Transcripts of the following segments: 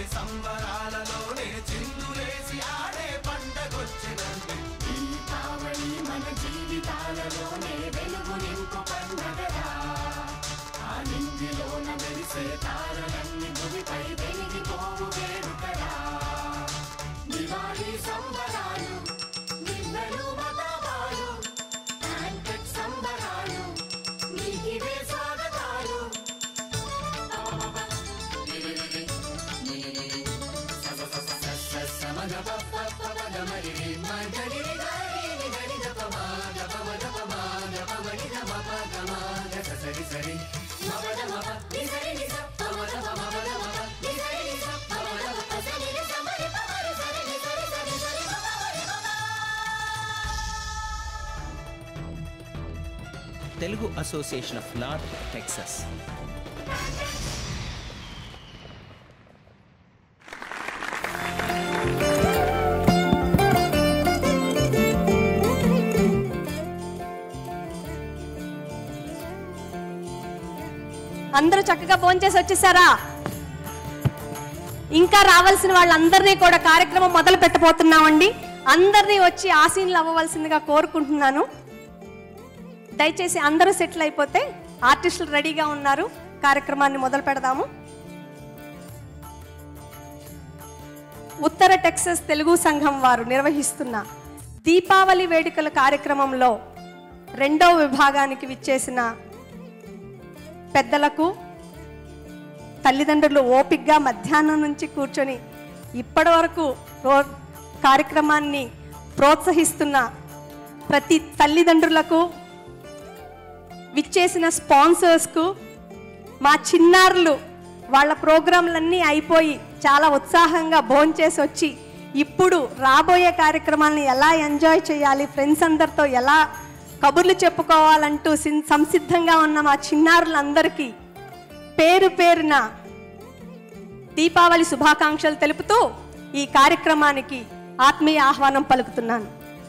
సంబరాలలోనే చిందులేసి ఆడే పండగొచ్చినండి దీపావళి మన జీవితాలలోనే వెలుగు నింపు పండగరా ఆ నింగిలోన మెరిసే తారలన్నీ భూమిపై వెలిగిపోవు వేడుకరా దివాళీ సంబరాలు నిన్నలు మతాబాలు హ్యాండ్బెగ్ సంబరాలు నీకివే స్వాగతాలు Telugu association of north Texas అందరూ చక్కగా భోంచేసి వచ్చేసారా ఇంకా రావాల్సిన వాళ్ళందరినీ కూడా కార్యక్రమం మొదలు పెట్టబోతున్నామండి అందరినీ వచ్చి ఆసీనులు అవ్వవలసిందిగా కోరుకుంటున్నాను దయచేసి అందరూ సెటిల్ అయిపోతే ఆర్టిస్టులు రెడీగా ఉన్నారు కార్యక్రమాన్ని మొదలు పెడదాము ఉత్తర టెక్సస్ తెలుగు సంఘం వారు నిర్వహిస్తున్న దీపావళి వేడుకల కార్యక్రమంలో రెండవ విభాగానికి విచ్చేసిన పెద్దలకు తల్లిదండ్రులు ఓపిగ్గా మధ్యాహ్నం నుంచి కూర్చొని ఇప్పటి వరకు రో కార్యక్రమాన్ని ప్రోత్సహిస్తున్న ప్రతి తల్లిదండ్రులకు విచ్చేసిన స్పాన్సర్స్కు మా చిన్నారులు వాళ్ళ ప్రోగ్రాంలన్నీ అయిపోయి చాలా ఉత్సాహంగా భోంచేసి వచ్చి ఇప్పుడు రాబోయే కార్యక్రమాలను ఎలా ఎంజాయ్ చేయాలి ఫ్రెండ్స్ అందరితో ఎలా కబుర్లు చెప్పుకోవాలంటూ సిన్- సంసిద్ధంగా ఉన్న మా చిన్నారులందరికీ పేరు పేరున దీపావళి శుభాకాంక్షలు తెలుపుతూ ఈ కార్యక్రమానికి ఆత్మీయ ఆహ్వానం పలుకుతున్నాను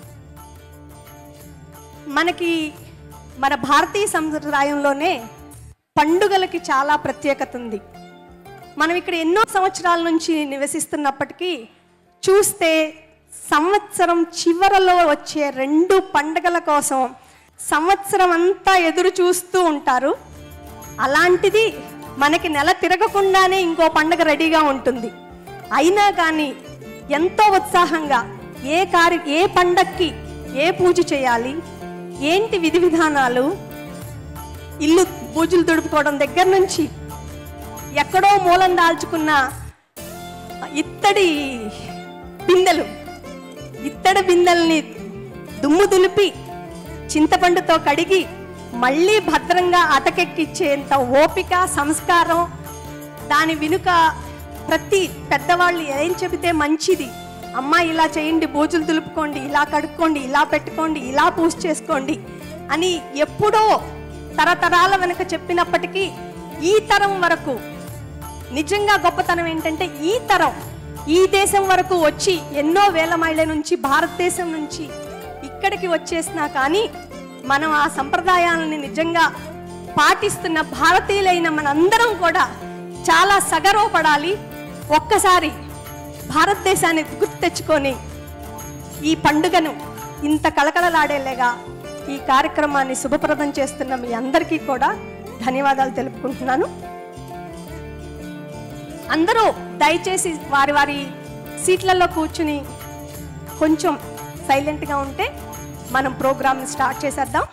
మనకి మన భారతీయ సంప్రదాయంలోనే పండుగలకి చాలా ప్రత్యేకత ఉంది మనం ఇక్కడ ఎన్నో సంవత్సరాల నుంచి నివసిస్తున్నప్పటికీ చూస్తే సంవత్సరం చివరలో వచ్చే రెండు పండగల కోసం సంవత్సరం అంతా ఎదురు చూస్తూ ఉంటారు అలాంటిది మనకి నెల తిరగకుండానే ఇంకో పండగ రెడీగా ఉంటుంది అయినా కానీ ఎంతో ఉత్సాహంగా ఏ కార్య ఏ పండక్కి ఏ పూజ చేయాలి ఏంటి విధి విధానాలు ఇల్లు పూజలు తుడుపుకోవడం దగ్గర నుంచి ఎక్కడో మూలం దాల్చుకున్న ఇత్తడి బిందెలు ఇత్తడి బిందెల్ని దుమ్ము దులిపి చింతపండుతో కడిగి మళ్ళీ భద్రంగా అటకెక్కిచ్చేంత ఓపిక సంస్కారం దాని వెనుక ప్రతి పెద్దవాళ్ళు ఏం చెబితే మంచిది అమ్మ ఇలా చేయండి బూజులు దులుపుకోండి ఇలా కడుక్కోండి ఇలా పెట్టుకోండి ఇలా పూజ చేసుకోండి అని ఎప్పుడో తరతరాల వెనుక చెప్పినప్పటికీ ఈ తరం వరకు నిజంగా గొప్పతనం ఏంటంటే ఈ తరం ఈ దేశం వరకు వచ్చి ఎన్నో వేల మైళ్ళ నుంచి భారతదేశం నుంచి ఇక్కడికి వచ్చేసినా కానీ మనం ఆ సంప్రదాయాలని నిజంగా పాటిస్తున్న భారతీయులైన మనందరం కూడా చాలా సగర్వపడాలి ఒక్కసారి భారతదేశాన్ని గుర్తు తెచ్చుకొని ఈ పండుగను ఇంత కలకలలాడేలేగా ఈ కార్యక్రమాన్ని శుభప్రదం చేస్తున్న మీ అందరికీ కూడా ధన్యవాదాలు తెలుపుకుంటున్నాను అందరూ దయచేసి వారి వారి సీట్లలో కూర్చుని కొంచెం సైలెంట్గా ఉంటే మనం ప్రోగ్రామ్ని స్టార్ట్ చేసేద్దాం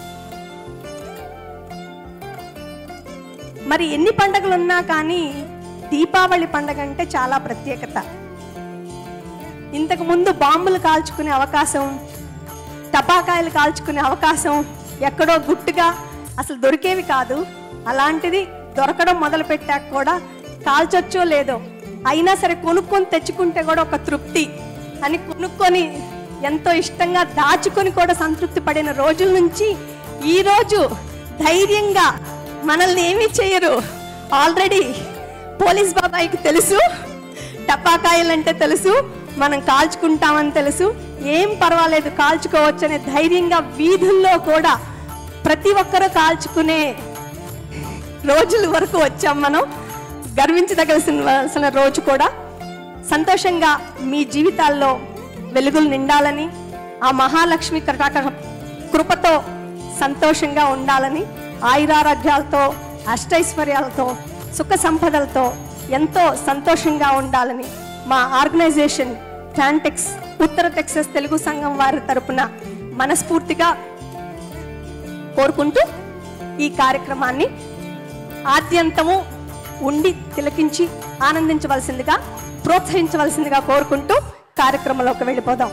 మరి ఎన్ని పండుగలు ఉన్నా కానీ దీపావళి పండగ అంటే చాలా ప్రత్యేకత ఇంతకు ముందు బాంబులు కాల్చుకునే అవకాశం టపాకాయలు కాల్చుకునే అవకాశం ఎక్కడో గుట్టుగా అసలు దొరికేవి కాదు అలాంటిది దొరకడం మొదలు పెట్టాక కూడా కాల్చొచ్చో లేదో అయినా సరే కొనుక్కొని తెచ్చుకుంటే కూడా ఒక తృప్తి అని కొనుక్కొని ఎంతో ఇష్టంగా దాచుకొని కూడా సంతృప్తి పడిన రోజుల నుంచి ఈరోజు ధైర్యంగా మనల్ని ఏమీ చేయరు ఆల్రెడీ పోలీస్ బాబాయికి తెలుసు టపాకాయలంటే తెలుసు మనం కాల్చుకుంటామని తెలుసు ఏం పర్వాలేదు కాల్చుకోవచ్చనే ధైర్యంగా వీధుల్లో కూడా ప్రతి ఒక్కరూ కాల్చుకునే రోజుల వరకు వచ్చాం మనం గర్వించదగలసిన రోజు కూడా సంతోషంగా మీ జీవితాల్లో వెలుగులు నిండాలని ఆ మహాలక్ష్మి కటాక కృపతో సంతోషంగా ఉండాలని ఆయురారోగ్యాలతో అష్టైశ్వర్యాలతో సుఖ సంపదలతో ఎంతో సంతోషంగా ఉండాలని మా ఆర్గనైజేషన్ ట్రాంటెక్స్ ఉత్తర టెక్సస్ తెలుగు సంఘం వారి తరపున మనస్ఫూర్తిగా కోరుకుంటూ ఈ కార్యక్రమాన్ని ఆద్యంతము ఉండి తిలకించి ఆనందించవలసిందిగా ప్రోత్సహించవలసిందిగా కోరుకుంటూ కార్యక్రమంలోకి వెళ్ళిపోదాం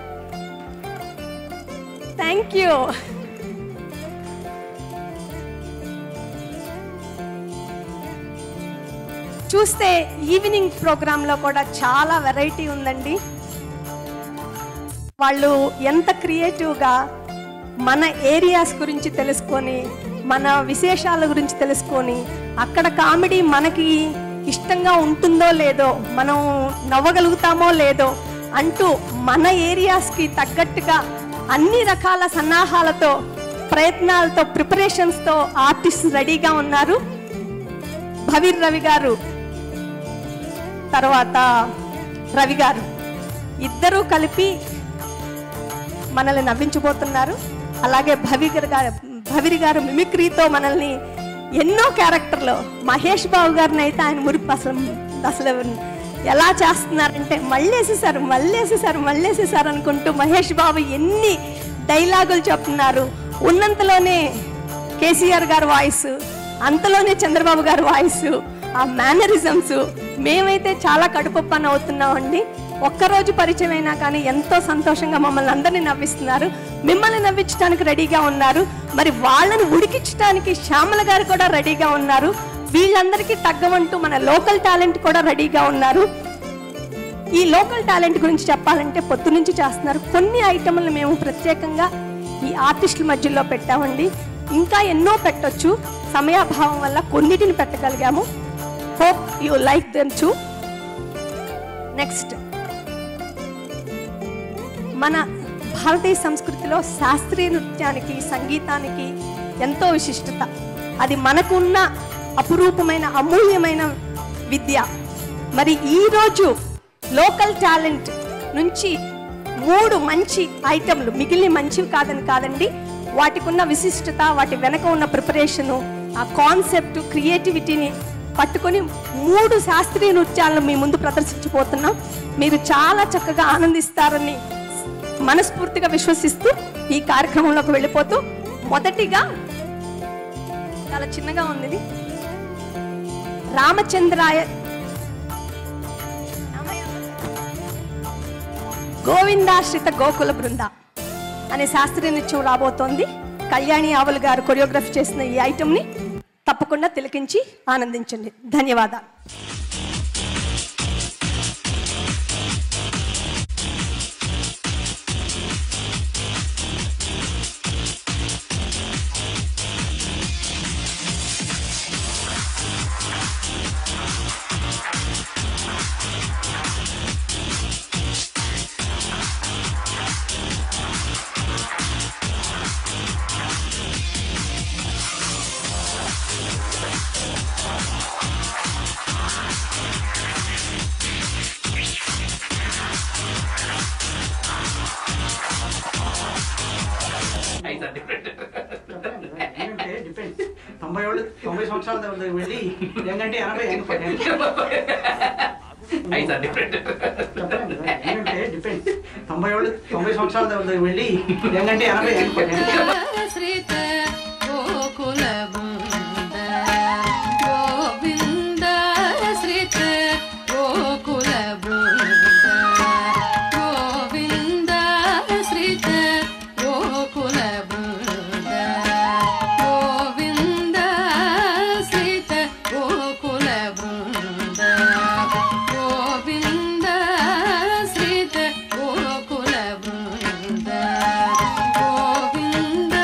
థ్యాంక్ యూ చూస్తే ఈవినింగ్ ప్రోగ్రాంలో కూడా చాలా వెరైటీ ఉందండి వాళ్ళు ఎంత క్రియేటివ్గా మన ఏరియాస్ గురించి తెలుసుకొని మన విశేషాల గురించి తెలుసుకొని అక్కడ కామెడీ మనకి ఇష్టంగా ఉంటుందో లేదో మనం నవ్వగలుగుతామో లేదో అంటూ మన ఏరియాస్కి తగ్గట్టుగా అన్ని రకాల సన్నాహాలతో ప్రయత్నాలతో ప్రిపరేషన్స్తో ఆర్టిస్ట్ రెడీగా ఉన్నారు భవీర్ రవి గారు తర్వాత రవి గారు ఇద్దరూ కలిపి మనల్ని నవ్వించబోతున్నారు అలాగే భవిగర్ గారు భవిరి గారు మిమిక్రీతో మనల్ని ఎన్నో క్యారెక్టర్లో మహేష్ బాబు గారిని అయితే ఆయన మురిపి అసలు అసలు ఎలా చేస్తున్నారంటే మళ్ళేసేసారు మళ్ళేసేసారు మళ్ళేసేసారు అనుకుంటూ మహేష్ బాబు ఎన్ని డైలాగులు చెప్తున్నారు ఉన్నంతలోనే కేసీఆర్ గారి వాయిస్ అంతలోనే చంద్రబాబు గారి వాయిస్ ఆ మేనరిజమ్స్ మేమైతే చాలా కడుపు పని అవుతున్నామండి ఒక్కరోజు పరిచయం అయినా కానీ ఎంతో సంతోషంగా మమ్మల్ని అందరినీ నవ్విస్తున్నారు మిమ్మల్ని నవ్వించడానికి రెడీగా ఉన్నారు మరి వాళ్ళని ఉడికించడానికి శ్యామల గారు కూడా రెడీగా ఉన్నారు వీళ్ళందరికీ తగ్గవంటూ మన లోకల్ టాలెంట్ కూడా రెడీగా ఉన్నారు ఈ లోకల్ టాలెంట్ గురించి చెప్పాలంటే పొద్దు నుంచి చేస్తున్నారు కొన్ని ఐటమ్లు మేము ప్రత్యేకంగా ఈ ఆర్టిస్టుల మధ్యలో పెట్టామండి ఇంకా ఎన్నో పెట్టొచ్చు సమయాభావం వల్ల కొన్నిటిని పెట్టగలిగాము hope you like them to next మన భారతీయ సంస్కృతిలో శాస్త్రీయ నృత్యానికి సంగీతానికి ఎంతో విశిష్టత అది మనకున్న అపురూపమైన అమూల్యమైన విద్య మరి ఈరోజు లోకల్ టాలెంట్ నుంచి మూడు మంచి ఐటెంలు మిగిలిన మంచివి కాదని కాదండి వాటికి ఉన్న విశిష్టత వాటి వెనక ఉన్న ప్రిపరేషను ఆ కాన్సెప్ట్ క్రియేటివిటీని పట్టుకొని మూడు శాస్త్రీయ నృత్యాలను మీ ముందు ప్రదర్శించిపోతున్నాం మీరు చాలా చక్కగా ఆనందిస్తారని మనస్ఫూర్తిగా విశ్వసిస్తూ ఈ కార్యక్రమంలోకి వెళ్ళిపోతూ మొదటిగా చాలా చిన్నగా ఉంది ఇది. రామచంద్రాయ గోవిందాశ్రిత గోకుల బృంద అనే శాస్త్రీయ నృత్యం రాబోతోంది కళ్యాణి ఆవులు గారు కొరియోగ్రఫీ చేసిన ఈ ఐటమ్ని తప్పకుండా తిలకించి ఆనందించండి ధన్యవాదాలు ఏంటంటే డిపెండ్ తొంభై ఏళ్ళు తొంభై సంవత్సరాల దగ్గరికి వెళ్ళి ఏంటంటే ఎనభై యంగ్ చెప్పండి ఏంటంటే డిపెండ్ తొంభై ఏళ్ళు తొంభై సంవత్సరాల దగ్గరికి వెళ్ళి ఏంటంటే ఎనభై యంగ్ శ్రీత గోకుల బృంద గోవింద శ్రీత గోకుల బృంద గోవింద శ్రీత గోకుల బృంద గోవింద శ్రీత గోకుల బృంద గోవింద శ్రీత గోకుల బృంద గోవింద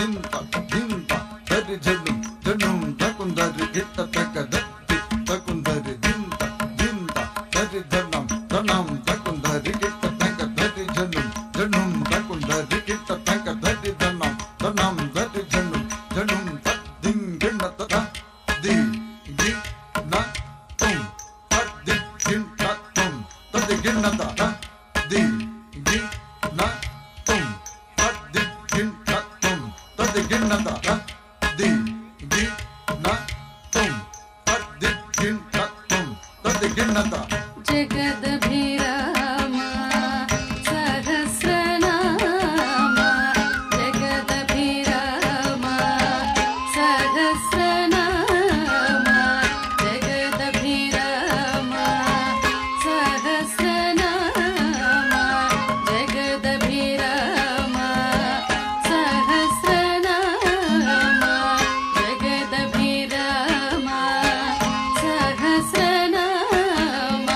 దింత దింత దరి జనం జనం తకుందరి గిట్ట తక దత్తి తకుందరి దింత దింత దరి జనం జనం తకుందరి గిట్ట తక దరి జనం జనం తకుందరి గిట్ట తక దరి జనం జనం దరి జనం జనం తద్దిం గిన్న తద ది గి న తుం తద్ది గిన్ తత్తుం తద్ది గిన్న తద ది గి న తుం తద్ది గిన్ తత్తుం తద్ది గిన్న తద ది గి న తుం తద్ది గిన్ తత్తుం తద్ది గిన్న తద జగదభిరామ సహస్రనామ జగదభిరామ సహస్రనామ జగదభిరామ సహస్రనామ జగదభిరామ సహస్రనామ జగదభిరామ సహస్రనామ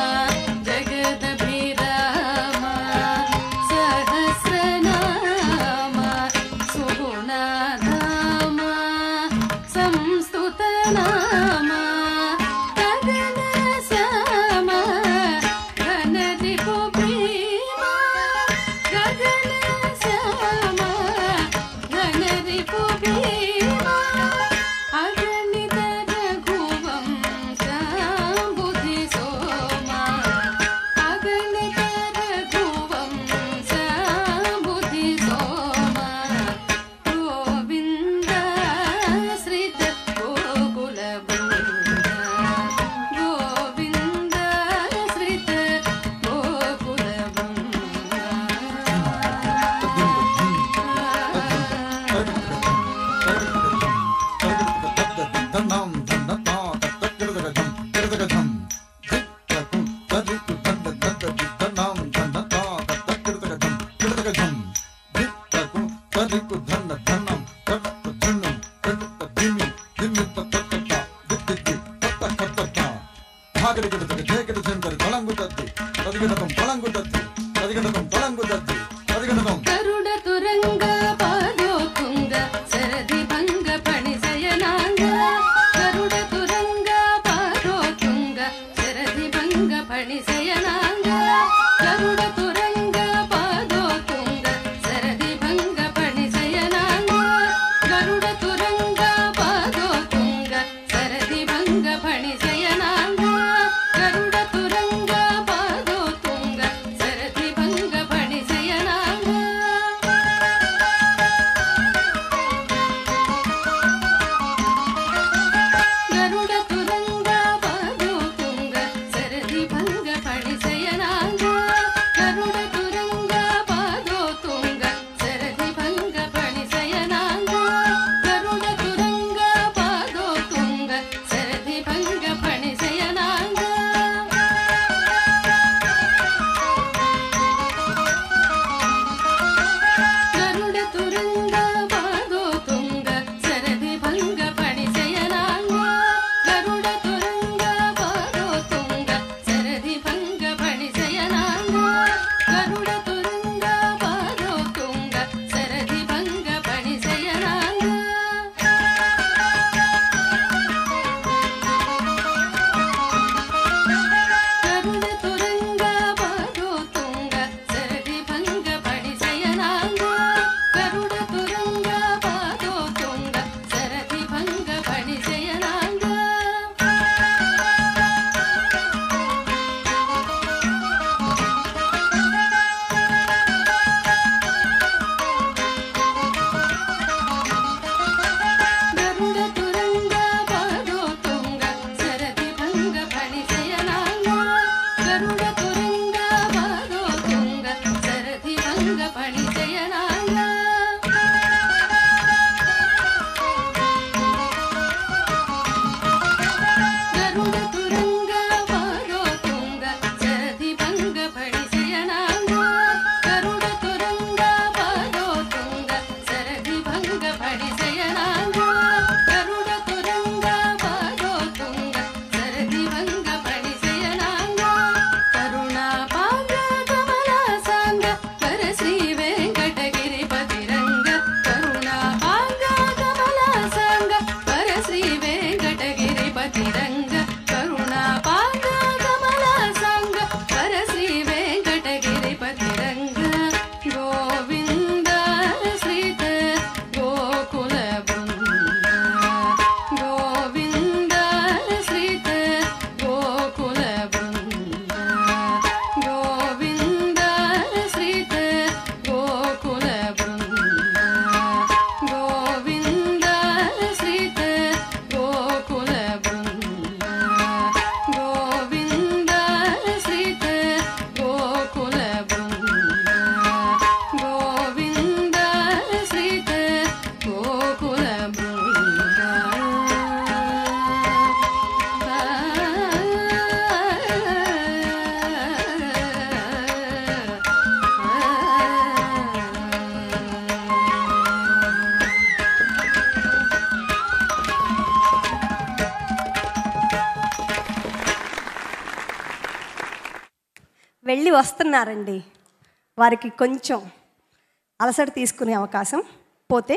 వెళ్ళి వస్తున్నారండి వారికి కొంచెం అలసట తీసుకునే అవకాశం పోతే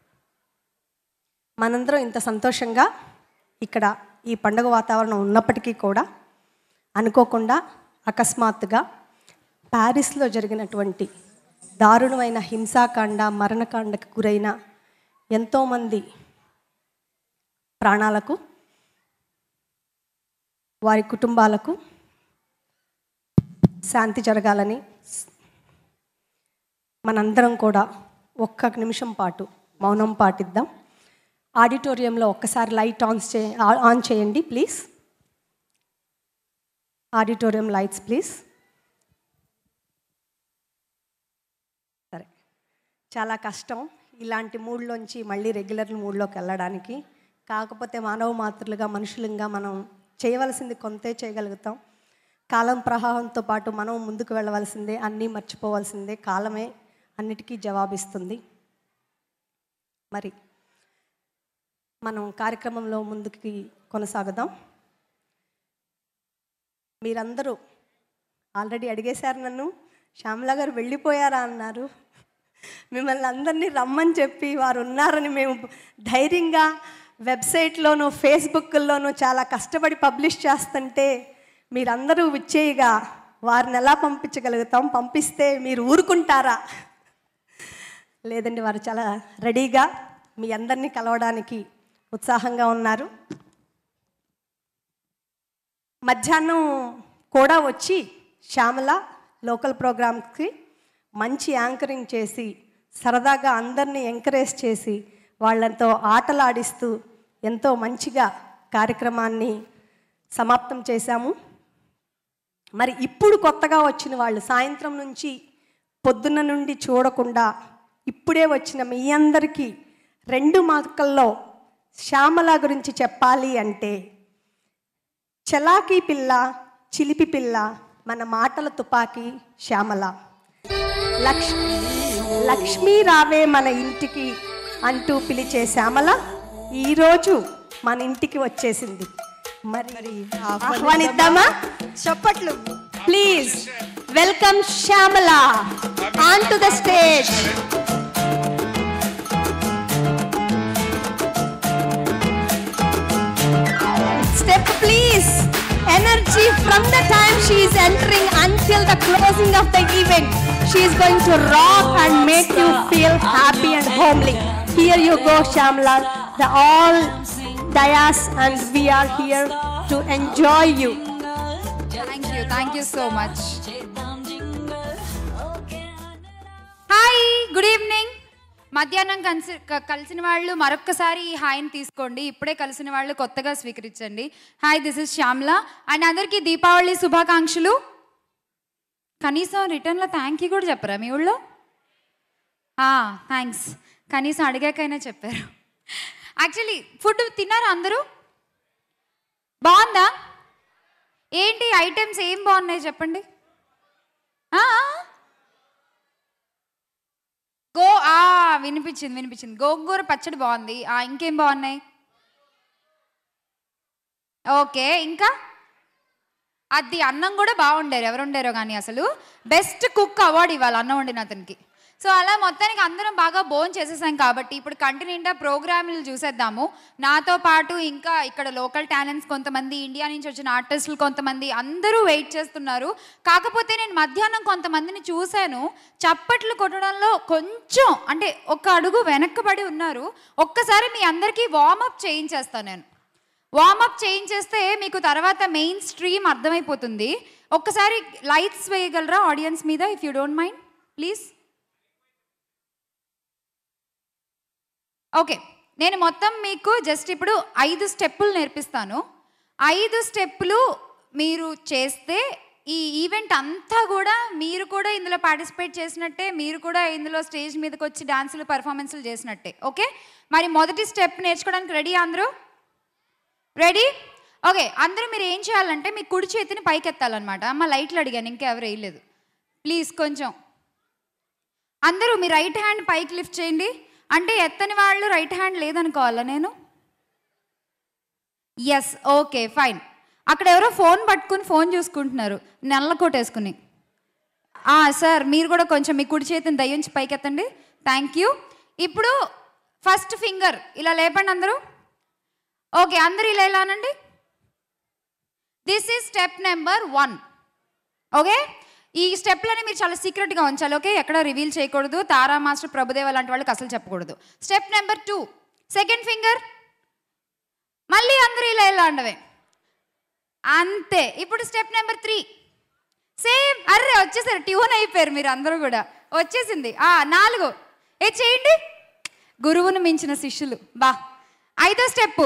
మనందరం ఇంత సంతోషంగా ఇక్కడ ఈ పండుగ వాతావరణం ఉన్నప్పటికీ కూడా అనుకోకుండా అకస్మాత్తుగా ప్యారిస్లో జరిగినటువంటి దారుణమైన హింసాకాండ మరణకాండకు గురైన ఎంతోమంది ప్రాణాలకు వారి కుటుంబాలకు శాంతి జరగాలని మనందరం కూడా ఒక్క నిమిషం పాటు మౌనం పాటిద్దాం ఆడిటోరియంలో ఒక్కసారి లైట్ ఆన్ చే ఆన్ చేయండి ప్లీజ్ ఆడిటోరియం లైట్స్ ప్లీజ్ సరే చాలా కష్టం ఇలాంటి మూడ్లోంచి మళ్ళీ రెగ్యులర్ మూడ్లోకి వెళ్ళడానికి కాకపోతే మానవ మాతృలుగా మనుషులుగా మనం చేయవలసింది కొంతే చేయగలుగుతాం కాలం ప్రవాహంతో పాటు మనం ముందుకు వెళ్ళవలసిందే అన్నీ మర్చిపోవాల్సిందే కాలమే అన్నిటికీ జవాబిస్తుంది మరి మనం కార్యక్రమంలో ముందుకి కొనసాగుదాం మీరందరూ ఆల్రెడీ అడిగేశారు నన్ను శ్యామల గారు వెళ్ళిపోయారా అన్నారు మిమ్మల్ని అందరినీ రమ్మని చెప్పి వారు ఉన్నారని మేము ధైర్యంగా వెబ్సైట్లోనూ ఫేస్బుక్లోనూ చాలా కష్టపడి పబ్లిష్ చేస్తుంటే మీరందరూ విచ్చేయిగా వారిని ఎలా పంపించగలుగుతాం పంపిస్తే మీరు ఊరుకుంటారా లేదండి వారు చాలా రెడీగా మీ అందరినీ కలవడానికి ఉత్సాహంగా ఉన్నారు మధ్యాహ్నం కూడా వచ్చి శ్యామల లోకల్ ప్రోగ్రామ్స్కి మంచి యాంకరింగ్ చేసి సరదాగా అందరినీ ఎంకరేజ్ చేసి వాళ్ళతో ఆటలాడిస్తూ ఎంతో మంచిగా కార్యక్రమాన్ని సమాప్తం చేశాము మరి ఇప్పుడు కొత్తగా వచ్చిన వాళ్ళు సాయంత్రం నుంచి పొద్దున్న నుండి చూడకుండా ఇప్పుడే వచ్చిన మీ అందరికీ రెండు మార్కల్లో శ్యామల గురించి చెప్పాలి అంటే చలాకీ పిల్ల చిలిపి పిల్ల మన మాటల తుపాకీ శ్యామల లక్ష్ లక్ష్మీ రావే మన ఇంటికి అంటూ పిలిచే శ్యామల ఈరోజు మన ఇంటికి వచ్చేసింది మరి ఆహ్వానిద్దామా చప్పట్లు please welcome Shyamala on to the stage Step please. Energy from the time she is entering until the closing of the event. She is going to rock and make you feel happy and homely. Here you go, Shamla. The all dayas and we are here to enjoy you. Thank you thank you so much hi good evening మధ్యాహ్నం కలిసి క- కలిసిన వాళ్ళు మరొక్కసారి ఈ హాయ్ని తీసుకోండి ఇప్పుడే కలిసిన వాళ్ళు కొత్తగా స్వీకరించండి hi this is Shyamala and అందరికీ దీపావళి శుభాకాంక్షలు కనీసం రిటర్న్లో థ్యాంక్ యూ కూడా చెప్పరా మీ ఊళ్ళో థ్యాంక్స్ కనీసం అడిగాకైనా చెప్పారు యాక్చువల్లీ ఫుడ్ తిన్నారా అందరూ బాగుందా ఏంటి ఐటమ్స్ ఏం బాగున్నాయి చెప్పండి ఆ? గో ఆ వినిపించింది వినిపించింది గోంగూర పచ్చడి బాగుంది ఆ ఇంకేం బాగున్నాయి ఓకే ఇంకా అది అన్నం కూడా బాగుండారు ఎవరు వండారో కానీ అసలు బెస్ట్ కుక్ అవార్డు ఇవ్వాలి అన్నం వండిన అతనికి సో అలా మొత్తానికి అందరం బాగా బోన్ చేసేసాం కాబట్టి ఇప్పుడు కంటిన్యూంటా ప్రోగ్రాంలు చూసేద్దాము నాతో పాటు ఇంకా ఇక్కడ లోకల్ టాలెంట్స్ కొంతమంది ఇండియా నుంచి వచ్చిన ఆర్టిస్టులు కొంతమంది అందరూ వెయిట్ చేస్తున్నారు కాకపోతే నేను మధ్యాహ్నం కొంతమందిని చూశాను చప్పట్లు కొట్టడంలో కొంచెం అంటే ఒక అడుగు వెనక్కబడి ఉన్నారు ఒక్కసారి మీ అందరికీ వార్మప్ చేయించేస్తాను నేను వార్మప్ చేయించేస్తే మీకు తర్వాత మెయిన్ స్ట్రీమ్ అర్థమైపోతుంది ఒక్కసారి లైట్స్ వేయగలరా ఆడియన్స్ మీద if you don't mind please okay నేను మొత్తం మీకు జస్ట్ ఇప్పుడు ఐదు స్టెప్పులు నేర్పిస్తాను ఐదు స్టెప్పులు మీరు చేస్తే ఈ ఈవెంట్ అంతా కూడా మీరు కూడా ఇందులో పార్టిసిపేట్ చేసినట్టే మీరు కూడా ఇందులో స్టేజ్ మీదకి వచ్చి డాన్సులు పర్ఫార్మెన్స్లు చేసినట్టే ఓకే మరి మొదటి స్టెప్ నేర్చుకోవడానికి రెడీ అందరూ రెడీ ఓకే అందరూ మీరు ఏం చేయాలంటే మీ కుడి చేతిని పైకెత్తాలన్నమాట అమ్మ లైట్లు అడిగాను ఇంకెవరు వేయలేదు ప్లీజ్ కొంచెం అందరూ మీ రైట్ హ్యాండ్ పైకి లిఫ్ట్ చేయండి అంటే ఎత్తని వాళ్ళు రైట్ హ్యాండ్ లేదనుకోవాలా నేను ఎస్ ఓకే ఫైన్ అక్కడ ఎవరో ఫోన్ పట్టుకుని ఫోన్ చూసుకుంటున్నారు నల్ల కోట్ వేసుకుని ఆ, సార్ మీరు కూడా కొంచెం మీ కుడి చేతిని దయ్యుంచి పైకెత్తండి థ్యాంక్ యూ ఇప్పుడు ఫస్ట్ ఫింగర్ ఇలా లేపండి అందరూ ఓకే అందరూ ఇలా ఇలా అనండి this is step number one okay ఈ స్టెప్లని మీరు చాలా సీక్రెట్గా ఉంచాలి ఓకే ఎక్కడ రివీల్ చేయకూడదు తారా మాస్టర్ ప్రభుదేవ లాంటి వాళ్ళకి అసలు చెప్పకూడదు step number two second finger మళ్ళీ అందరూ ఇలా ఇలా అండవే అంతే ఇప్పుడు స్టెప్ నెంబర్ త్రీ సేమ్ అర్రే వచ్చేసారు ట్యూన్ అయిపోయారు మీరు అందరూ కూడా వచ్చేసింది ఆ నాలుగు ఏ చేయండి గురువును మించిన శిష్యులు బా ఐదో స్టెప్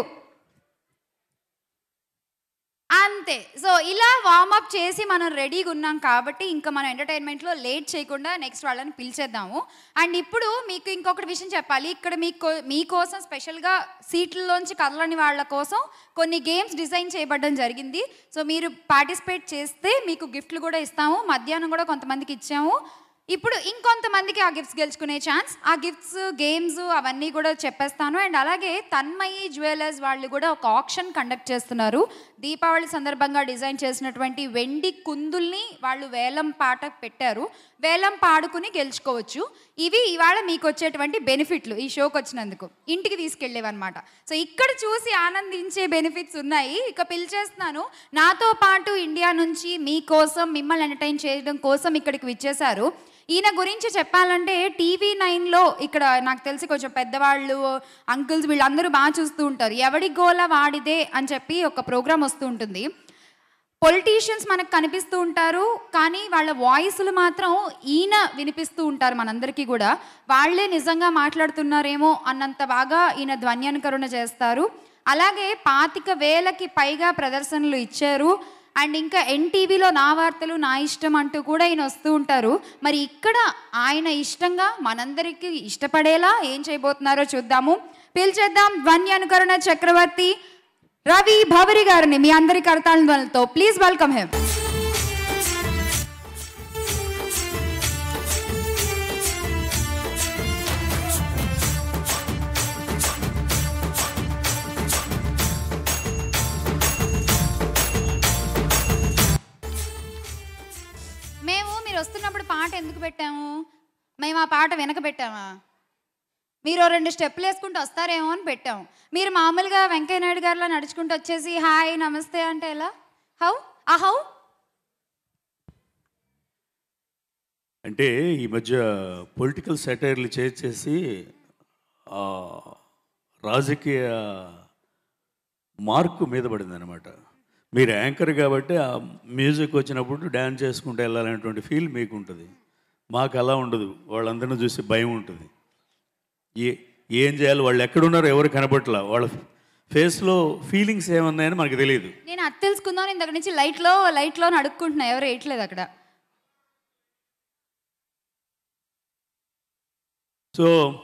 అంతే సో ఇలా వార్మప్ చేసి మనం రెడీగా ఉన్నాం కాబట్టి ఇంకా మనం ఎంటర్టైన్మెంట్లో లేట్ చేయకుండా నెక్స్ట్ వాళ్ళని పిలిచేద్దాము అండ్ ఇప్పుడు మీకు ఇంకొకటి విషయం చెప్పాలి ఇక్కడ మీకు మీకోసం స్పెషల్గా సీట్లలోంచి కదలని వాళ్ళ కోసం కొన్ని గేమ్స్ డిజైన్ చేయబడడం జరిగింది సో మీరు పార్టిసిపేట్ చేస్తే మీకు గిఫ్ట్లు కూడా ఇస్తాము మధ్యాహ్నం కూడా కొంతమందికి ఇచ్చాము ఇప్పుడు ఇంకొంతమందికి ఆ గిఫ్ట్స్ గెలుచుకునే ఛాన్స్ ఆ గిఫ్ట్స్ గేమ్స్ అవన్నీ కూడా చెప్పేస్తాను అండ్ అలాగే తన్మయి జ్యువెలర్స్ వాళ్ళు కూడా ఒక ఆప్షన్ కండక్ట్ చేస్తున్నారు దీపావళి సందర్భంగా డిజైన్ చేసినటువంటి వెండి కుందుల్ని వాళ్ళు వేలం పాట పెట్టారు వేలం పాడుకుని గెలుచుకోవచ్చు ఇవి ఇవాళ మీకు వచ్చేటువంటి బెనిఫిట్లు ఈ షోకి వచ్చినందుకు ఇంటికి తీసుకెళ్ళేవన్నమాట సో ఇక్కడ చూసి ఆనందించే బెనిఫిట్స్ ఉన్నాయి ఇక పిలిచేస్తున్నాను నాతో పాటు ఇండియా నుంచి మీకోసం మిమ్మల్ని ఎంటర్టైన్ చేయడం కోసం ఇక్కడికి విచ్చేశారు ఈయన గురించి చెప్పాలంటే టీవీ నైన్లో ఇక్కడ నాకు తెలిసి కొంచెం పెద్దవాళ్ళు అంకుల్స్ వీళ్ళందరూ బాగా చూస్తూ ఉంటారు ఎవడి గోల వాడిదే అని చెప్పి ఒక ప్రోగ్రామ్ వస్తూ ఉంటుంది పొలిటీషియన్స్ మనకు కనిపిస్తూ ఉంటారు కానీ వాళ్ళ వాయిస్లు మాత్రం ఈయన వినిపిస్తూ ఉంటారు మనందరికీ కూడా వాళ్ళే నిజంగా మాట్లాడుతున్నారేమో అన్నంత బాగా ఈయన ధ్వన్యానుకరణ చేస్తారు అలాగే పాతిక వేలకి పైగా ప్రదర్శనలు ఇచ్చారు అండ్ ఇంకా ఎన్టీవీలో నా వార్తలు నా ఇష్టం అంటూ కూడా ఈయన వస్తూ ఉంటారు మరి ఇక్కడ ఆయన ఇష్టంగా మనందరికీ ఇష్టపడేలా ఏం చేయబోతున్నారో చూద్దాము పిలిచేద్దాం ధ్వన్యానుకరణ చక్రవర్తి రవి భవరి గారిని మీ అందరి కరతాళతో ప్లీజ్ వెల్కమ్ హెమ్ మేము మీరు వస్తున్నప్పుడు పాట ఎందుకు పెట్టాము మేము ఆ పాట వెనక పెట్టామా మీరు ఓ రెండు స్టెప్పులు వేసుకుంటూ వస్తారేమో అని పెట్టాము మీరు మామూలుగా వెంకయ్య నాయుడు గారిలా నడుచుకుంటూ వచ్చేసి హాయ్ నమస్తే అంటే ఎలా హౌ ఆ హౌ అంటే ఈ మధ్య పొలిటికల్ సెటైర్లు చేసేసి ఆ, రాజకీయ మార్కు మీద పడింది అనమాట మీరు యాంకర్ కాబట్టి ఆ మ్యూజిక్ వచ్చినప్పుడు డ్యాన్స్ చేసుకుంటూ వెళ్ళాలనేటువంటి ఫీల్ మీకు ఉంటుంది మాకు అలా ఉండదు వాళ్ళందరిని చూసి భయం ఉంటుంది ఏ ఏం చేయాలి వాళ్ళు ఎక్కడున్నారో ఎవరు కనబట్లా వాళ్ళ ఫేస్లో ఫీలింగ్స్ ఏమున్నాయని మనకు తెలియదు నేను అది తెలుసుకుందాం ఇంతకు నుంచి లైట్లో లైట్లో అడుక్కుంటున్నా ఎవరు వేయట్లేదు అక్కడ సో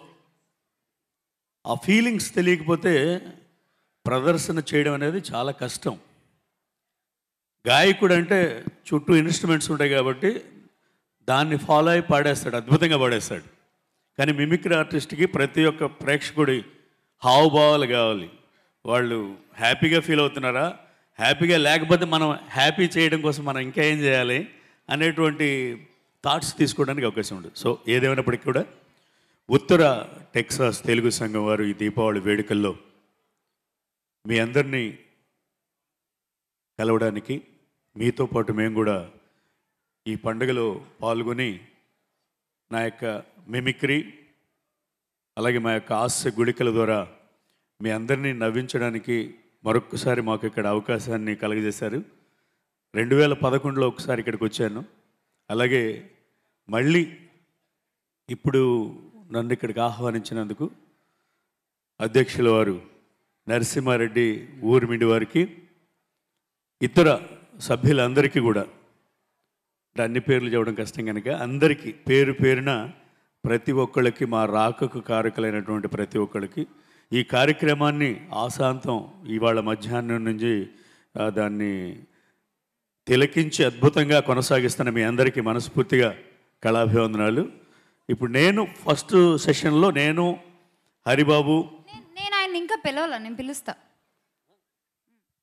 ఆ ఫీలింగ్స్ తెలియకపోతే ప్రదర్శన చేయడం అనేది చాలా కష్టం గాయకుడు అంటే చుట్టూ ఇన్స్ట్రుమెంట్స్ ఉంటాయి కాబట్టి దాన్ని ఫాలో అయి పాడేస్తాడు అద్భుతంగా పాడేస్తాడు కానీ మిమిక్రీ ఆర్టిస్ట్కి ప్రతి ఒక్క ప్రేక్షకుడి హావభావాలు కావాలి వాళ్ళు హ్యాపీగా ఫీల్ అవుతున్నారా హ్యాపీగా లేకపోతే మనం హ్యాపీ చేయడం కోసం మనం ఇంకా ఏం చేయాలి అనేటువంటి థాట్స్ తీసుకోవడానికి అవకాశం ఉంది సో ఏదేమైనప్పటికీ కూడా ఉత్తర టెక్సాస్ తెలుగు సంఘం వారు ఈ దీపావళి వేడుకల్లో మీ అందరినీ కలవడానికి మీతో పాటు మేము కూడా ఈ పండుగలో పాల్గొని నా యొక్క మిమిక్రీ అలాగే మా యొక్క హాస్య గుళికల ద్వారా మీ అందరినీ నవ్వించడానికి మరొక్కసారి మాకు ఇక్కడ అవకాశాన్ని కలగజేశారు రెండు వేల పదకొండులో ఒకసారి ఇక్కడికి వచ్చాను అలాగే మళ్ళీ ఇప్పుడు నన్ను ఇక్కడికి ఆహ్వానించినందుకు అధ్యక్షుల వారు నరసింహారెడ్డి ఊరిమిడి వారికి ఇతర సభ్యులందరికీ కూడా అంటే అన్ని పేర్లు చెప్పడం కష్టం కనుక అందరికీ పేరు పేరున ప్రతి ఒక్కళ్ళకి మా రాకకు కారకులైనటువంటి ప్రతి ఒక్కళ్ళకి ఈ కార్యక్రమాన్ని ఆశాంతం ఇవాళ మధ్యాహ్నం నుంచి ఆ, దాన్ని తిలకించి అద్భుతంగా కొనసాగిస్తున్న మీ అందరికీ మనస్ఫూర్తిగా కళాభివందనాలు ఇప్పుడు నేను ఫస్ట్ సెషన్లో నేను హరిబాబు నేను- నేను ఆయన ఇంకా పిలవాల నేను పిలుస్తా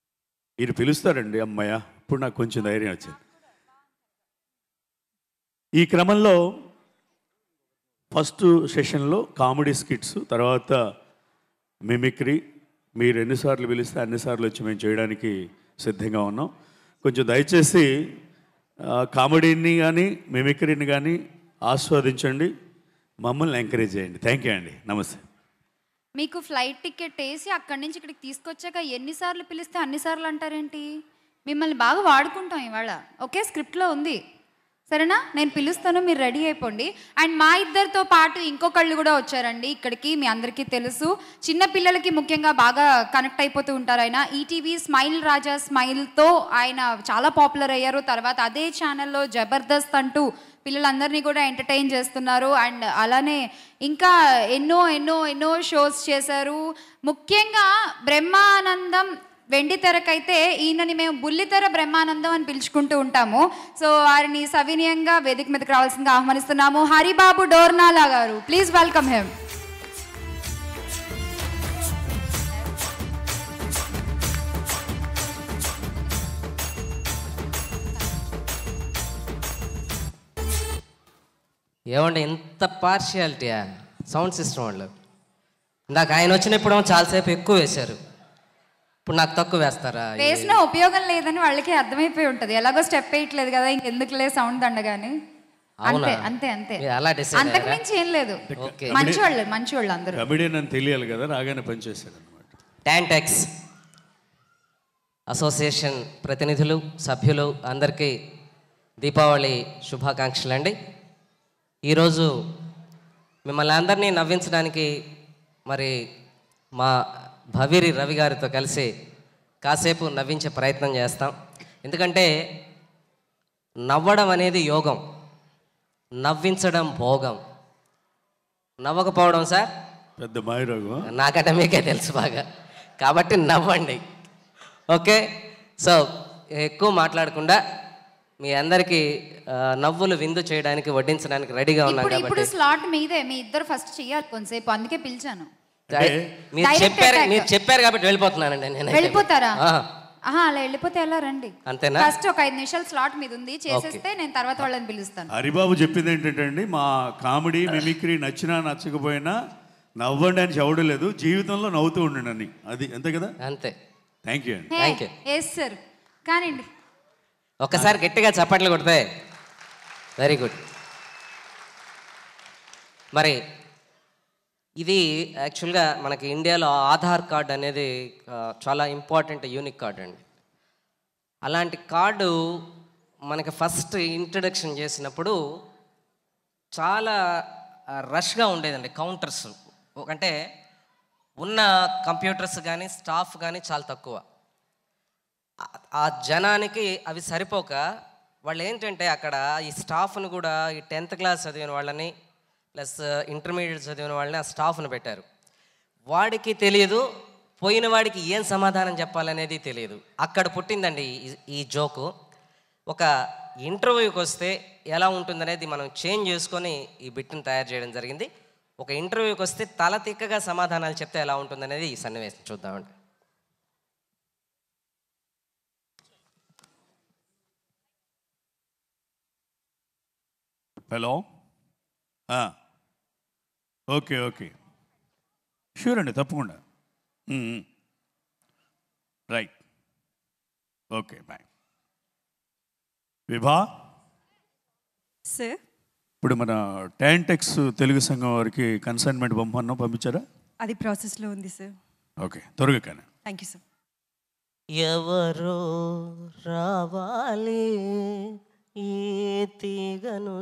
మీరు పిలుస్తారండి అమ్మాయ ఇప్పుడు నాకు కొంచెం ధైర్యం వచ్చింది ఈ క్రమంలో ఫస్ట్ సెషన్లో కామెడీ స్కిట్స్ తర్వాత మిమిక్రీ మీరు ఎన్నిసార్లు పిలిస్తే అన్నిసార్లు వచ్చి మేము చేయడానికి సిద్ధంగా ఉన్నాం కొంచెం దయచేసి ఆ, కామెడీని కానీ మిమిక్రీని కానీ ఆస్వాదించండి మమ్మల్ని ఎంకరేజ్ చేయండి థ్యాంక్ యూ అండి నమస్తే మీకు ఫ్లైట్ టికెట్ వేసి అక్కడి నుంచి ఇక్కడికి తీసుకొచ్చాక ఎన్నిసార్లు పిలిస్తే అన్నిసార్లు అంటారేంటి మిమ్మల్ని బాగా వాడుకుంటాం ఇవాళ ఓకే స్క్రిప్ట్లో ఉంది సరేనా నేను పిలుస్తాను మీరు రెడీ అయిపోండి అండ్ మా ఇద్దరితో పాటు ఇంకొకళ్ళు కూడా వచ్చారండి ఇక్కడికి మీ అందరికీ తెలుసు చిన్న పిల్లలకి ముఖ్యంగా బాగా కనెక్ట్ అయిపోతూ ఉంటారు ఆయన ఈటీవీ స్మైల్ రాజా స్మైల్తో ఆయన చాలా పాపులర్ అయ్యారు తర్వాత అదే ఛానల్లో జబర్దస్త్ అంటూ పిల్లలందరినీ కూడా ఎంటర్టైన్ చేస్తున్నారు అండ్ అలానే ఇంకా ఎన్నో ఎన్నో ఎన్నో షోస్ చేశారు ముఖ్యంగా బ్రహ్మానందం వెండి తెరకైతే ఈయనని మేము బుల్లితెర బ్రహ్మానందం అని పిలుచుకుంటూ ఉంటాము సో వారిని సవినయంగా వేదిక మీదకి రావాల్సిందిగా ఆహ్వానిస్తున్నాము హరిబాబు డోర్నాలా గారు ప్లీజ్ వెల్కమ్ హెమ్ ఏమండి ఇంత పార్షియాలిటీయా సౌండ్ సిస్టమ్ వాళ్ళు ఇందాక ఆయన వచ్చినప్పుడు చాలాసేపు ఎక్కువ వేశారు ఇప్పుడు నాకు తక్కువ వేస్తారా వేసిన ఉపయోగం లేదని వాళ్ళకి అర్థమైపోయి ఉంటది ఎలాగో స్టెప్ వేయట్లేదు కదా ఇంకెందుకులే సౌండ్ దండగాని అవునా? అంతే అంతే అంతే మీరు అలా decide అంతకు అయ్యారా? మించి ఏం లేదు ఓకే మంచివాళ్ళు మంచివాళ్ళు అందరూ కమెడియన్ అని తెలియాలి కదా రాగానే పనిచేశాడు అనమాట ట్యాంటెక్స్ అసోసియేషన్ ప్రతినిధులు సభ్యులు అందరికీ దీపావళి శుభాకాంక్షలు అండి ఈరోజు మిమ్మల్ని అందరినీ నవ్వించడానికి మరి మా భవిరి రవి గారితో కలిసి కాసేపు నవ్వించే ప్రయత్నం చేస్తాం ఎందుకంటే నవ్వడం అనేది యోగం నవ్వించడం భోగం నవ్వకపోవడం సార్ పెద్ద మాయరోగం నాకంటే మీకే తెలుసు బాగా కాబట్టి నవ్వండి ఓకే సో ఎక్కువ మాట్లాడకుండా మీ అందరికీ ఆ, నవ్వులు విందు చేయడానికి వడ్డించడానికి రెడీగా ఉన్నాం ఇప్పుడు ఇప్పుడు కాబట్టి స్లాట్ మీదే మీ ఇద్దరు ఫస్ట్ చెయ్యాలి కొంతసేపు అందుకే పిలిచాను అంటే మీరు Direct చెప్పారు attack. మీరు చెప్పారు కాబట్టి వెళ్ళిపోతున్నానండి నేను వెళ్ళిపోతారా ఆహా అలా వెళ్ళిపోతే ఎలా రండి అంతేనా? ఫస్ట్ ఒక ఐదు నిమిషాలు స్లాట్ మీద ఉంది చేసేస్తే నేను తర్వాత వాళ్ళని పిలుస్తాను హరిబాబు చెప్పింది ఏంటంటే అండి మా కామెడీ మిమిక్రీ నచ్చినా నచ్చకపోయినా నవ్వండి అని చెప్పడం లేదు జీవితంలో నవ్వుతూ ఉండండి అని అది అంతే కదా అంతే థ్యాంక్ యూ అండి Thank you. ఎస్ సార్ కానివ్వండి ఒక్కసారి గట్టిగా చప్పట్లు కొడితే వెరీ గుడ్ మరి ఇది యాక్చువల్గా మనకి ఇండియాలో ఆధార్ కార్డ్ అనేది ఆ, చాలా ఇంపార్టెంట్ యూనిక్ కార్డ్ అండి అలాంటి కార్డు మనకి ఫస్ట్ ఇంట్రడక్షన్ చేసినప్పుడు చాలా ఆ, రష్గా ఉండేదండి కౌంటర్స్ అంటే ఉన్న కంప్యూటర్స్ కానీ స్టాఫ్ కానీ చాలా తక్కువ ఆ- ఆ జనానికి అవి సరిపోక వాళ్ళు ఏంటంటే అక్కడ ఈ స్టాఫ్ను కూడా ఈ టెన్త్ క్లాస్ చదివిన వాళ్ళని ప్లస్ ఇంటర్మీడియట్ చదివిన వాళ్ళని ఆ స్టాఫ్ను పెట్టారు వాడికి తెలియదు పోయిన వాడికి ఏం సమాధానం చెప్పాలనేది తెలియదు అక్కడ పుట్టిందండి ఈ- ఈ జోకు ఒక ఇంటర్వ్యూకి వస్తే ఎలా ఉంటుందనేది మనం చేంజ్ చేసుకొని ఈ బిట్ని తయారు చేయడం జరిగింది ఒక ఇంటర్వ్యూకి వస్తే తల తిక్కగా సమాధానాలు చెప్తే ఎలా ఉంటుందనేది ఈ సన్నివేశం చూద్దామండి హలో ఓకే ఓకే షూర్ అండి తప్పకుండా right okay bye Vibha sir ఇప్పుడు మన ట్యాంటెక్స్ తెలుగు సంఘం వారికి కన్సైన్మెంట్ పంపన్నాం పంపించారా అది ప్రాసెస్లో ఉంది సార్ ఓకే త్వరగా కానీ థ్యాంక్ యూ సార్ ఎవరో రావాలి ఈ తీగను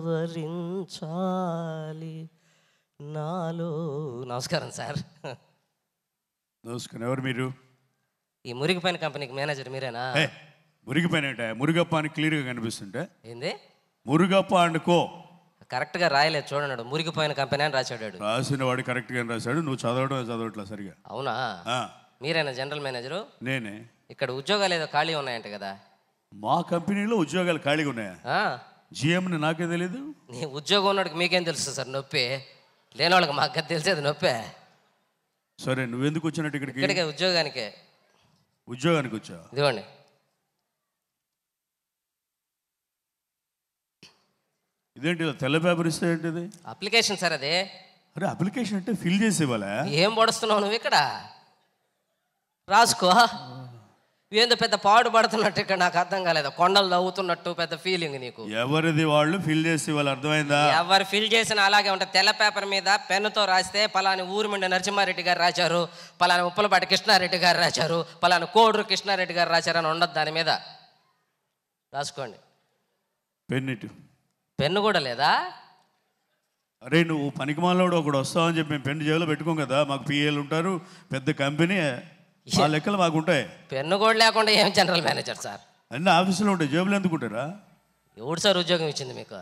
సవరించాలి నాలో నమస్కారం సార్ నమస్కారం ఎవరు మీరు ఈ మురిగిపోయిన కంపెనీకి మేనేజర్ మీరేనా ఏ మురిగిపోయిన మురుగప్ప అని క్లియర్గా కనిపిస్తుంటే ఏంది మురుగప్ప అండుకో కరెక్ట్గా రాయలేదు చూడన్నాడు మురిగిపోయిన కంపెనీ అని రాశాడు రాసిన వాడు కరెక్ట్గా రాశాడు నువ్వు చదవడం చదవట్లా సరిగా అవునా ఆ, మీరేనా జనరల్ మేనేజరు నేనే ఇక్కడ ఉద్యోగాలు ఏదో ఖాళీ ఉన్నాయంట కదా మా కంపెనీలో ఉద్యోగాలు ఖాళీగా ఉన్నాయా ఆ, జిఎంని నాకే తెలీదు నీ ఉద్యోగం ఉన్నోడికి మీకేం తెలుసు సార్ నొప్పి లేని వాళ్ళకి మాకు కదా తెలిసేది నొప్పే సరే నువ్వెందుకు వచ్చినట్టు ఇక్కడికి ఇక్కడికే ఉద్యోగానికే ఉద్యోగానికి వచ్చా ఇదిగోండి ఇదేంటి ఇలా తెల్ల పేపర్ ఇస్తే ఏంటిది అప్లికేషన్ సార్ అది అరే అప్లికేషన్ అంటే ఫిల్ చేసి ఇవ్వాలా ఏం పడుస్తున్నావు నువ్వు ఇక్కడ రాసుకో ఏందో పెద్ద పాడు పడుతున్నట్టు ఇక్కడ నాకు అర్థం కాలేదు కొండలు తవ్వుతున్నట్టు పెద్ద ఫీలింగ్ నీకు ఎవరిది వాళ్ళు ఫిల్ చేసి ఇవ్వాలి అర్థమైందా ఎవరు ఫిల్ చేసిన అలాగే ఉంటుంది తెల్ల పేపర్ మీద పెన్నుతో రాస్తే పలాని ఊరిమండి నరసింహారెడ్డి గారు రాశారు పలాని ఉప్పలపాటి కృష్ణారెడ్డి గారు రాశారు పలాని కోడూరు కృష్ణారెడ్డి గారు రాశారు అని ఉండదు దాని మీద రాసుకోండి పెన్నిటు పెన్ను కూడా లేదా అరే నువ్వు పనికిమాలోడు ఒకడు వస్తావని చెప్పి మేము పెన్ను జేబులో పెట్టుకోం కదా మాకు పిఏలు ఉంటారు పెద్ద కంపెనీ ఆ లెక్కలు మాకు ఉంటాయి పెన్ను కూడా లేకుండా ఏం జనరల్ మేనేజర్ సార్ అన్ని ఆఫీసులో ఉంటాయి జేబులు ఎందుకు ఉంటారా ఎవడు సార్ ఉద్యోగం ఇచ్చింది మీకు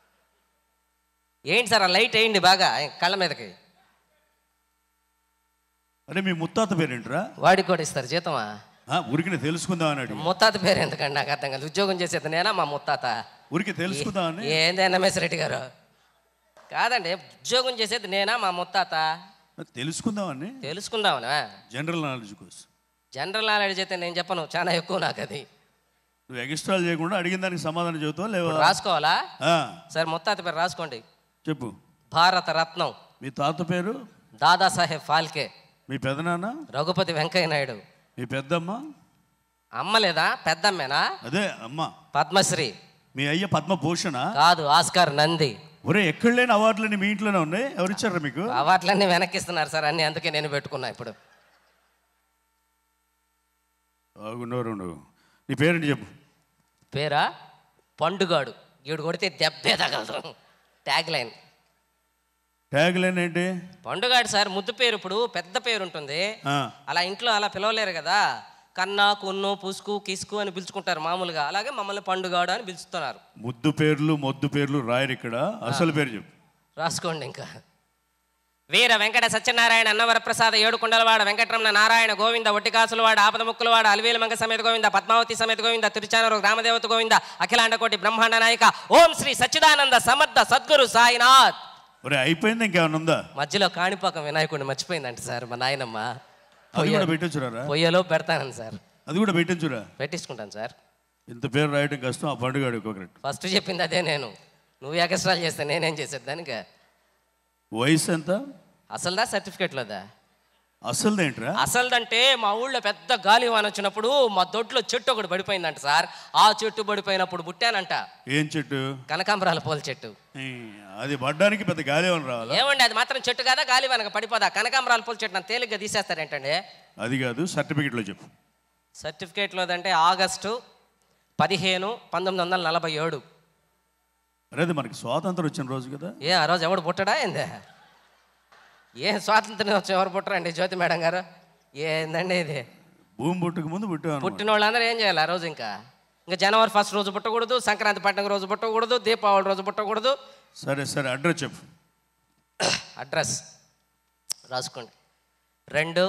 ఏంటి సార్ ఆ లైట్ వేయండి బాగా కళ్ళ మీదకి అరే మీ ముత్తాత పేరేంట్రా వాడికి కూడా ఇస్తారు జీతమా ఆ, ఊరికినే తెలుసుకుందాం అని అడిగి ముత్తాత పేరు ఎందుకండి నాకు అర్థం కాదు ఉద్యోగం చేసేది నేనా మా ముత్తాత ఊరికి తెలుసుకుందామని ఏంది ఎన్ఎంఎస్ రెడ్డి గారు కాదండి ఉద్యోగం చేసేది నేనా మా ముత్తాత తెలుసుకుందామని తెలుసుకుందామనా జనరల్ నాలెడ్జ్ కోసం జనరల్ నాలెడ్జ్ అయితే నేను చెప్పను చాలా ఎక్కువ నాకు అది నువ్వు ఎక్స్ట్రాలు చేయకుండా అడిగిన దానికి సమాధానం చెబుతావా లేవా ఇప్పుడు రాసుకోవాలా ఆ, సరే ముత్తాత పేరు రాసుకోండి చెప్పు భారత రత్నం మీ తాత పేరు దాదాసాహెబ్ ఫాల్కే మీ పెదనాన్న రఘుపతి వెంకయ్య నాయుడు మీ పెద్దమ్మ అమ్మ లేదా పెద్దమ్మేనా అదే అమ్మ పద్మశ్రీ మీ అయ్య పద్మభూషణ కాదు ఆస్కార్ నంది ఒరే ఎక్కడ లేని అవార్డులన్నీ మీ ఇంట్లోనే ఉన్నాయి ఎవరిచ్చారా మీకు అవార్డులన్నీ వెనక్కిస్తున్నారు సార్ అన్ని అందుకే నేను పెట్టుకున్నా ఇప్పుడు ఆగున్నారు నువ్వు నీ పేరేంటి చెప్పు పేరా పండుగాడు ఈడు కొడితే దెబ్బే తగలదు ట్యాగ్ లైన్ ట్యాగ్ లైన్ ఏంటి పండుగాడు సార్ ముద్దు పేరు ఇప్పుడు పెద్ద పేరు ఉంటుంది ఆ, అలా ఇంట్లో అలా పిలవలేరు కదా కన్నా కొన్ను పుసుకు కిసుకు అని పిలుచుకుంటారు మామూలుగా అలాగే మమ్మల్ని పండుగాడు అని పిలుస్తున్నారు ముద్దు పేర్లు మొద్దు పేర్లు రాయరు ఇక్కడ అసలు పేరు చెప్పు రాసుకోండి ఇంకా వీర వెంకట సత్యనారాయణ అన్నవరప్రసాద ఏడుకొండలవాడ వెంకటరమణ నారాయణ గోవింద ఒట్టికాసులవాడ ఆపద ముక్కులవాడ అలివేలు మంగ సమేత గోవింద పద్మావతి సమేత గోవింద తిరుచానూరు గ్రామదేవత గోవింద అఖిలాండ కోటి బ్రహ్మాండ నాయక ఓం శ్రీ సచ్చిదానంద సమర్థ సద్గురు సాయినాథ్ ఒరే అయిపోయింది ఇంకేమైనా ఉందా మధ్యలో కాణిపాకం వినాయకుడిని మర్చిపోయిందంట సార్ మా నాయనమ్మ అది కూడా పెట్టొచ్చురా పొయ్యలో పెడతానని సార్ అది కూడా పెట్టొచ్చురా పెట్టించుకుంటాను సార్ ఇంత పేరు రాయడం కష్టం ఆ పండుగ ఒకటి ఫస్ట్ చెప్పింది అదే నేను నువ్వు ఎక్స్ట్రాలు చేస్తే నేనేం చేసేది దానికి వయసు ఎంత అసలుదా సర్టిఫికేట్లోదా అసలు ఏంట్రా అసలుదంటే మా ఊళ్ళో పెద్ద గాలి వాన వచ్చినప్పుడు మా దొడ్లో చెట్టు ఒకటి పడిపోయిందంట సార్ ఆ చెట్టు పడిపోయినప్పుడు పుట్టానంట ఏం చెట్టు కనకాంబరాల పూల చెట్టు ఈ, అది పడ్డానికి పెద్ద గాలి ఏమైనా రావాలా ఏమండి అది మాత్రం చెట్టు కదా గాలి వానక పడిపోదా కనకాంబరాల పూల చెట్టు నన్ను తేలిగ్గా తీసేస్తారేంటండి అది కాదు సర్టిఫికెట్లో చెప్పు సర్టిఫికేట్లోదంటే ఆగస్టు పదిహేను పంతొమ్మిది వందల నలభై ఏడు అరే అది మనకి స్వాతంత్రం వచ్చిన రోజు కదా ఏ ఆ రోజు ఎవడు పుట్టడా ఏందే ఏ స్వాతంత్రం వచ్చి ఎవరు పుట్టరండి జ్యోతి మేడం గారు ఏందండి ఇది భూమి పుట్టుక ముందు పుట్టాను పుట్టిన వాళ్ళందరూ ఏం చేయాలి ఆ రోజు ఇంకా ఇంకా జనవరి ఫస్ట్ రోజు పుట్టకూడదు సంక్రాంతి పండుగ రోజు పుట్టకూడదు దీపావళి రోజు పుట్టకూడదు సరే సరే అడ్రస్ చెప్పు అడ్రస్ రాసుకోండి రెండు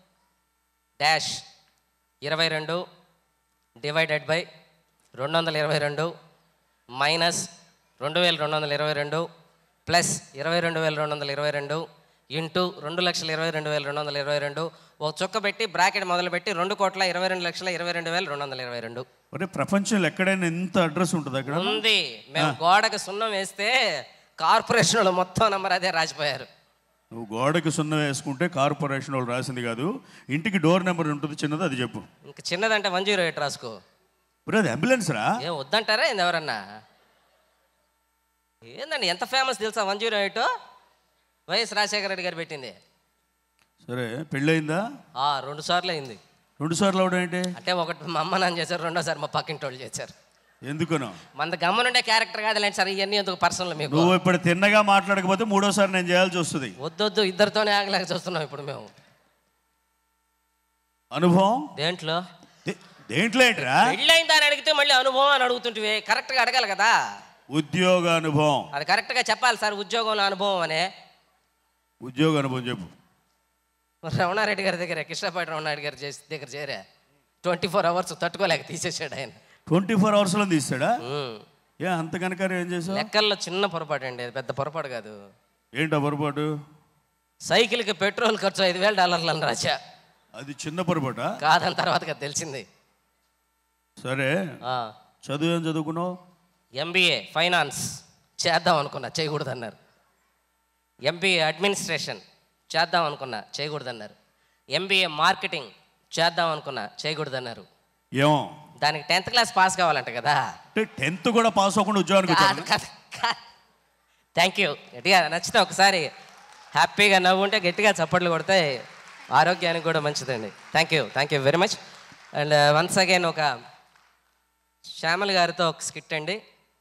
డాష్ ఇరవై రెండు డివైడెడ్ బై రెండు వందల ఇరవై రెండు మైనస్ రెండు వేల రెండు వందల ఇరవై రెండు ప్లస్ ఇరవై రెండు వేల రెండు వందల ఇరవై రెండు ఇంటూ రెండు లక్షల ఇరవై రెండు వేల రెండు వందల ఇరవై రెండు ఒక చుక్క పెట్టి బ్రాకెట్ మొదలుపెట్టి రెండు కోట్ల ఇరవై రెండు లక్షల ఇరవై రెండు వేల రెండు వందల ఇరవై రెండు ఒరే ప్రపంచంలో ఎక్కడైనా ఇంత అడ్రస్ ఉంటుంది అక్కడ ఉంది మేము గోడకు సున్నం వేస్తే కార్పొరేషన్ వాళ్ళు మొత్తం నంబర్ అదే రాసిపోయారు నువ్వు గోడకి సున్నం వేసుకుంటే కార్పొరేషన్ వాళ్ళు రాసింది కాదు ఇంటికి డోర్ నెంబర్ ఉంటుంది చిన్నది అది చెప్పు ఇంకా చిన్నదంటే వన్ జీరో ఎయిట్ రాసుకో ఒరే అది అంబులెన్స్ రా ఏం వద్దంటారా ఏంది ఎవరన్నా ఏందండి ఎంత ఫేమస్ తెలుసా one zero eight YS Rajasekhara Reddy garu పెట్టింది సరే పెళ్ళయిందా ఆ, రెండు సార్లు అయింది రెండు సార్లు అవడం ఏంటి అంటే ఒకటి మా అమ్మ నాన్న చేశారు రెండోసారి మా పక్కింటి వాళ్ళు చేశారు ఎందుకనో మన గమ్మనుండే క్యారెక్టర్ కాదులేండి సార్ ఇవన్నీ ఎందుకు పర్సనల్ మీకు నువ్వు ఇప్పుడు తిన్నగా మాట్లాడకపోతే మూడోసారి నేను చేయాల్సి వస్తుంది వద్దొద్దు ఇద్దరితోనే ఆగలేక చూస్తున్నాం ఇప్పుడు మేము అనుభవం దేంట్లో దే- దేంట్లో ఏంట్రా పెళ్ళైందా అని అడిగితే మళ్ళీ అనుభవం అని అడుగుతుంటివి కరెక్ట్గా అడగాలి కదా ఉద్యోగ అనుభవం అది కరెక్ట్గా చెప్పాలి సార్ ఉద్యోగంలో అనుభవం అనే ఉద్యోగ అనుభవం చెప్పు మరి రమణారెడ్డి గారి దగ్గర కృష్ణపాటి రమణారెడ్డి గారి చేసి దగ్గర చేరా ట్వంటీ ఫోర్ అవర్స్ తట్టుకోలేక తీసేసాడు ఆయన ట్వంటీ ఫోర్ అవర్స్లో తీస్తాడా ఉమ్. ఏ అంత కనుక ఏం చేసావు లెక్కల్లో చిన్న పొరపాటు అండి అది పెద్ద పొరపాటు కాదు ఏంటా పొరపాటు సైకిల్కి పెట్రోల్ ఖర్చు ఐదు వేల డాలర్లు అని రాజా అది చిన్న పొరపాటా కాదని తర్వాత కదా తెలిసింది సరే చదువు ఏం చదువుకున్నావు ఎంబీఏ ఫైనాన్స్ చేద్దాం అనుకున్నా చేయకూడదన్నారు ఎంబీఏ అడ్మినిస్ట్రేషన్ చేద్దాం అనుకున్నా చేయకూడదన్నారు ఎంబీఏ మార్కెటింగ్ చేద్దాం అనుకున్నా చేయకూడదన్నారు ఏమో దానికి టెన్త్ క్లాస్ పాస్ కావాలంట కదా అంటే టెన్త్ కూడా పాస్ అవ్వకుండా ఉద్యోగానికి వచ్చాను థ్యాంక్ యూ గట్టిగా నచ్చితే ఒకసారి హ్యాపీగా నవ్వుంటే గట్టిగా చప్పట్లు కొడితే ఆరోగ్యానికి కూడా మంచిదండి thank you thank you very much and once again ఒక శ్యామల్ గారితో ఒక స్కిట్ అండి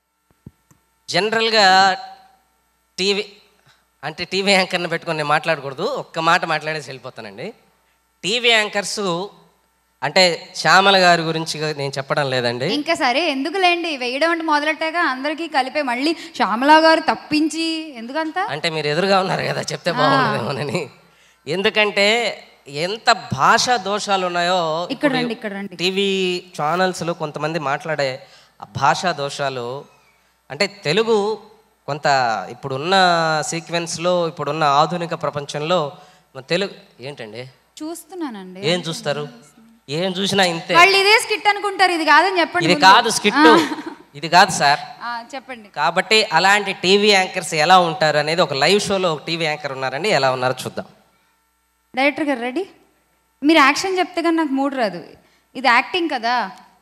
జనరల్గా టీవీ అంటే టీవీ యాంకర్ని పెట్టుకొని నేను మాట్లాడకూడదు ఒక్క మాట మాట్లాడేసి వెళ్ళిపోతానండి టీవీ యాంకర్స్ అంటే శ్యామల గారి గురించి నేను చెప్పడం లేదండి ఇంకా సరే ఎందుకులేండి వేయడం అంటే మొదలెట్టాక అందరికీ కలిపే మళ్ళీ శ్యామలా గారు తప్పించి ఎందుకంత అంటే మీరు ఎదురుగా ఉన్నారు కదా చెప్తే బాగుండదేమోనని ఎందుకంటే ఎంత భాషా దోషాలు ఉన్నాయో ఇక్కడ రండి ఇక్కడ రండి టీవీ ఛానల్స్లో కొంతమంది మాట్లాడే ఆ భాషా దోషాలు అంటే తెలుగు కొంత ఇప్పుడున్న సీక్వెన్స్లో ఇప్పుడున్న ఆధునిక ప్రపంచంలో మన తెలుగు ఏంటండి చూస్తున్నానండి ఏం చూస్తారు ఏం చూసినా ఇంతే వాళ్ళు ఇదే స్కిట్ అనుకుంటారు ఇది కాదని చెప్పండి ఇది ముందు. కాదు స్కిట్ ఇది కాదు సార్ ఆ, చెప్పండి కాబట్టి అలాంటి టీవీ యాంకర్స్ ఎలా ఉంటారు అనేది ఒక లైవ్ షోలో ఒక టీవీ యాంకర్ ఉన్నారండి ఎలా ఉన్నారో చూద్దాం డైరెక్టర్ గారు రెడీ మీరు యాక్షన్ చెప్తే కానీ నాకు మూడు రాదు ఇది యాక్టింగ్ కదా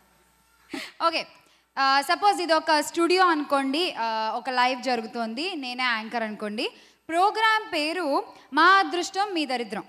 ఓకే సపోజ్ ఇది ఒక స్టూడియో అనుకోండి ఆ, ఒక లైవ్ జరుగుతోంది నేనే యాంకర్ అనుకోండి ప్రోగ్రామ్ పేరు మా అదృష్టం మీ దరిద్రం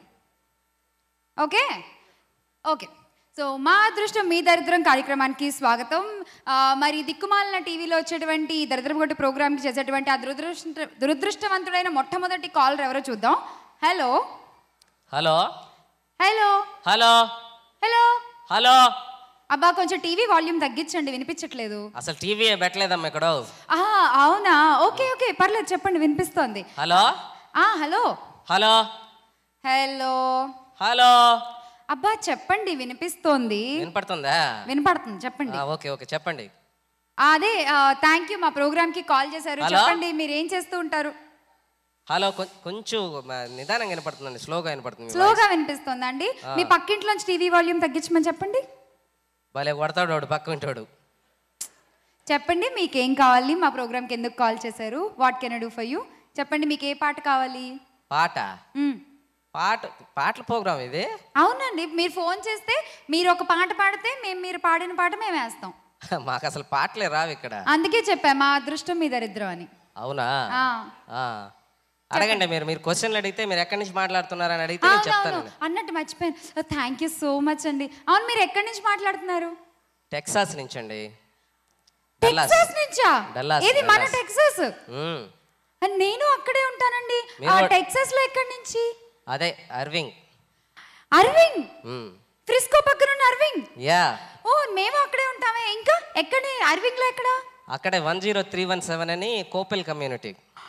ఓకే ఓకే సో మా అదృష్టం మీ దరిద్రం కార్యక్రమానికి స్వాగతం ఆ, మరి దిక్కుమాలిన టీవీలో వచ్చేటువంటి ఈ దరిద్రం కొట్టి ప్రోగ్రామ్కి చేసేటువంటి ఆ దురదృష్ట దురదృష్టవంతుడైన మొట్టమొదటి కాలర్ ఎవరో చూద్దాం hello hello hello hello hello hello అబ్బా కొంచెం టీవీ వాల్యూమ్ తగ్గించండి వినిపించట్లేదు అసలు టీవీ పెట్టలేదమ్మా ఇక్కడ ఆహా అవునా ఓకే ఓకే పర్లేదు చెప్పండి వినిపిస్తోంది హలో ఆ హలో హలో హలో హలో అబ్బా చెప్పండి వినిపిస్తోంది వినపడుతుందా వినపడుతుంది చెప్పండి ఆ, ఓకే ఓకే చెప్పండి అదే థ్యాంక్ యూ మా ప్రోగ్రామ్ కి కాల్ చేశారు హలో? చెప్పండి మీరు ఏం చేస్తూ ఉంటారు హలో కొం- కొంచెం మ, నిదానంగా వినపడుతుందండి స్లోగా వినపడుతుంది మీ స్లోగా వినిపిస్తుందా అండి ఆ. మీ పక్కింట్లోంచి టీవీ వాల్యూమ్ తగ్గించమని చెప్పండి voice. భలే కొడతాడు వాడు పక్క వింటాడు చెప్పండి మీకు ఏం కావాలి మా ప్రోగ్రామ్కి ఎందుకు కాల్ చేశారు what can do for you చెప్పండి మీకు ఏ పాట కావాలి పాట మ్మ్. పాట పాటల ప్రోగ్రామ్ ఇది అవునండి మీరు ఫోన్ చేస్తే మీరు ఒక పాట పాడితే మేము మీరు పాడిన పాట మేము వేస్తాం మాకు అసలు పాటలే రావు ఇక్కడ అందుకే చెప్పా మా అదృష్టం మీ దరిద్రం అని అవునా ఆ. ఆ. అడగండి మీరు మీరు క్వశ్చన్లు అడిగితే మీరు ఎక్కడి నుంచి మాట్లాడుతున్నారని అడిగితే నేను అవునవును చెప్తాను అన్నట్టు మర్చిపోయాను థ్యాంక్ యూ సో మచ్ అండి అవును మీరు ఎక్కడి నుంచి మాట్లాడుతున్నారు టెక్సాస్ నుంచి అండి టెక్సాస్ నుంచా డల్లాస్, ఏది మన డల్లాస్. టెక్సాస్ మ్మ్. అని నేను అక్కడే ఉంటానండి మీరు ఆ కూడా- టెక్సాస్ లో ఎక్కడి నుంచి అదే అర్వింగ్ అరవింగ్ మ్మ్. ఫ్రిస్కో పక్కన ఉన్న అరవింగ్ యా ఓ మేము అక్కడే ఉంటామే ఇంకా ఎక్కడ అరవింగ్ లో ఎక్కడ అక్కడే one zero three one seven అని Coppell community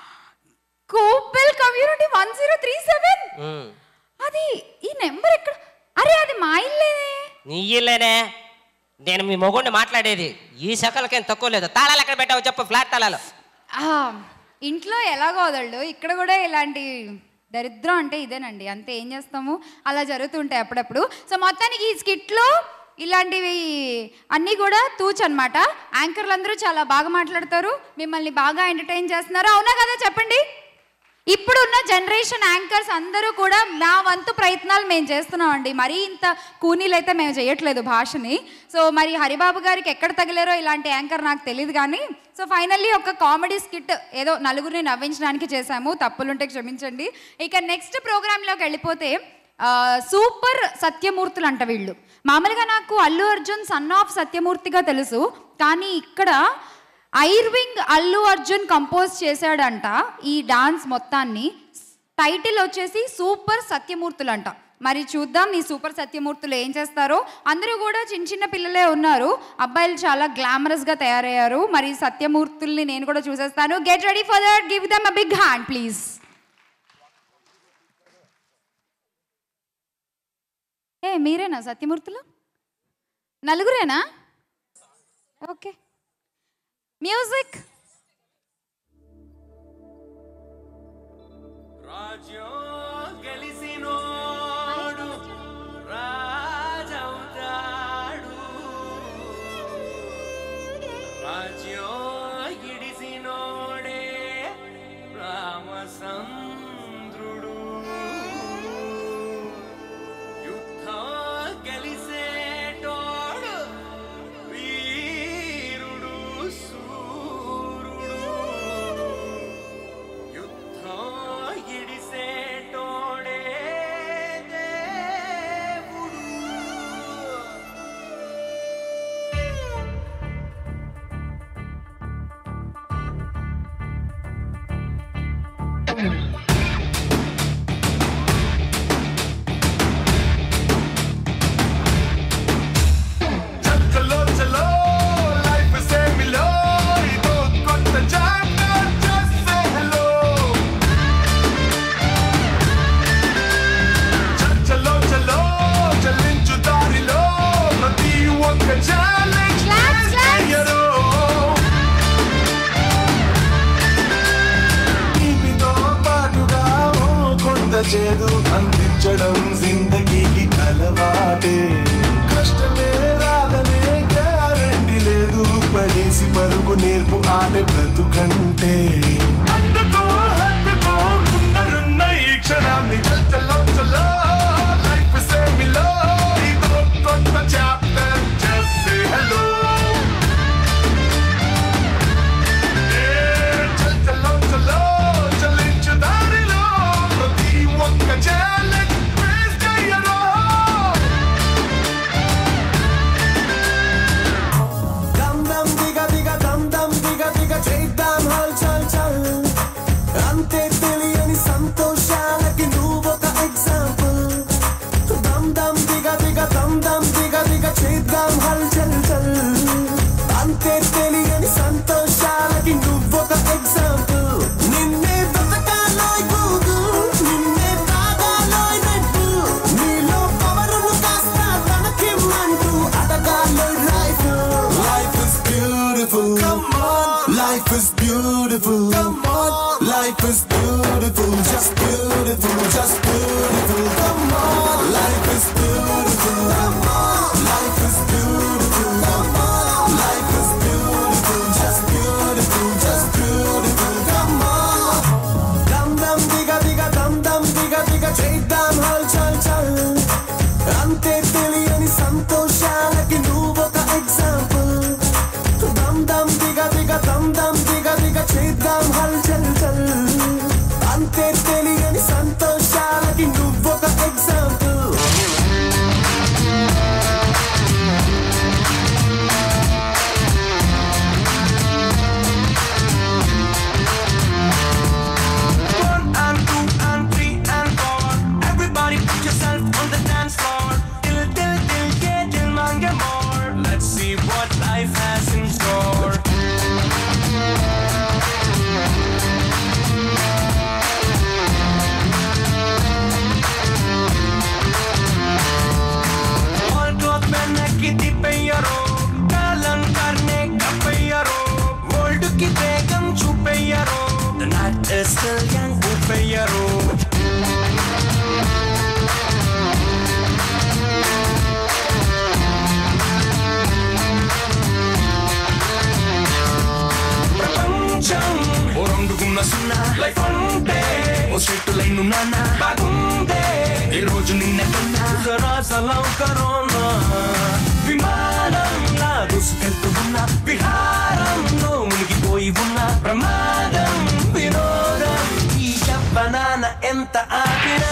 Coppell community one zero three seven మ్మ్. అది ఈ నెంబర్ ఎక్కడ అరే అది మా ఇల్లేనే నీ ఇల్లేనే నేను మీ మొగుడిని మాట్లాడేది ఈ సకలకేం తక్కువ లేదు తాళాలు ఎక్కడ పెట్టావు చెప్పు ఫ్లాట్ తాళాలు ఆ, ఇంట్లో ఎలాగో వదలడు ఇక్కడ కూడా ఇలాంటి దరిద్రం అంటే ఇదేనండి అంతే ఏం చేస్తాము అలా జరుగుతుంటాయి అప్పుడప్పుడు సో మొత్తానికి ఈ స్కిట్లో ఇలాంటివి అన్నీ కూడా తూచ్ అనమాట యాంకర్లు అందరూ చాలా బాగా మాట్లాడతారు మిమ్మల్ని బాగా ఎంటర్టైన్ చేస్తున్నారు అవునా కదా చెప్పండి ఇప్పుడున్న జనరేషన్ యాంకర్స్ అందరూ కూడా నా వంతు ప్రయత్నాలు మేము చేస్తున్నాం అండి మరీ ఇంత కూనీలు అయితే మేము చేయట్లేదు భాషని సో మరి హరిబాబు గారికి ఎక్కడ తగిలారో ఇలాంటి యాంకర్ నాకు తెలియదు కానీ సో ఫైనల్లీ ఒక కామెడీ స్కిట్ ఏదో నలుగురిని నవ్వించడానికి చేశాము తప్పులుంటే క్షమించండి ఇక నెక్స్ట్ ప్రోగ్రాంలోకి వెళ్ళిపోతే ఆ, సూపర్ సత్యమూర్తులు అంట వీళ్ళు మామూలుగా నాకు అల్లు అర్జున్ సన్ ఆఫ్ సత్యమూర్తిగా తెలుసు కానీ ఇక్కడ ఐర్వింగ్ అల్లు అర్జున్ కంపోజ్ చేశాడంట ఈ డాన్స్ మొత్తాన్ని టైటిల్ వచ్చేసి సూపర్ సత్యమూర్తులు అంట మరి చూద్దాం ఈ సూపర్ సత్యమూర్తులు ఏం చేస్తారో అందరూ కూడా చిన్న చిన్న పిల్లలే ఉన్నారు అబ్బాయిలు చాలా గ్లామరస్ గా తయారయ్యారు మరి సత్యమూర్తుల్ని నేను కూడా చూసేస్తాను get ready for that give them a big hand please ఏ మీరేనా సత్యమూర్తులు నలుగురేనా ఓకే మ్యూజిక్ రాజ్యం గెలిసినోడు రాజవుతాడు రాజ్యం గిడిసినోడే అంటే కష్టమే రాదనే గ్యారంటీ లేదు పడేసి పరుగు నేర్పు ఆడే బ్రతుకంటే అందుకో హత్తుకో ఉన్నరున్న ఈ క్షణాన్ని చల్లో చల్లో లైఫ్ సేమిలో ఇదో కొత్త చాప్టర్ జస్ట్ సే హలో చల్లో చల్లో చలించు దారిలో ప్రతి ఒక్క ఛాలెంజ్ ఫేస్ చెయ్యరా దమ్ దమ్ దిగ దిగ దమ్ దమ్ దిగ దిగ చేద్దాం హల్ చల్ చల్ అంతే తెలియని సంతోషాలకి నువ్వొక ఎగ్జాంపుల్ దమ్ దమ్ దిగ దిగ దమ్ దమ్ దిగ దిగ చేద్దాం హల్ చల్ చల్ అంతే తెలియని సంతోషాలకి నువ్వొక ఎగ్జాంపుల్ నిన్నే బ్రతకాలోయ్ గూగు నిన్నే తాగాలోయ్ నట్టు నీలో పవరును కాస్త తనకిమ్మంటూ అడగాలోయ్ life life is beautiful come on life is beautiful come on life is beautiful just beautiful just beautiful come on life is beautiful come on life is beautiful come on life is beautiful just beautiful just beautiful come on దమ్ దమ్ దిగ దిగ దమ్ దమ్ దిగ దిగ చేద్దాం హల్ చల్ చల్ అంతే తెలియని సంతోషాలకి నువ్వొక ఎగ్జాంపుల్ దమ్ దమ్ దిగ దిగ దమ్ దమ్ దిగ దిగ చేద్దాం హల్ చల్ చల్ అంతే తెలియని సంతోషాలకి నువ్వొక example One and two and three and four. Everybody put yourself on the dance floor. Till, till, till, get till, man, get more. Let's see what life has in store. All cloth पहन की तिपैयरो कालन करने का पैयरो World की बेगम छुपैयरो The night is still young upैयरो ప్రపంచం ఓ రంగుకున్న సున్నా life అంటే ఓ straight line నాన్న బాగుందే ఈ రోజు నిన్న కన్నా సరాసలం కరోనా విమానంలా దూసుకెళ్తూ ఉన్న విహారంలో మునిగిపోయి ఉన్న ప్రమాదం వినోదం ఈ చెప్పనాన ఎంత ఆపినా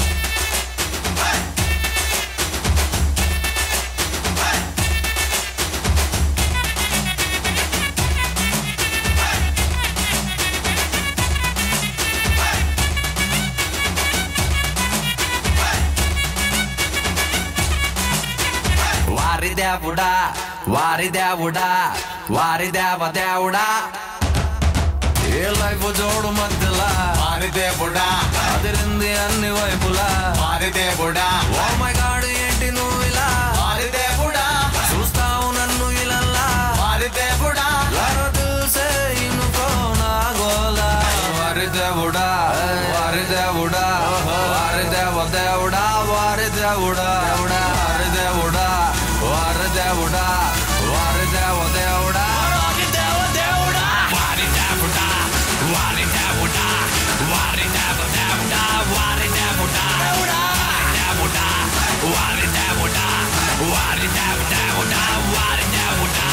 వారి దేవుడా వారి దేవుడా వారి దేవ దేవుడా ఏ లైఫ్ జోడు మధ్యలా వారి దేవుడా అదిరింది అన్ని వైపులా వారి దేవుడా ఓ మై గాడ్ ఏంటి నువ్వు ఇలా వారి దేవుడా చూస్తావు నన్ను ఇలా వారి దేవుడా దిల్సే ఇనుకో నా గోలా వారి దేవుడా వారి దేవుడా వారి దేవ దేవుడా వారి దేవుడా వారి దేవుడా వారి దేవుడా వారి దేవ దేవుడా వారి దేవ దేవుడా వారి దేవుడా వారి దేవుడా వారి దేవ దేవుడా వారి దేవుడా దేవుడా వారి దేవుడా వారి దేవ దేవుడా వారి దేవుడా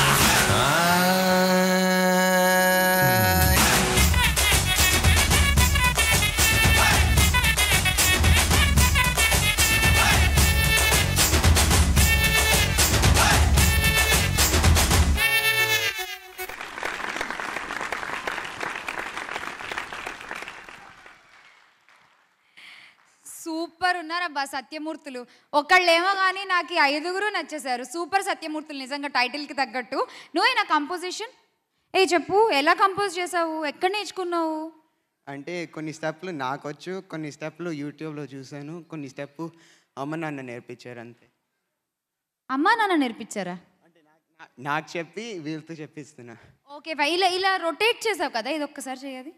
సూపర్ ఉన్నారబ్బా సత్యమూర్తులు ఒకళ్ళేమో కానీ నాకు ఈ ఐదుగురు నచ్చేశారు సూపర్ సత్యమూర్తులు నిజంగా టైటిల్కి తగ్గట్టు నువ్వే నా కంపోజిషన్ ఏ చెప్పు ఎలా కంపోజ్ చేసావు ఎక్కడ నేర్చుకున్నావు అంటే కొన్ని స్టెప్లు నాకు వచ్చు కొన్ని స్టెప్లు యూట్యూబ్లో చూశాను కొన్ని స్టెప్ అమ్మ నాన్న నేర్పించారు అంతే అమ్మా నాన్న నేర్పించారా నా- నాకు చెప్పి వీళ్ళతో చెప్పిస్తున్నా ఓకే ఫై ఇలా ఇలా రొటేట్ చేసావు కదా ఇది ఒక్కసారి చేయది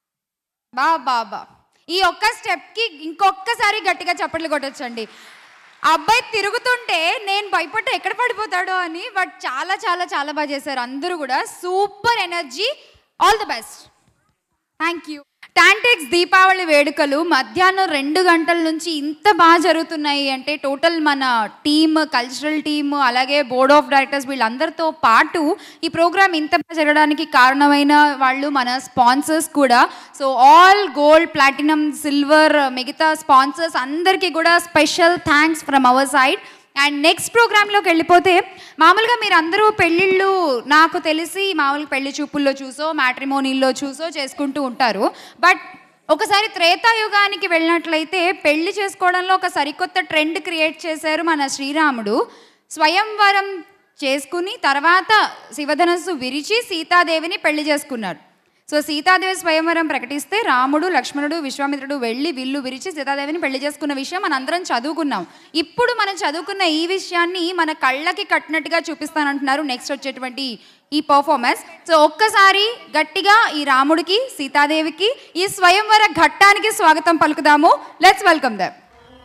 బా బా బా ఈ ఒక్క స్టెప్కి ఇంకొక్కసారి గట్టిగా చప్పట్లు కొట్టొచ్చండి ఆ అబ్బాయి తిరుగుతుంటే నేను భయపడ్డా ఎక్కడ పడిపోతాడో అని బట్ చాలా చాలా చాలా బాగా చేశారు అందరూ కూడా super energy all the best thank you TANTEX Deepavali వేడుకలు మధ్యాహ్నం రెండు గంటల నుంచి ఇంత బాగా జరుగుతున్నాయి అంటే టోటల్ మన టీమ్ కల్చరల్ టీమ్ అలాగే బోర్డ్ ఆఫ్ డైరెక్టర్స్ వీళ్ళందరితో పాటు ఈ ప్రోగ్రామ్ ఇంత బాగా జరగడానికి కారణమైన వాళ్ళు మన స్పాన్సర్స్ కూడా so all gold platinum silver మిగతా స్పాన్సర్స్ అందరికీ కూడా special thanks from our side and next ప్రోగ్రాంలోకి వెళ్ళిపోతే మామూలుగా మీరు అందరూ పెళ్ళిళ్ళు నాకు తెలిసి మామూలుగా పెళ్లి చూపుల్లో చూసో మ్యాట్రిమోనీల్లో చూసో చేసుకుంటూ ఉంటారు బట్ ఒకసారి త్రేతాయుగానికి వెళ్ళినట్లయితే పెళ్లి చేసుకోవడంలో ఒక సరికొత్త ట్రెండ్ క్రియేట్ చేశారు మన శ్రీరాముడు స్వయంవరం చేసుకుని తర్వాత శివధనస్సు విరిచి సీతాదేవిని పెళ్లి చేసుకున్నాడు సో సీతాదేవి స్వయంవరం ప్రకటిస్తే రాముడు లక్ష్మణుడు విశ్వామిత్రుడు వెళ్ళి విల్లు విరిచి సీతాదేవిని పెళ్లి చేసుకున్న విషయం మన అందరం చదువుకున్నాం ఇప్పుడు మనం చదువుకున్న ఈ విషయాన్ని మన కళ్ళకి కట్టినట్టుగా చూపిస్తానంటున్నారు నెక్స్ట్ వచ్చేటువంటి ఈ పర్ఫార్మెన్స్ సో ఒక్కసారి గట్టిగా ఈ రాముడికి సీతాదేవికి ఈ స్వయంవర ఘట్టానికి స్వాగతం పలుకుదాము లెట్స్ వెల్కమ్ దమ్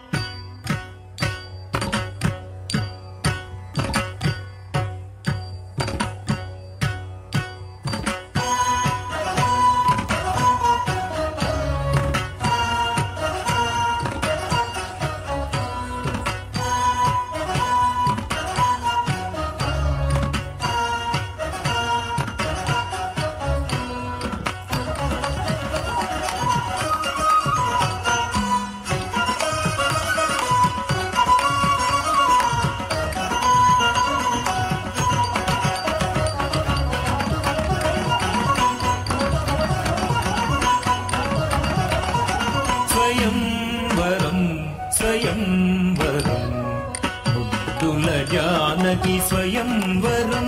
స్వయంవరం స్వయంవరం ముద్దుల జానకి స్వయంవరం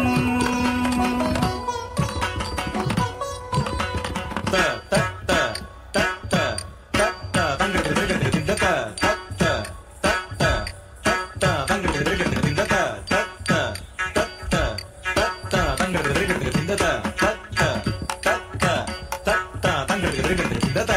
త త త త త త త తంగ దిగ దిగ త త త త త త తంగ దిగ దిగ దిగ త త త త త త తంగ దిగ దిగ దిగ త త త త త త తంగ దిగ దిగ దిగ త త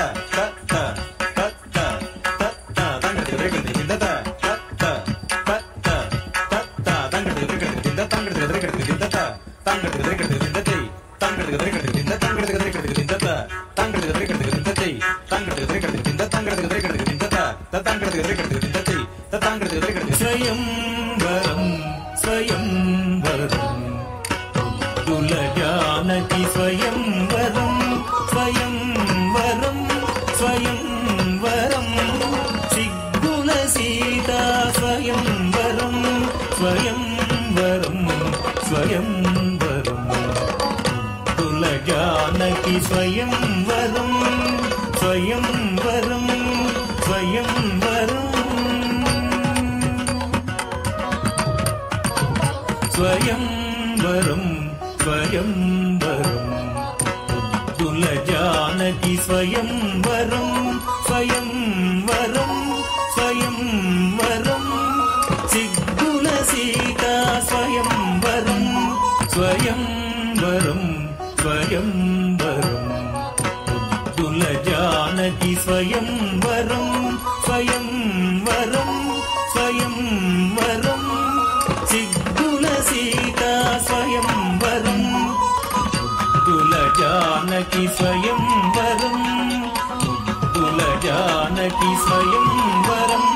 స్వయంవరం స్వయంవరం దుల జానకి స్వయంవరం స్వయంవరం స్వయంవరం సిగ్గుల సీతా స్వయంవరం స్వయంవరం స్వయంవరం దుల జానకి స్వయంవరం స్వయంవరం స్వయంవరం స్వయంవరం స్వయంవరం ముద్దుల జానకి స్వయంవరం స్వయంవరం స్వయంవరం సిగ్గుల సీతా స్వయంవరం స్వయంవరం స్వయంవరం ముద్దుల జానకి స్వయంవరం స్వయంవరం స్వయంవరం సిగ్గుల సీతా స్వయంవరం ముద్దుల జానకి స్వయంవరం ముద్దుల జానకి స్వయంవరం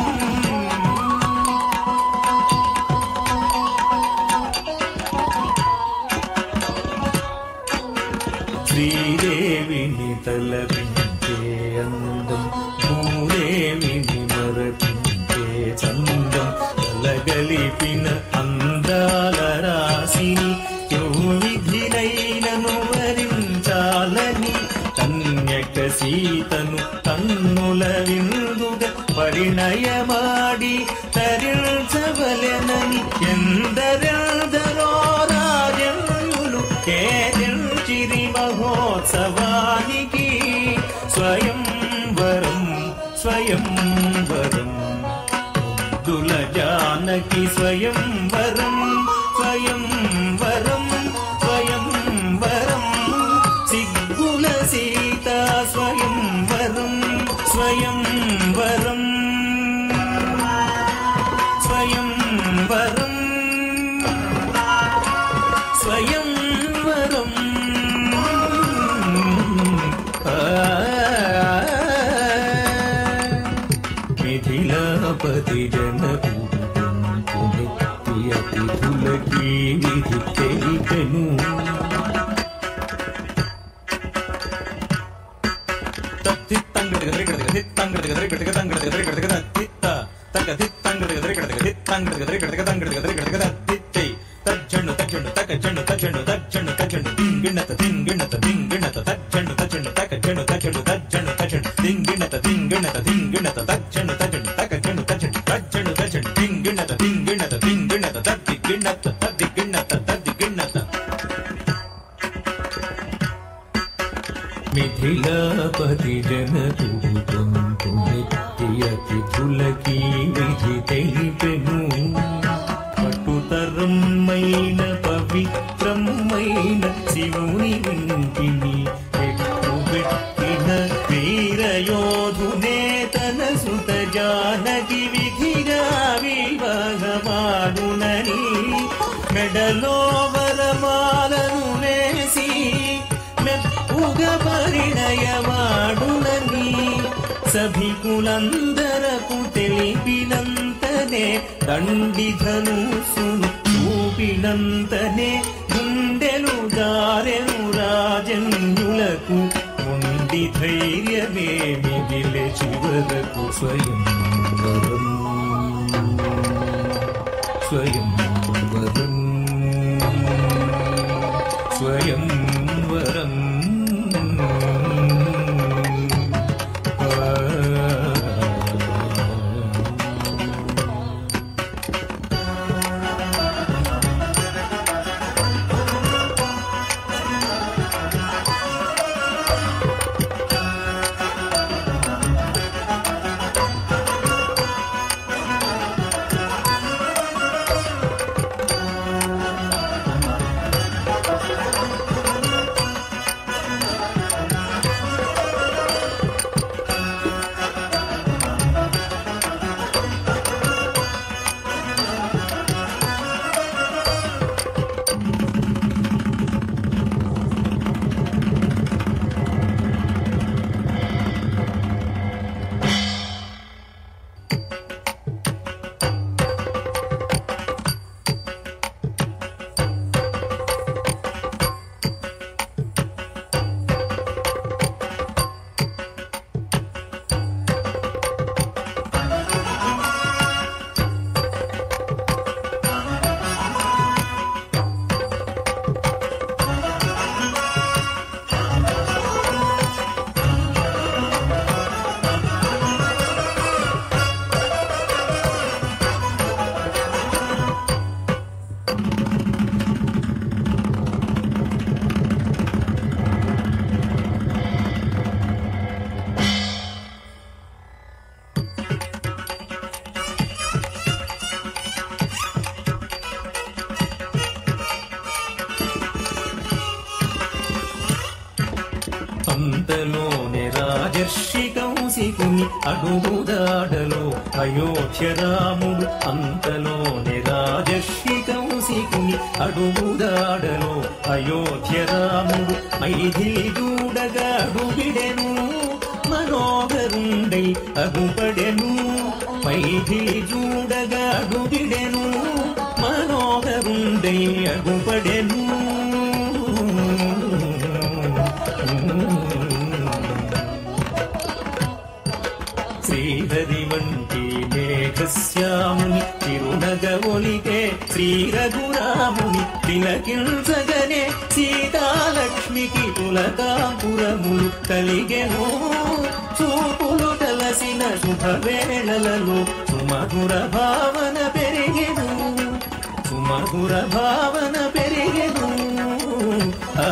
శ్రీదేవిని తలపించే అందం భూదేవిని మరపించే చందం కలగలిపిన అందాల రాశిని విధినైనను వరించాలని కన్యక సీతను కన్నుల విందుగా పరిణయమాడి తరించవలెనని ఎందరెందరో రాజన్యులు కేరించిరి మహోత్సవానికి స్వయంవరం స్వయంవరం దుల జానకి స్వయంవరం స్వయంవరం స్వయంవరం సిగ్గుల సీతా స్వయంవరం స్వయంవరం జనకుడుగొంతునెత్తి అతిథులకి విధి తెలిపెను తజ్జండు తజ్జండు తజ్జండు తజ్జండు తజ్జండు తజ్జండు దింగిణత దింగిణత దింగిణత తజ్జండు తజ్జండు తజ్జండు తజ్జండు తజ్జండు తజ్జండు దింగిణత దింగిణత దింగిణత తజ్జండు తజ్జండు తజ్జండు తజ్జండు తజ్జండు తజ్జండు దింగిణత దింగిణత దింగిణత తద్దిగిణత తద్దిగిణత తద్దిగిణత మిథిలాపతి జనకుడుగొంతునెత్తి అతిథులకి విధి తెలిపెను పట్టుతరమైన పవిత్రమైన శివుని వింటిని ఎక్కుబెట్టిన వీరయోధునే తన సుత జానకి విధిగా వివాహమాడునని మెడలో వరమాలను వేసి మెప్పుగ పరిణయమాడునని సభికులందరకు తెలిపినంతనే దండి ధనుసును చూపినంతనే గుండెలు దారెను రాజన్యులకు ఉండి ధైర్యమే మిగిలే చివరకు స్వయం వరం స్వయం వరం స్వయం వరం అంతలోనే రాజర్షి కౌశికుని అడుగుదాడలో అయోధ్య రాముడు అంతలోనే రాజర్షి కౌశికుని అడుగుదాడలో అయోధ్య రాముడు మైథిలి చూడగా అడుగిడెను మనోహరుండై అగుపడెను మైథిలి చూడగా అడుగిడెను మనోహరుండై అగుపడెను శ్రీహరి వంటి మేఘశ్యాముని తిరునగ ఒలికే శ్రీ రఘురాముని తిలకించగనే సీతాలక్ష్మికి పులకాపురములు కలిగెను చూపులు కలసిన శుభవేళలలో సుమధుర భావన పెరిగెను సుమధుర భావన పెరిగెను ఆ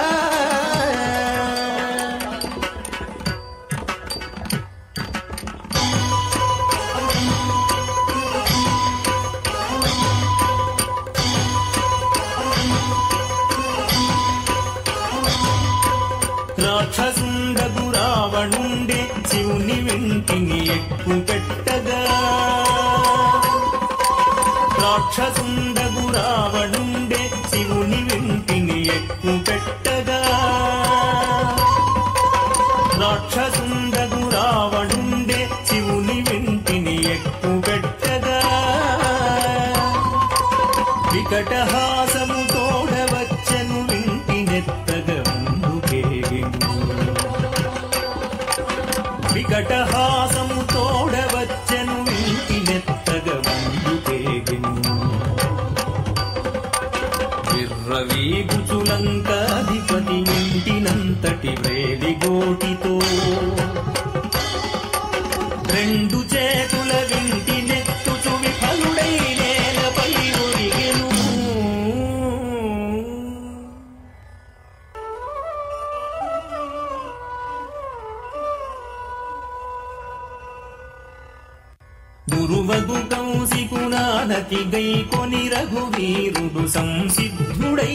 రాక్షసుండగు రావణుండే శివుని వెంటిని ఎక్కు పెట్టగా రాక్షసుండగు రావణుండే శివుని వెంటిని ఎక్కు పెట్టగా రాక్షసుండగు రావణుండే శివుని వెంటిని ఎక్కు పెట్టగా వికటహాసము తోడవచ్చను వింటి నెత్తగ ముందుకేగిను వికటహాసము తోడవచ్చను వింటి నెత్తగ ముందుకేగిను విర్రవీగుచులంకాధిపతి ఇంటినంతటి వేలిగోటితో రెండు చేతుల వింటి నెత్తుచు విఫలుడై నేలపై ఒరిగెను గురువగు కౌశికునానతి గై కొని రఘువీరుడు సంసిద్ధుడై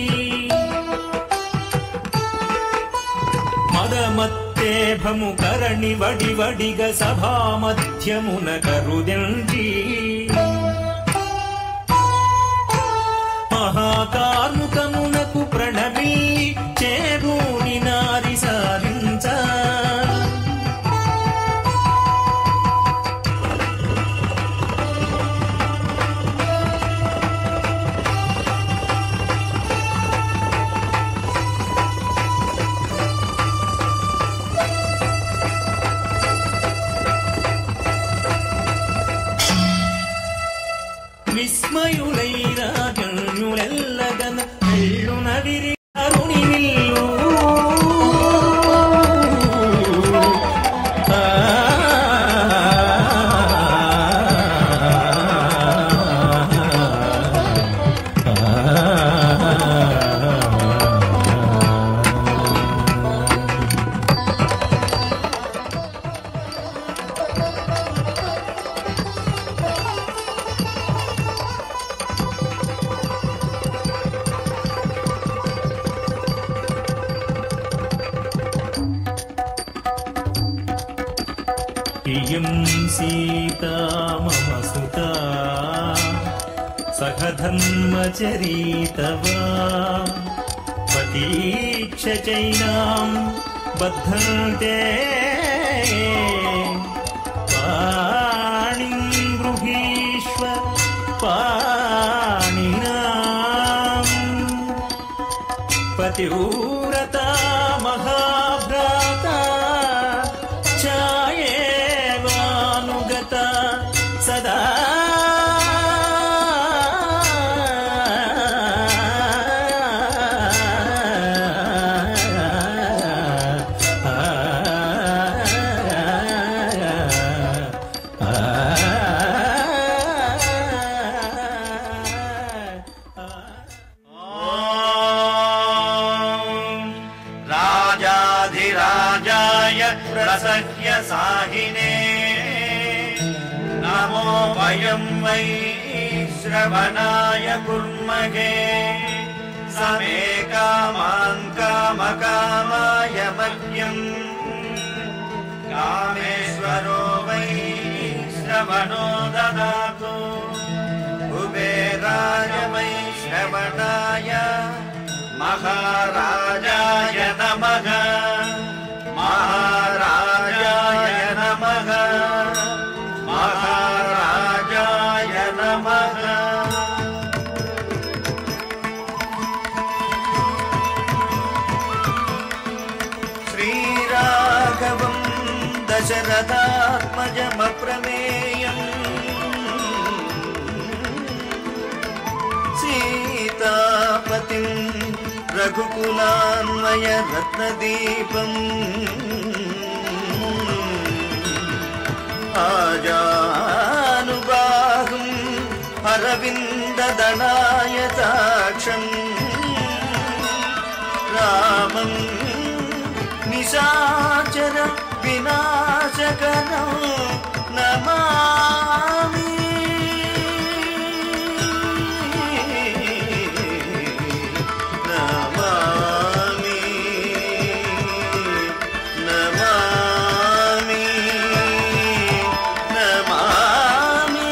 మదమత్తేభము కరణి వడి వడిగ సభామధ్యమున కరుదెంటి మహాకార్ముకమునకు ప్రణమి చేరూని నారి సారించ విస్మయులైరాజన్యులెల్లగన ఎళ్ళున విరి అరుణి విల్లు ఆ, इयं सीता मम सुता सह धर्मचरीतवा प्रतीक्ष चैनां बद्धन्ते पाणिं गृहीष्व पाणिनाम् पतिव्रता महाभ्राता ఛాయేవానుగత సదా राजाधिराजाय प्रसह्य साहिने नमो वयं वै श्रवणाय कुर्महे समे कामान् कामकामाय मह्यम् कामेश्वरो वै श्रवणो ददातु कुबेराय वै श्रवणाय महाराजाय नमः महाराजाय नमः महाराजाय नमः श्रीराघवं दशरथात्मजमप्रमेयम् सीतापतिं रघुकुलान्वय रत्नदीपम् आजानुबाहुम् अरविन्ददणायताक्षम् रामं निशाचर विनाशकरं नमामि नमामि नमामि नमामि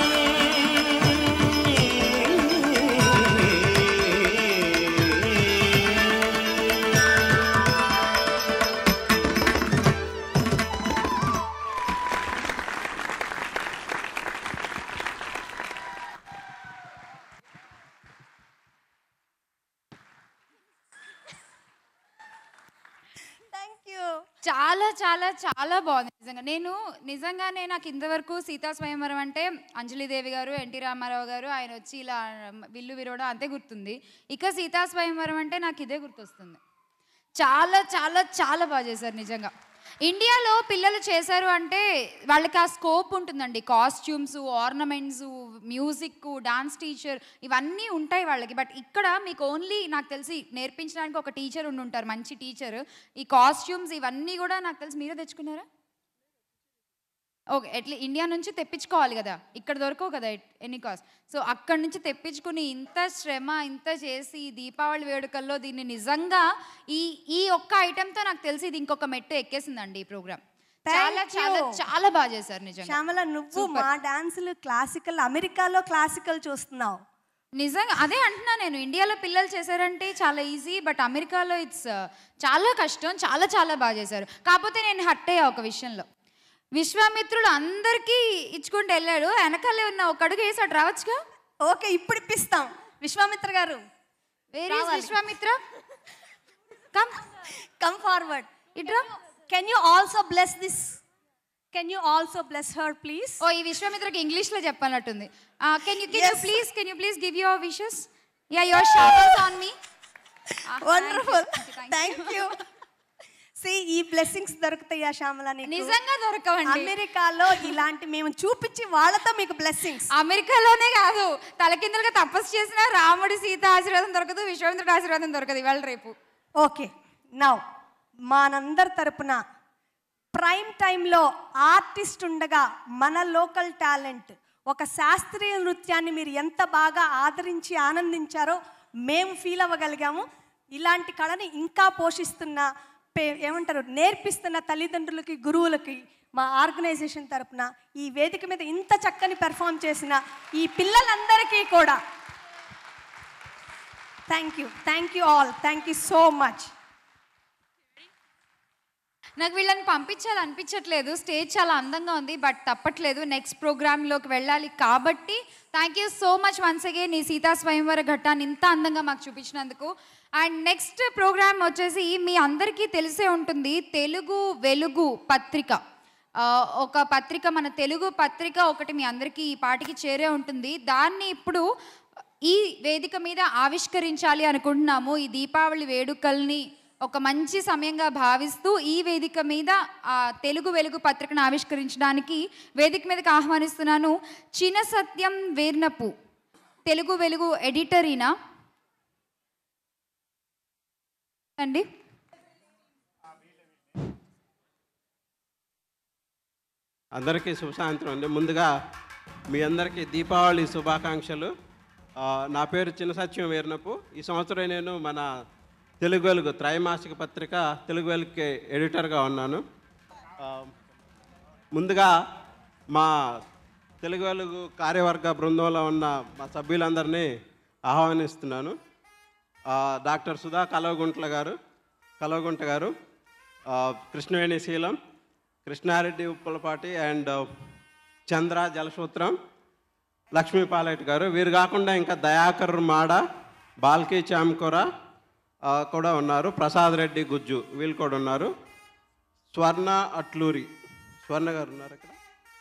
చాలా చాలా చాలా బాగుంది నిజంగా నేను నిజంగానే నాకు ఇంతవరకు సీతా స్వయంవరం అంటే అంజలిదేవి గారు ఎన్టీ రామారావు గారు ఆయన వచ్చి ఇలా విల్లు విరోడ అంతే గుర్తుంది ఇక సీతా స్వయంవరం అంటే నాకు ఇదే గుర్తొస్తుంది చాలా చాలా చాలా బాగా చేశారు నిజంగా ఇండియాలో పిల్లలు చేశారు అంటే వాళ్ళకి ఆ స్కోప్ ఉంటుందండి costumes ornaments music dance teacher ఇవన్నీ ఉంటాయి వాళ్ళకి బట్ ఇక్కడ మీకు ఓన్లీ నాకు తెలిసి నేర్పించడానికి ఒక టీచర్ ఉండి ఉంటారు మంచి టీచర్ ఈ కాస్ట్యూమ్స్ ఇవన్నీ కూడా నాకు తెలిసి మీరే తెచ్చుకున్నారా ఓకే ఎట్లా ఇండియా నుంచి తెప్పించుకోవాలి కదా ఇక్కడ దొరకవు కదా ఎన్ని కాస్ట్ సో అక్కడ నుంచి తెప్పించుకుని ఇంత శ్రమ ఇంత చేసి ఈ దీపావళి వేడుకల్లో దీన్ని నిజంగా ఈ ఈ ఒక్క ఐటెంతో నాకు తెలిసి ఇది ఇంకొక మెట్టు ఎక్కేసిందండి ఈ ప్రోగ్రామ్ చాలా Thank చాలా you. చాలా బాగా చేశారు నిజంగా శ్యామల నువ్వు Super. మా డాన్సులు క్లాసికల్ అమెరికాలో క్లాసికల్ చూస్తున్నావు నిజంగా అదే అంటున్నా నేను ఇండియాలో పిల్లలు చేశారంటే చాలా ఈజీ బట్ అమెరికాలో ఇట్స్ చాలా కష్టం చాలా చాలా బాగా చేశారు కాకపోతే నేను హట్ అయ్యా ఒక విషయంలో విశ్వామిత్రుడు అందరికీ ఇచ్చుకుంటూ వెళ్ళాడు వెనకాలే ఉన్న ఒక అడుగు వేసి అటు రావచ్చుగా ఓకే ఇప్పుడు ఇప్పిస్తాం విశ్వామిత్ర గారు వేర్ ఈస్ రావాలి. విశ్వామిత్ర కమ్ కమ్ ఫార్వర్డ్ ఇట్రా can you also bless this can you also bless her please ఓ ఈ విశ్వామిత్రకి ఇంగ్లీష్ లో చెప్పాలన్నట్టుంది can you can you please can you please give your wishes yeah your showers on మీ wonderful thank you see ఈ blessings దొరుకుతాయా శ్యామల నీకు? నిజంగా దొరకవండి. అమెరికాలో ఇలాంటి మేము చూపించి వాళ్ళతో మీకు బ్లెస్సింగ్స్ అమెరికాలోనే కాదు తలకిందులుగా తపస్సు చేసిన రాముడి సీత ఆశీర్వాదం దొరకదు విశ్వామిత్రుడి ఆశీర్వాదం దొరకదు ఇవాళ రేపు ఓకే నౌ మనందరి తరపున ప్రైమ్ టైంలో ఆర్టిస్ట్ ఉండగా మన లోకల్ టాలెంట్ ఒక శాస్త్రీయ నృత్యాన్ని మీరు ఎంత బాగా ఆదరించి ఆనందించారో మేము ఫీల్ అవ్వగలిగాము ఇలాంటి కళని ఇంకా పోషిస్తున్న పే- ఏమంటారు నేర్పిస్తున్న తల్లిదండ్రులకి గురువులకి మా ఆర్గనైజేషన్ తరపున ఈ వేదిక మీద ఇంత చక్కని పెర్ఫామ్ చేసిన ఈ పిల్లలందరికీ కూడా thank you thank you all thank you so much నాకు వీళ్ళని పంపించాలి అనిపించట్లేదు స్టేజ్ చాలా అందంగా ఉంది బట్ తప్పట్లేదు నెక్స్ట్ ప్రోగ్రాంలోకి వెళ్ళాలి కాబట్టి thank you so much once again ఈ సీతా స్వయంవర ఘట్టాన్ని ఇంత అందంగా మాకు చూపించినందుకు అండ్ నెక్స్ట్ ప్రోగ్రామ్ వచ్చేసి మీ అందరికీ తెలిసే ఉంటుంది తెలుగు వెలుగు పత్రిక ఆ, ఒక పత్రిక మన తెలుగు పత్రిక ఒకటి మీ అందరికీ ఈ పాటికి చేరే ఉంటుంది దాన్ని ఇప్పుడు ఈ వేదిక మీద ఆవిష్కరించాలి అనుకుంటున్నాము ఈ దీపావళి వేడుకల్ని ఒక మంచి సమయంగా భావిస్తూ ఈ వేదిక మీద ఆ తెలుగు వెలుగు పత్రికను ఆవిష్కరించడానికి వేదిక మీదకి ఆహ్వానిస్తున్నాను చిన సత్యం వేర్నపు తెలుగు వెలుగు ఎడిటర్ ఈయన అండి అందరికీ శుభ సాయంత్రం అండి ముందుగా మీ అందరికీ దీపావళి శుభాకాంక్షలు ఆ, నా పేరు చిన్న సత్యం వీరనపు ఈ సంవత్సరం నేను మన తెలుగు వెలుగు త్రైమాసిక పత్రిక తెలుగు వెలుగుకి ఎడిటర్గా ఉన్నాను ఆ, ముందుగా మా తెలుగు వెలుగు కార్యవర్గ బృందంలో ఉన్న మా సభ్యులందరినీ ఆహ్వానిస్తున్నాను ఆ, డాక్టర్ సుధా కలవగుంట్ల గారు కలవగుంట గారు ఆ, కృష్ణవేణి శీలం కృష్ణారెడ్డి ఉప్పలపాటి అండ్ చంద్ర జలసూత్రం లక్ష్మీ పాలెట్ గారు వీరు కాకుండా ఇంకా దయాకర్ మాడ బాల్కీ చామ్కొర ఆ, కూడా ఉన్నారు ప్రసాద్ రెడ్డి గుజ్జు వీళ్ళు కూడా ఉన్నారు స్వర్ణ అట్లూరి స్వర్ణ గారు ఉన్నారు ఇక్కడ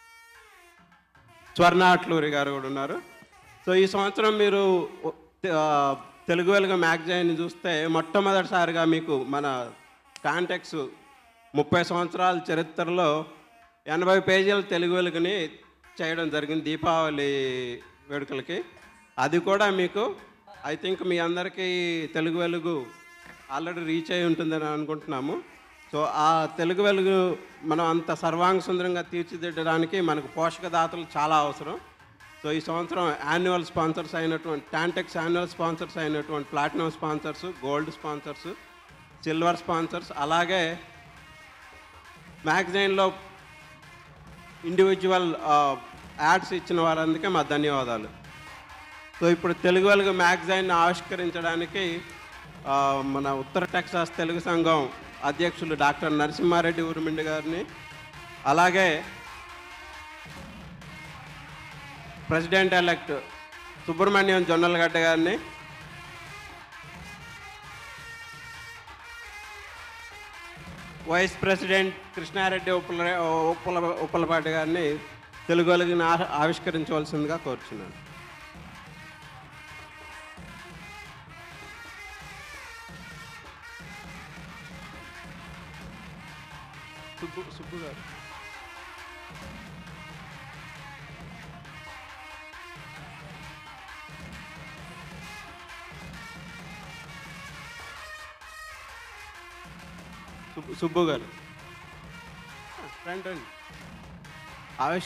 స్వర్ణ అట్లూరి గారు కూడా ఉన్నారు సో ఈ సంవత్సరం మీరు ఆ, తెలుగు వెలుగు మ్యాగజైన్ చూస్తే మొట్టమొదటిసారిగా మీకు మన కాంటెక్స్ ముప్పై సంవత్సరాల చరిత్రలో ఎనభై పేజీల తెలుగు వెలుగుని చేయడం జరిగింది దీపావళి వేడుకలకి అది కూడా మీకు ఐ థింక్ మీ అందరికీ తెలుగు వెలుగు ఆల్రెడీ రీచ్ అయి ఉంటుందని అనుకుంటున్నాము సో ఆ తెలుగు వెలుగు మనం అంత సర్వాంగ సుందరంగా తీర్చిదిద్దడానికి మనకు పోషకదాతలు చాలా అవసరం సో ఈ సంవత్సరం యాన్యువల్ స్పాన్సర్స్ అయినటువంటి టాంటెక్స్ యాన్యువల్ స్పాన్సర్స్ అయినటువంటి platinum sponsors gold sponsors silver sponsors అలాగే మ్యాగజైన్లో ఇండివిజువల్ యాడ్స్ ఇచ్చిన వారందుకే మా ధన్యవాదాలు సో ఇప్పుడు తెలుగు వెలుగు మ్యాగజైన్ ఆవిష్కరించడానికి ఆ, మన ఉత్తర టెక్సాస్ తెలుగు సంఘం అధ్యక్షులు డాక్టర్ నరసింహారెడ్డి ఊరిమిండి గారిని అలాగే ప్రెసిడెంట్ ఎలెక్ట్ సుబ్రహ్మణ్యం జొన్నలగడ్డ గారిని వైస్ ప్రెసిడెంట్ కృష్ణారెడ్డి ఉప్పల ఉప్పల ఉప్పలపాటి గారిని తెలుగులోకి ఆవిష్కరించవలసిందిగా కోరుచున్నాను సుబ్బు సుబ్బు గారు సుబ్బు సుబ్బు గారు రండి రండి ఆవిష్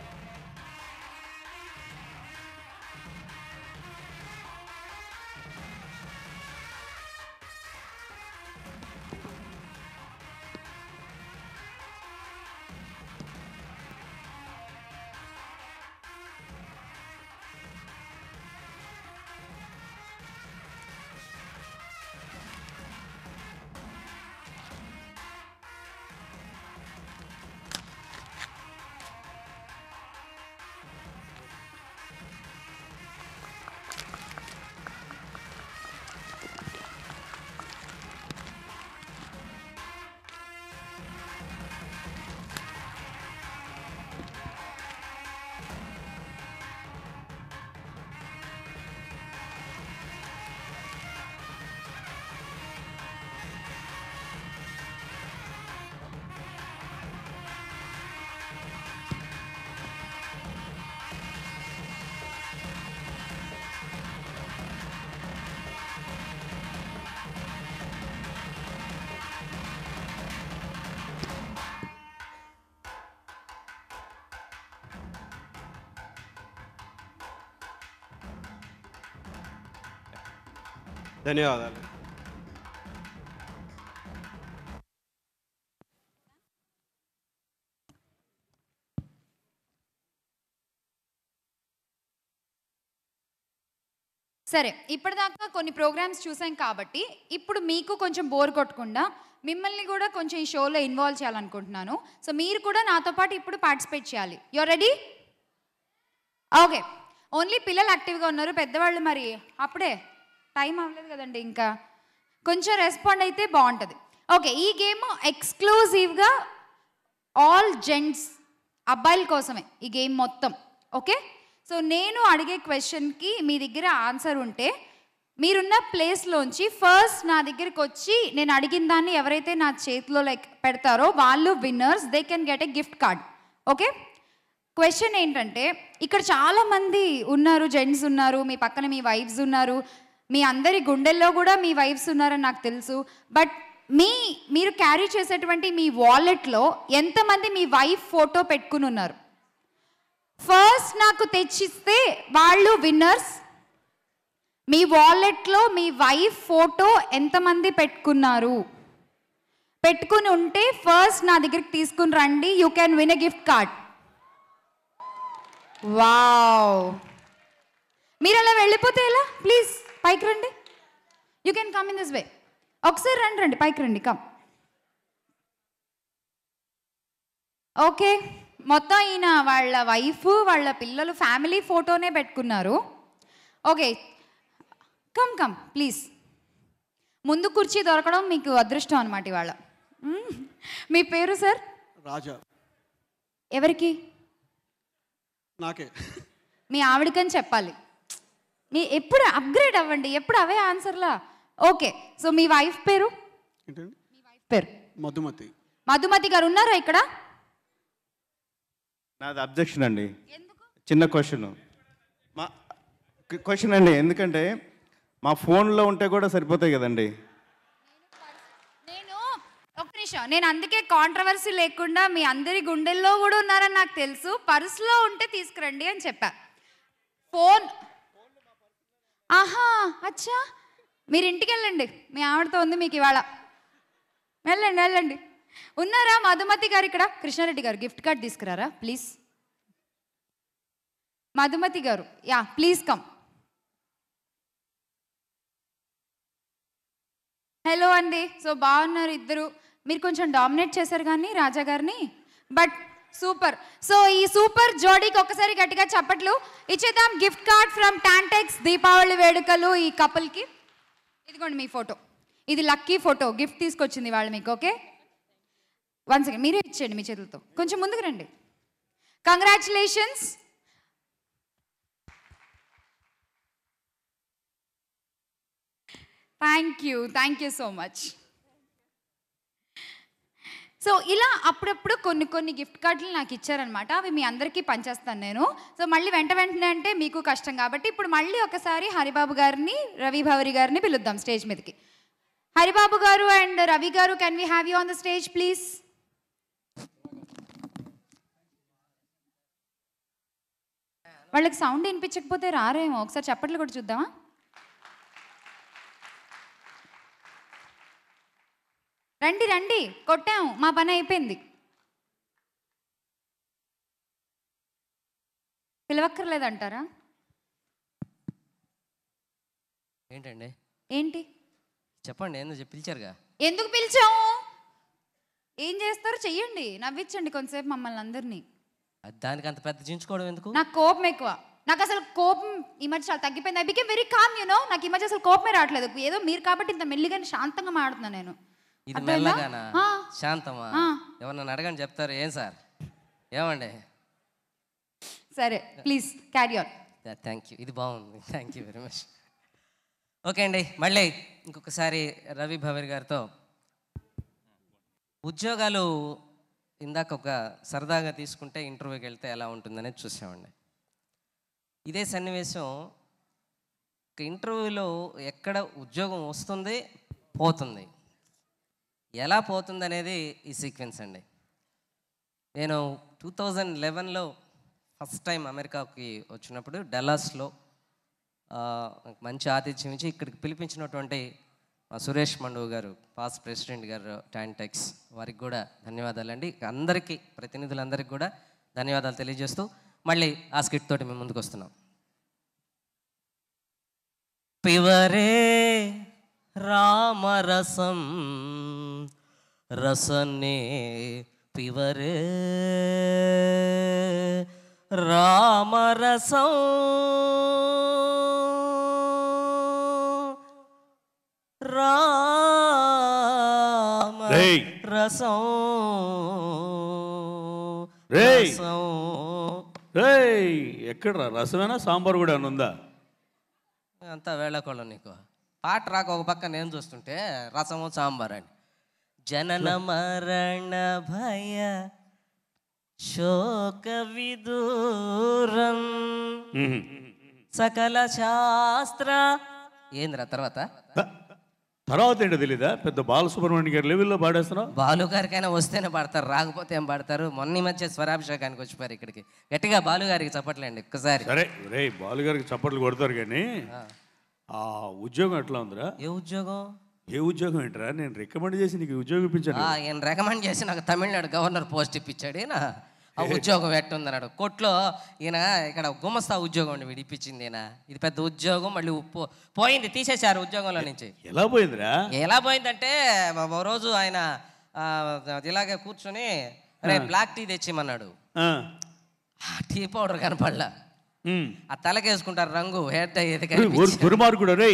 ధన్యవాదాలు సరే ఇప్పటిదాకా కొన్ని ప్రోగ్రామ్స్ చూసాం కాబట్టి ఇప్పుడు మీకు కొంచెం బోర్ కొట్టకుండా మిమ్మల్ని కూడా కొంచెం ఈ షోలో ఇన్వాల్వ్ చేయాలనుకుంటున్నాను సో మీరు కూడా నాతో పాటు ఇప్పుడు పార్టిసిపేట్ చేయాలి యువర్ రెడీ ఓకే ఓన్లీ పిల్లలు యాక్టివ్గా ఉన్నారు పెద్దవాళ్ళు మరి అప్పుడే టైం అవ్వలేదు కదండి ఇంకా కొంచెం రెస్పాండ్ అయితే బాగుంటుంది ఓకే ఈ గేమ్ ఎక్స్క్లూజివ్గా ఆల్ జెంట్స్ అబ్బాయిల కోసమే ఈ గేమ్ మొత్తం ఓకే సో నేను అడిగే క్వశ్చన్కి మీ దగ్గర ఆన్సర్ ఉంటే మీరున్న ప్లేస్లోంచి ఫస్ట్ నా దగ్గరికి వచ్చి నేను అడిగిన దాన్ని ఎవరైతే నా చేతిలో లైక్ పెడతారో వాళ్ళు winners they can get a gift card okay question ఏంటంటే ఇక్కడ చాలా మంది ఉన్నారు జెంట్స్ ఉన్నారు మీ పక్కన మీ వైఫ్స్ ఉన్నారు మీ అందరి గుండెల్లో కూడా మీ వైఫ్స్ ఉన్నారని నాకు తెలుసు బట్ మీ మీరు క్యారీ చేసేటువంటి మీ వాలెట్లో ఎంతమంది మీ వైఫ్ ఫోటో పెట్టుకుని ఉన్నారు ఫస్ట్ నాకు తెచ్చిస్తే వాళ్ళు విన్నర్స్ మీ వాలెట్లో మీ వైఫ్ ఫోటో ఎంతమంది పెట్టుకున్నారు పెట్టుకుని ఉంటే ఫస్ట్ నా దగ్గరికి తీసుకుని రండి you can win a gift card wow మీరు అలా వెళ్ళిపోతే ఎలా ప్లీజ్ పైకి రండి you can come in this way ఒకసారి రండి రండి పైకి రండి కమ్ ఓకే మొత్తం ఈయన వాళ్ళ వైఫ్ వాళ్ళ పిల్లలు ఫ్యామిలీ ఫోటోనే పెట్టుకున్నారు ఓకే కమ్ కమ్ ప్లీజ్ ముందు కుర్చీ దొరకడం మీకు అదృష్టం అనమాట ఇవాళ మ్మ్. మీ పేరు సార్ రాజా ఎవరికి నాకే మీ ఆవిడకని చెప్పాలి మీ ఎప్పుడు అప్గ్రేడ్ అవ్వండి ఎప్పుడు అవే ఆన్సర్లా ఓకే సో మీ వైఫ్ పేరు ఏంటండి పేరు మధుమతి మధుమతి గారు ఉన్నారా ఇక్కడ నాది అబ్జెక్షన్ అండి చిన్న క్వశ్చన్ మా క్వశ్చన్ అండి ఎందుకంటే మా ఫోన్లో ఉంటే కూడా సరిపోతాయి కదండి ఒక్క నిమిషం నేను అందుకే కాంట్రవర్సీ లేకుండా మీ అందరి గుండెల్లో కూడా ఉన్నారని నాకు తెలుసు పర్సులో ఉంటే తీసుకురండి అని చెప్పా ఫోన్ ఆహా అచ్చా మీరు ఇంటికి వెళ్ళండి మీ ఆవిడతో ఉంది మీకు ఇవాళ వెళ్ళండి వెళ్ళండి ఉన్నారా మధుమతి గారు ఇక్కడ కృష్ణారెడ్డి గారు గిఫ్ట్ కార్డ్ తీసుకురారా please Madhumati garu yeah please come hello అండి సో బాగున్నారు ఇద్దరు మీరు కొంచెం డామినేట్ చేశారు కానీ రాజా గారిని బట్ సూపర్ సో ఈ సూపర్ జోడీకి ఒకసారి గట్టిగా చప్పట్లు ఇచ్చేద్దాం gift card from TANTEX Deepavali వేడుకలు ఈ కపుల్కి ఇదిగోండి మీ ఫోటో ఇది లక్కీ ఫోటో గిఫ్ట్ తీసుకొచ్చింది వాళ్ళు మీకు ఓకే వన్ సెకండ్ మీరే ఇచ్చేయండి మీ చేతులతో కొంచెం ముందుకు రండి congratulations thank you thank you so much so ఇలా అప్పుడప్పుడు కొన్ని కొన్ని గిఫ్ట్ కార్డులు నాకు ఇచ్చారనమాట అవి మీ అందరికీ పంచేస్తాను నేను సో మళ్ళీ వెంట వెంటనే అంటే మీకు కష్టం కాబట్టి ఇప్పుడు మళ్ళీ ఒకసారి హరిబాబు గారిని రవి భవరి గారిని పిలుద్దాం స్టేజ్ మీదకి హరిబాబు గారు and Ravi garu can we have you on the stage please వాళ్ళకి సౌండ్ వినిపించకపోతే రారేమో ఒకసారి చప్పట్లు కూడా చూద్దామా రండి రండి కొట్టాము మా పని అయిపోయింది పిలవక్కర్లేదంటారా ఏంటండి ఏంటి చెప్పండి ఏందో చెప్పి పిలిచారుగా ఎందుకు పిలిచాము ఏం చేస్తారో చెయ్యండి నవ్వించండి కొంతసేపు మమ్మల్ని అందరినీ అది దానికి అంత పెద్ద చించుకోవడం ఎందుకు నాకు కోపం ఎక్కువ నాకు అసలు కోపం ఈ మధ్య చాలా తగ్గిపోయింది I became very calm you know నాకు ఈ మధ్య అసలు కోపమే రావట్లేదు ఏదో మీరు కాబట్టి ఇంత మెల్లిగానే శాంతంగా మాడుతున్నాను నేను ఇది అర్థమైందా? మెల్లగానా ఆ. శాంతమా ఆ. ఎవరన్నా అడగని చెప్తారు ఏం సార్ ఏమండి సరే please carry on thank you ఇది బాగుంది thank you very much okay అండి మళ్ళీ ఇంకొకసారి రవి భవర్ గారితో ఉద్యోగాలు ఇందాక ఒక సరదాగా తీసుకుంటే ఇంటర్వ్యూకి వెళ్తే ఎలా ఉంటుందనేది చూసామండి ఇదే సన్నివేశం ఒక ఇంటర్వ్యూలో ఎక్కడ ఉద్యోగం వస్తుంది పోతుంది ఎలా పోతుంది అనేది ఈ సీక్వెన్స్ అండి నేను టూ థౌజండ్ లెవెన్లో ఫస్ట్ టైం అమెరికాకి వచ్చినప్పుడు డల్లాస్లో ఆ, నాకు మంచి ఆతిథ్యం ఇచ్చి ఇక్కడికి పిలిపించినటువంటి మా సురేష్ మండువు గారు పాస్ ప్రెసిడెంట్ గారు టాంటెక్స్ వారికి కూడా ధన్యవాదాలండి అందరికీ ప్రతినిధులందరికీ కూడా ధన్యవాదాలు తెలియజేస్తూ మళ్ళీ ఆ స్కిట్ తోటి మేము ముందుకు వస్తున్నాం పివరే రామరసం రసన్నే పివరే రామరసం రామ రేయ్. రసం రేయ్ రసం. రేయ్ ఎక్కడ్రా రసమేనా సాంబార్ కూడా ఏమైనా ఉందా అంతా వేళకోళం నీకు పాట రాక ఒక పక్క నేను చూస్తుంటే రసము సాంబార్ అని జనన మరణ భయ శోక విదూరం సకల శాస్త్ర ఏంద్రా తర్వాత తర్వాత ఏంటో తెలీదా పెద్ద బాలసుబ్రహ్మణ్యం గారి లెవెల్లో పాడేస్తున్నావు బాలు గారికైనా వస్తేనే పాడతారు రాకపోతే ఏం పాడతారు మొన్న ఈ మధ్య స్వరాభిషేకానికి వచ్చిపోయారు ఇక్కడికి గట్టిగా బాలు గారికి చెప్పట్లేండి ఒక్కసారి సరే రే బాలు గారికి చప్పట్లు కొడతారు కానీ ఆ ఉద్యోగం ఎట్లా ఉందిరా ఏ ఉద్యోగం ఏ ఉద్యోగం ఏంట్రా నేను రికమెండ్ చేసి నీకు ఉద్యోగం ఇప్పించాను ఆ, ఈయన రికమెండ్ చేసి నాకు తమిళనాడు గవర్నర్ పోస్ట్ ఇప్పించాడు ఈయన ఆ ఉద్యోగం ఎట్టుందన్నాడు కోర్టులో ఈయన ఇక్కడ గుమస్తా ఉద్యోగం అండి వీడు ఇప్పించింది ఈయన ఇది పెద్ద ఉద్యోగం మళ్ళీ ఉప్పు పోయింది తీసేశారు ఉద్యోగంలో నుంచి ఎలా పోయిందిరా ఎలా పోయిందంటే ఓ రోజు ఆయన ఆ, ఇలాగే కూర్చొని రే బ్లాక్ టీ తెచ్చిమన్నాడు ఆ, ఆ టీ పౌడర్ కనపడలా ఉమ్. ఆ తలకేసుకుంటారు రంగు హెయిర్ టై ఏది ఊరు- కనిపించి దుర్మార్గుడు రే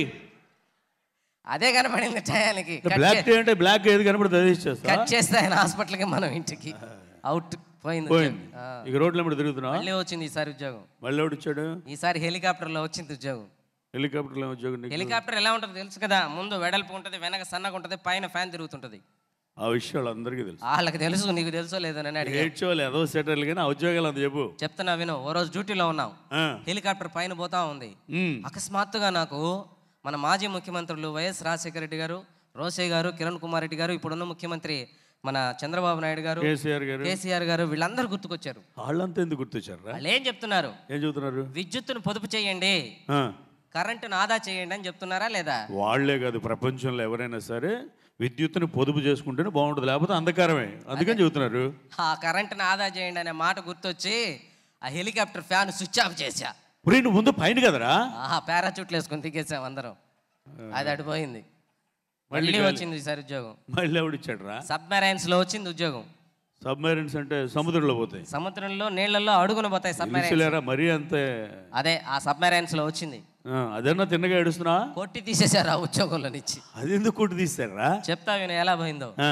అదే కనపడింది టయానికి కట్ బ్లాక్ చే- టీ అంటే బ్లాక్ ఏది కనపడితే అది ఇచ్చేస్తా కట్ చేస్తే ఆయన హాస్పిటల్కి మనం ఇంటికి అవుట్ పోయింది పోయింది ఆ. ఇక రోడ్ల మీద తిరుగుతున్నావా మళ్ళీ వచ్చింది ఈసారి ఉద్యోగం మళ్ళీ ఎవడు ఇచ్చాడు ఈసారి హెలికాప్టర్లో వచ్చింది ఉద్యోగం హెలికాప్టర్లో ఉద్యోగం నీకు? హెలికాప్టర్ ఎలా ఉంటుంది తెలుసు కదా ముందు వెడల్పు ఉంటుంది వెనక సన్నగా ఉంటుంది పైన ఫ్యాన్ తిరుగుతుంటుంది ఆ విషయాలు అందరికీ తెలుసు వాళ్ళకి తెలుసు నీకు తెలుసో లేదో అని అడిగా ఏడ్చోవాలి ఏదో సెటర్లు కానీ ఆ ఉద్యోగాలు అంత చెప్పు చెప్తున్నా విను ఓ రోజు డ్యూటీలో ఉన్నాం ఆ. హెలికాప్టర్ పైన పోతా ఉంది ఉమ్. అకస్మాత్తుగా నాకు మన మాజీ ముఖ్యమంత్రులు వైఎస్ రాజశేఖర రెడ్డి గారు రోసే గారు కిరణ్ కుమార్ రెడ్డి గారు ఇప్పుడున్న ముఖ్యమంత్రి మన చంద్రబాబు నాయుడు గారు కేసీఆర్ గారు. కేసీఆర్ గారు వీళ్ళందరూ గుర్తుకొచ్చారు వాళ్ళంతా ఎందుకు గుర్తొచ్చారు వాళ్ళు ఏం చెప్తున్నారు ఏం చెబుతున్నారు విద్యుత్తును పొదుపు చేయండి ఆ, కరెంటును ఆదా చేయండి అని చెప్తున్నారా లేదా వాళ్ళే కాదు ప్రపంచంలో ఎవరైనా సరే విద్యుత్తుని పొదుపు చేసుకుంటేనే బాగుంటుంది లేకపోతే అంధకారమే అందుకని చెబుతున్నారు ఆ కరెంటును ఆదా చేయండి అనే మాట గుర్తొచ్చి ఆ హెలికాప్టర్ ఫ్యాన్ స్విచ్ ఆఫ్ చేశా ఇప్పుడు నువ్వు ముందు పైన కదరా ఆహా పారాచూట్లు వేసుకొని దిగేసాం అందరం అది అడిపోయింది మళ్ళీ మళ్ళీ గాలి. వచ్చింది ఈసారి ఉద్యోగం మళ్ళీ ఎవడిచ్చాడు రా సబ్మెరైన్స్ లో వచ్చింది ఉద్యోగం సబ్మెరీన్స్ అంటే సముద్రంలో పోతాయి సముద్రంలో నీళ్ళల్లో అడుగున పోతాయి సబ్మెరైన్స్ తెలుసులేరా మరీ అంతే అదే ఆ సబ్మెరైన్స్ లో వచ్చింది ఆ, అదన్నా తిన్నగా ఏడుస్తున్నా కొట్టి తీసేశారు ఆ ఉద్యోగంలో నుంచి అది ఎందుకు కొట్టి తీస్తారా చెప్తా విను ఎలా పోయిందో ఆ,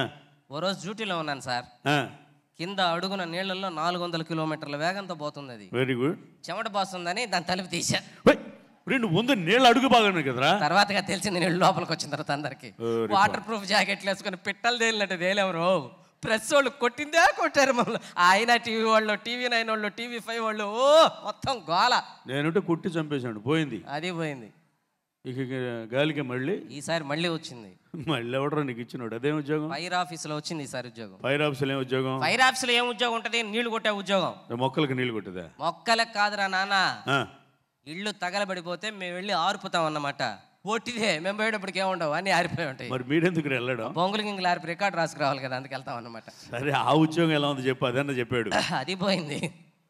ఓ రోజు డ్యూటీలో ఉన్నాను సార్ కింద అడుగున నీళ్ళల్లో నాలుగు వందల కిలోమీటర్ల వేగంతో పోతుంది అది వెరీ గుడ్ చెమట పోస్తుందని దాని తలుపు తీసా రెండు ముందు నీళ్ళు అడుగు బాగానే కదరా తర్వాతగా తెలిసింది నీళ్ళు లోపలికి వచ్చిన తర్వాత అందరికి ఓరి వాటర్ ప్రూఫ్ జాకెట్లు వేసుకొని పిట్టలు తేలినట్టు తేలేమరు ప్రెస్ వాళ్ళు కొట్టిందే కొట్టారు మమ్మల్ని ఆయన టీవీ వాళ్ళు టీవీ నైన్ వాళ్ళు టీవీ ఫైవ్ వాళ్ళు ఓ మొత్తం గోల నేనుంటే కుట్టి చంపేశాడు పోయింది అది పోయింది ఇక ఇక గాలికి మళ్ళీ ఈసారి మళ్ళీ వచ్చింది మళ్ళీ ఎవడరా నీకు ఇచ్చినాడు అదేం ఉద్యోగం ఫైర్ ఆఫీసులో వచ్చింది ఈసారి ఉద్యోగం ఫైర్ ఆఫీసులో ఏం ఉద్యోగం ఫైర్ ఆఫీసులో ఏం ఉద్యోగం ఉంటుంది నీళ్లు కొట్టే ఉద్యోగం మొక్కలకు నీళ్ళు కొట్టదా మొక్కలకు కాదురా నాన్న ఆ, ఇళ్ళు తగలబడిపోతే మేము వెళ్ళి ఆర్పుతాం అన్నమాట పొట్టిదే మేము పోయేటప్పటికి ఏముండవు అన్నీ ఆరిపోయి ఉంటాయి మరి మీరెందుకు వెళ్ళడం బొంగులు గింగులు ఆరిపి రికార్డ్ రాసుకురావాలి కదా అందుకు వెళ్తాం అన్నమాట సరే ఆ ఉద్యోగం ఎలా ఉంది చెప్పు అదన్నా చెప్పాడు అది పోయింది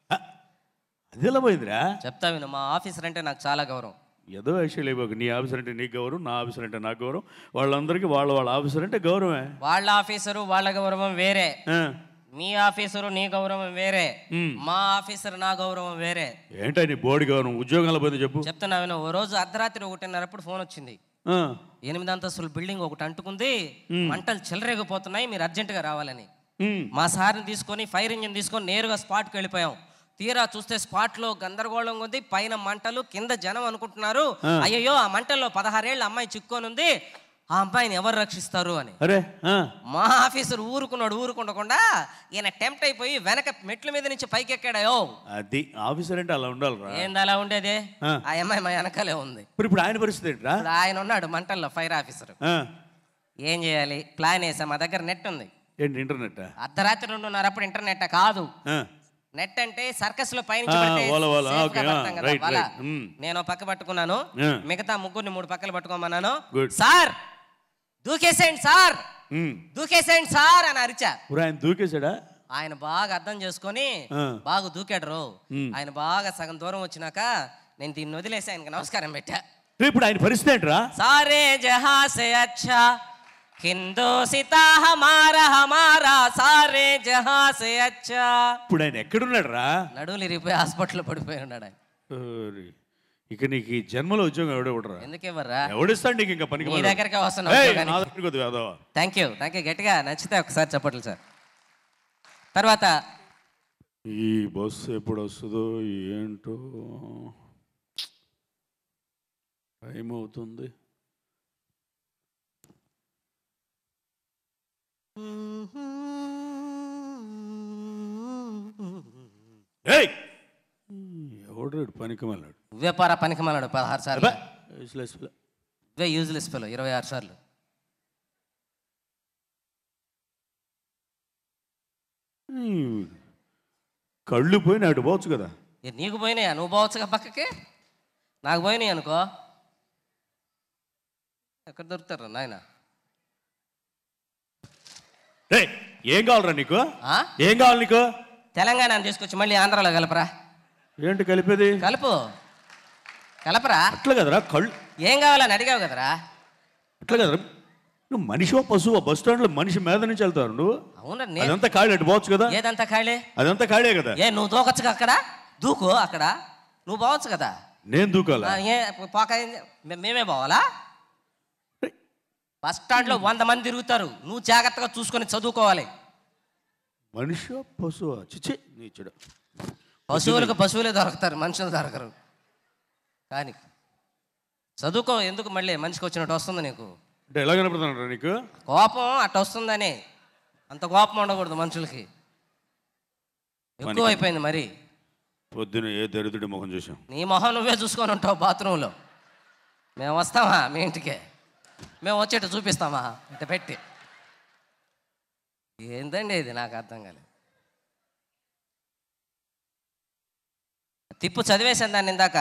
అది ఎలా పోయిందిరా చెప్తా విను మా ఆఫీసర్ అంటే నాకు చాలా గౌరవం ఏదో విషయాలు లేవు నీ ఆఫీసర్ అంటే నీకు గౌరవం నా ఆఫీసర్ అంటే నాకు గౌరవం వాళ్ళందరికీ వాళ్ళ వాళ్ళ ఆఫీసర్ అంటే గౌరవమే వాళ్ళ ఆఫీసరు వాళ్ళ గౌరవం వేరే ఆ, మీ ఆఫీసరు నీ గౌరవం వేరే మా ఆఫీసర్ నా గౌరవం వేరే ఏంటా నీ బోడి గౌరవం ఉద్యోగంలో పోయింది చెప్పు చెప్తున్నా విను ఓ రోజు అర్ధరాత్రి ఒకటిన్నరప్పుడు ఫోన్ వచ్చింది ఆ, ఎనిమిది అంతస్తుల బిల్డింగ్ ఒకటి అంటుకుంది మంటలు చెలరేగిపోతున్నాయి మీరు అర్జెంటుగా రావాలని ఉమ్, మా సార్ని తీసుకొని ఫైర్ ఇంజిన్ తీసుకొని నేరుగా స్పాట్కి వెళ్ళిపోయాం తీరా చూస్తే స్పాట్లో గందరగోళంగా ఉంది పైన మంటలు కింద జనం అనుకుంటున్నారు ఆ. అయ్యయ్యో ఆ మంటల్లో పదహారేళ్ళ అమ్మాయి చిక్కొని ఉంది ఆ అమ్మాయిని ఎవరు రక్షిస్తారు అని అరే ఆ, మా ఆఫీసర్ ఊరుకున్నాడు ఊరుకుండకుండా ఈయన టెంప్ట్ అయిపోయి వెనక మెట్ల మీద నుంచి పైకి ఎక్కాడయో అది ఆఫీసర్ అంటే అలా ఉండాలిరా ఏంది అలా ఉండేది ఆ. ఆ అమ్మాయి మా వెనకాలే ఉంది ఇప్పుడు ఇప్పుడు ఆయన పరిస్థితి ఏంట్రా ఇప్పుడు ఆయన ఉన్నాడు మంటల్లో ఫైర్ ఆఫీసర్ ఆ, ఏం చేయాలి ప్లాన్ వేసాం మా దగ్గర నెట్ ఉంది ఏంటి ఇంటర్నెట్ అర్ధరాత్రి రెండున్నరప్పుడు ఇంటర్నెట్ కాదు నెట్ అంటే సర్కస్ లో పైనుంచి ఆ, పడితే ఓల, ఓల, safe ఓకే, గా ఆ, పడతాం కదా, రైట్, వల. రైట్, మ్. నేను ఓ పక్క పట్టుకున్నాను ఆ. మిగతా ముగ్గురిని మూడు పక్కలు పట్టుకోమన్నాను Good. సార్ దూకేసేయండి సార్ ఉమ్. దూకేసేయండి సార్ అని అరిచా ఇప్పుడు ఆయన దూకేశాడా ఆయన బాగా అర్థం చేసుకొని ఆ. బాగా దూకాడు రో మ్. ఆయన బాగా సగం దూరం వచ్చినాక నేను దీన్ని వదిలేసి ఆయనకి నమస్కారం పెట్టా రే, ఇప్పుడు ఆయన పరిస్థితి ఏంట్రా सारे जहां से अच्छा हिंदोसिता हमारा हमारा सारे जहां से अच्छा ఇప్పుడు ఆయన ఎక్కడున్నాడు రా నడువులు ఇరిగిపోయి హాస్పిటల్లో పడిపోయి ఉన్నాడు ఆయన ఇక నీకు ఈ జన్మలో ఉద్యోగం ఎవడెవడరా ఎందుకు ఇవ్వరా ఎవడిస్తాడు నీకు ఇంకా పనికి నీ మాలిన? దగ్గరికే వస్తున్నా ఏయ్, ఉద్యోగానికి. నా దగ్గరికి వద్దు Yadava thank you thank you గట్టిగా నచ్చితే ఒకసారి చెప్పట్లు సార్ తర్వాత ఈ బస్సు ఎప్పుడు వస్తుందో ఏంటో టైం అవుతుంది ఏయ్ ఎవడు పనికి మళ్ళాడు నువ్వే పారా పనికి మళ్ళాడు పదహారు సార్లు Useless fellow. నువ్వే యూజ్లెస్ ఫెలో ఇరవై ఆరు సార్లు ఉమ్, కళ్ళు పోయి అటు పోవచ్చు కదా ఏ, నీకు పోయినాయా నువ్వు పోవచ్చుగా పక్కకి నాకు పోయినాయి అనుకో ఎక్కడ దొరుకుతారు నాయన రే ఏం కావాలరా నీకు ఆ? ఏం కావాలి నీకు తెలంగాణ తీసుకొచ్చి మళ్ళీ ఆంధ్రాలో కలపరా ఏంటి కలిపేది కలుపు కలపరా అట్లా కదరా కళ్ళు ఏం కావాలని అడిగావు కదరా అట్లా కదరా నువ్వు మనిషివో పశువు బస్ స్టాండ్లో మనిషి మీద నుంచి వెళ్తారు నువ్వు అవునా అదంతా ఖాళీ అటు పోవచ్చు కదా ఏదంతా ఖాళీ అదంతా ఖాళీ కదా ఏ నువ్వు దూకొచ్చుగా అక్కడ దూకు అక్కడ నువ్వు పోవచ్చు కదా నేను దూకాలా ఆ, ఏ పోక ఏం చే- మే- మేమే పోవాలా బస్ స్టాండ్లో వంద మంది తిరుగుతారు నువ్వు జాగ్రత్తగా చూసుకొని చదువుకోవాలి మనిషి పశువు చిచి నీచుడు పశువులకు పశువులే దొరుకుతారు మనుషులు దొరకరు కానీ చదువుకో ఎందుకు మళ్ళీ మనిషికి వచ్చినట్టు వస్తుంది నీకు అంటే ఎలా కనపడుతున్నాడు నీకు కోపం అట్ట వస్తుందని అంత కోపం ఉండకూడదు మనుషులకి ఎక్కువ అయిపోయింది మరి పొద్దున ఏ దరిద్రుడి ముఖం చూసాం నీ మొహం నువ్వే చూసుకొని ఉంటావు బాత్రూంలో మేము వస్తామా మీ ఇంటికే మేము వచ్చేట చూపిస్తామా ఇట్ట పెట్టి ఏందండి ఇది నాకు అర్థం కాలేదు తిప్పు చదివేశాను దాన్ని ఇందాక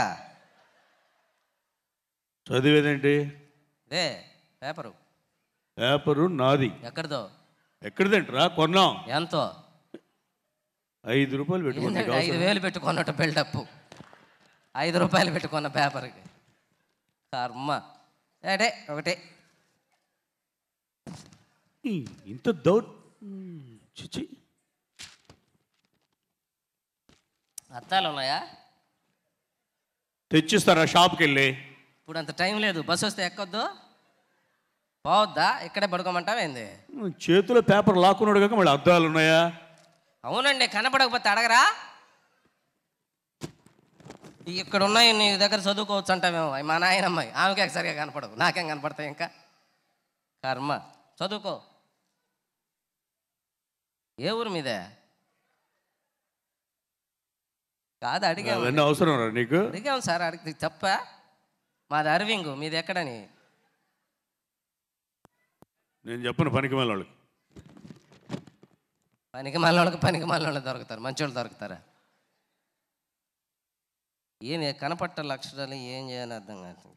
చదివేదేంటి రే పేపరు పేపరు నాది ఎక్కడిదో ఎక్కడిదేంట్రా కొన్నాం ఎంతో ఐదు రూపాయలు పెట్టుకుంది ఏంటంటే ఐదు వేలు పెట్టుకున్నట్టు బిల్డప్ ఐదు రూపాయలు పెట్టుకున్న పేపర్కి కర్మ ఏటే ఒకటి ఇంత దౌర్ చిచి అద్దాలు ఉన్నాయా తెచ్చిస్తారా షాప్కి వెళ్ళి ఇప్పుడు అంత టైం లేదు బస్సు వస్తే ఎక్కొద్దు పోవద్దా ఇక్కడే పడుకోమంటావా ఏంది చేతిలో పేపర్ లాక్కున్నాడు కాక మళ్ళీ అద్దాలు ఉన్నాయా అవునండి కనపడకపోతే అడగరా ఇక్కడ ఉన్నాయి నీ దగ్గర చదువుకోవచ్చు అంటావేమో అవి మా నాయనమ్మాయి ఆమెకే సరిగా కనపడవు నాకేం కనపడతాయి ఇంకా కర్మ చదువుకో ఏ ఊరు మీదే కాదు అడిగాము అవన్నీ అవసరం రా నీకు అడిగాం సార్ అడిగి తప్ప మాది అరవింగు మీది ఎక్కడని నేను చెప్పను పనికి వాళ్ళకి పనికి మళ్ళీ పనికి మళ్ళీ దొరుకుతారు మంచోళ్ళు దొరుకుతారా ఏం కనపట్ట లక్షణాలు ఏం చేయాలని అర్థం కాదు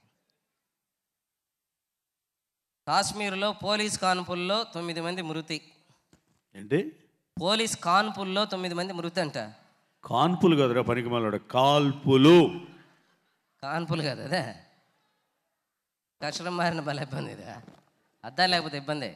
కాశ్మీర్లో పోలీస్ కాన్పుల్లో తొమ్మిది మంది మృతి ఏంటి పోలీస్ కాన్పుల్లో తొమ్మిది మంది మృతి అంట కాన్పులు కదరా పనికి మాలాడు కాల్పులు కాన్పులు కదా అదే అక్షరం మారిన భలే ఇబ్బంది ఇదే అద్దా లేకపోతే ఇబ్బంది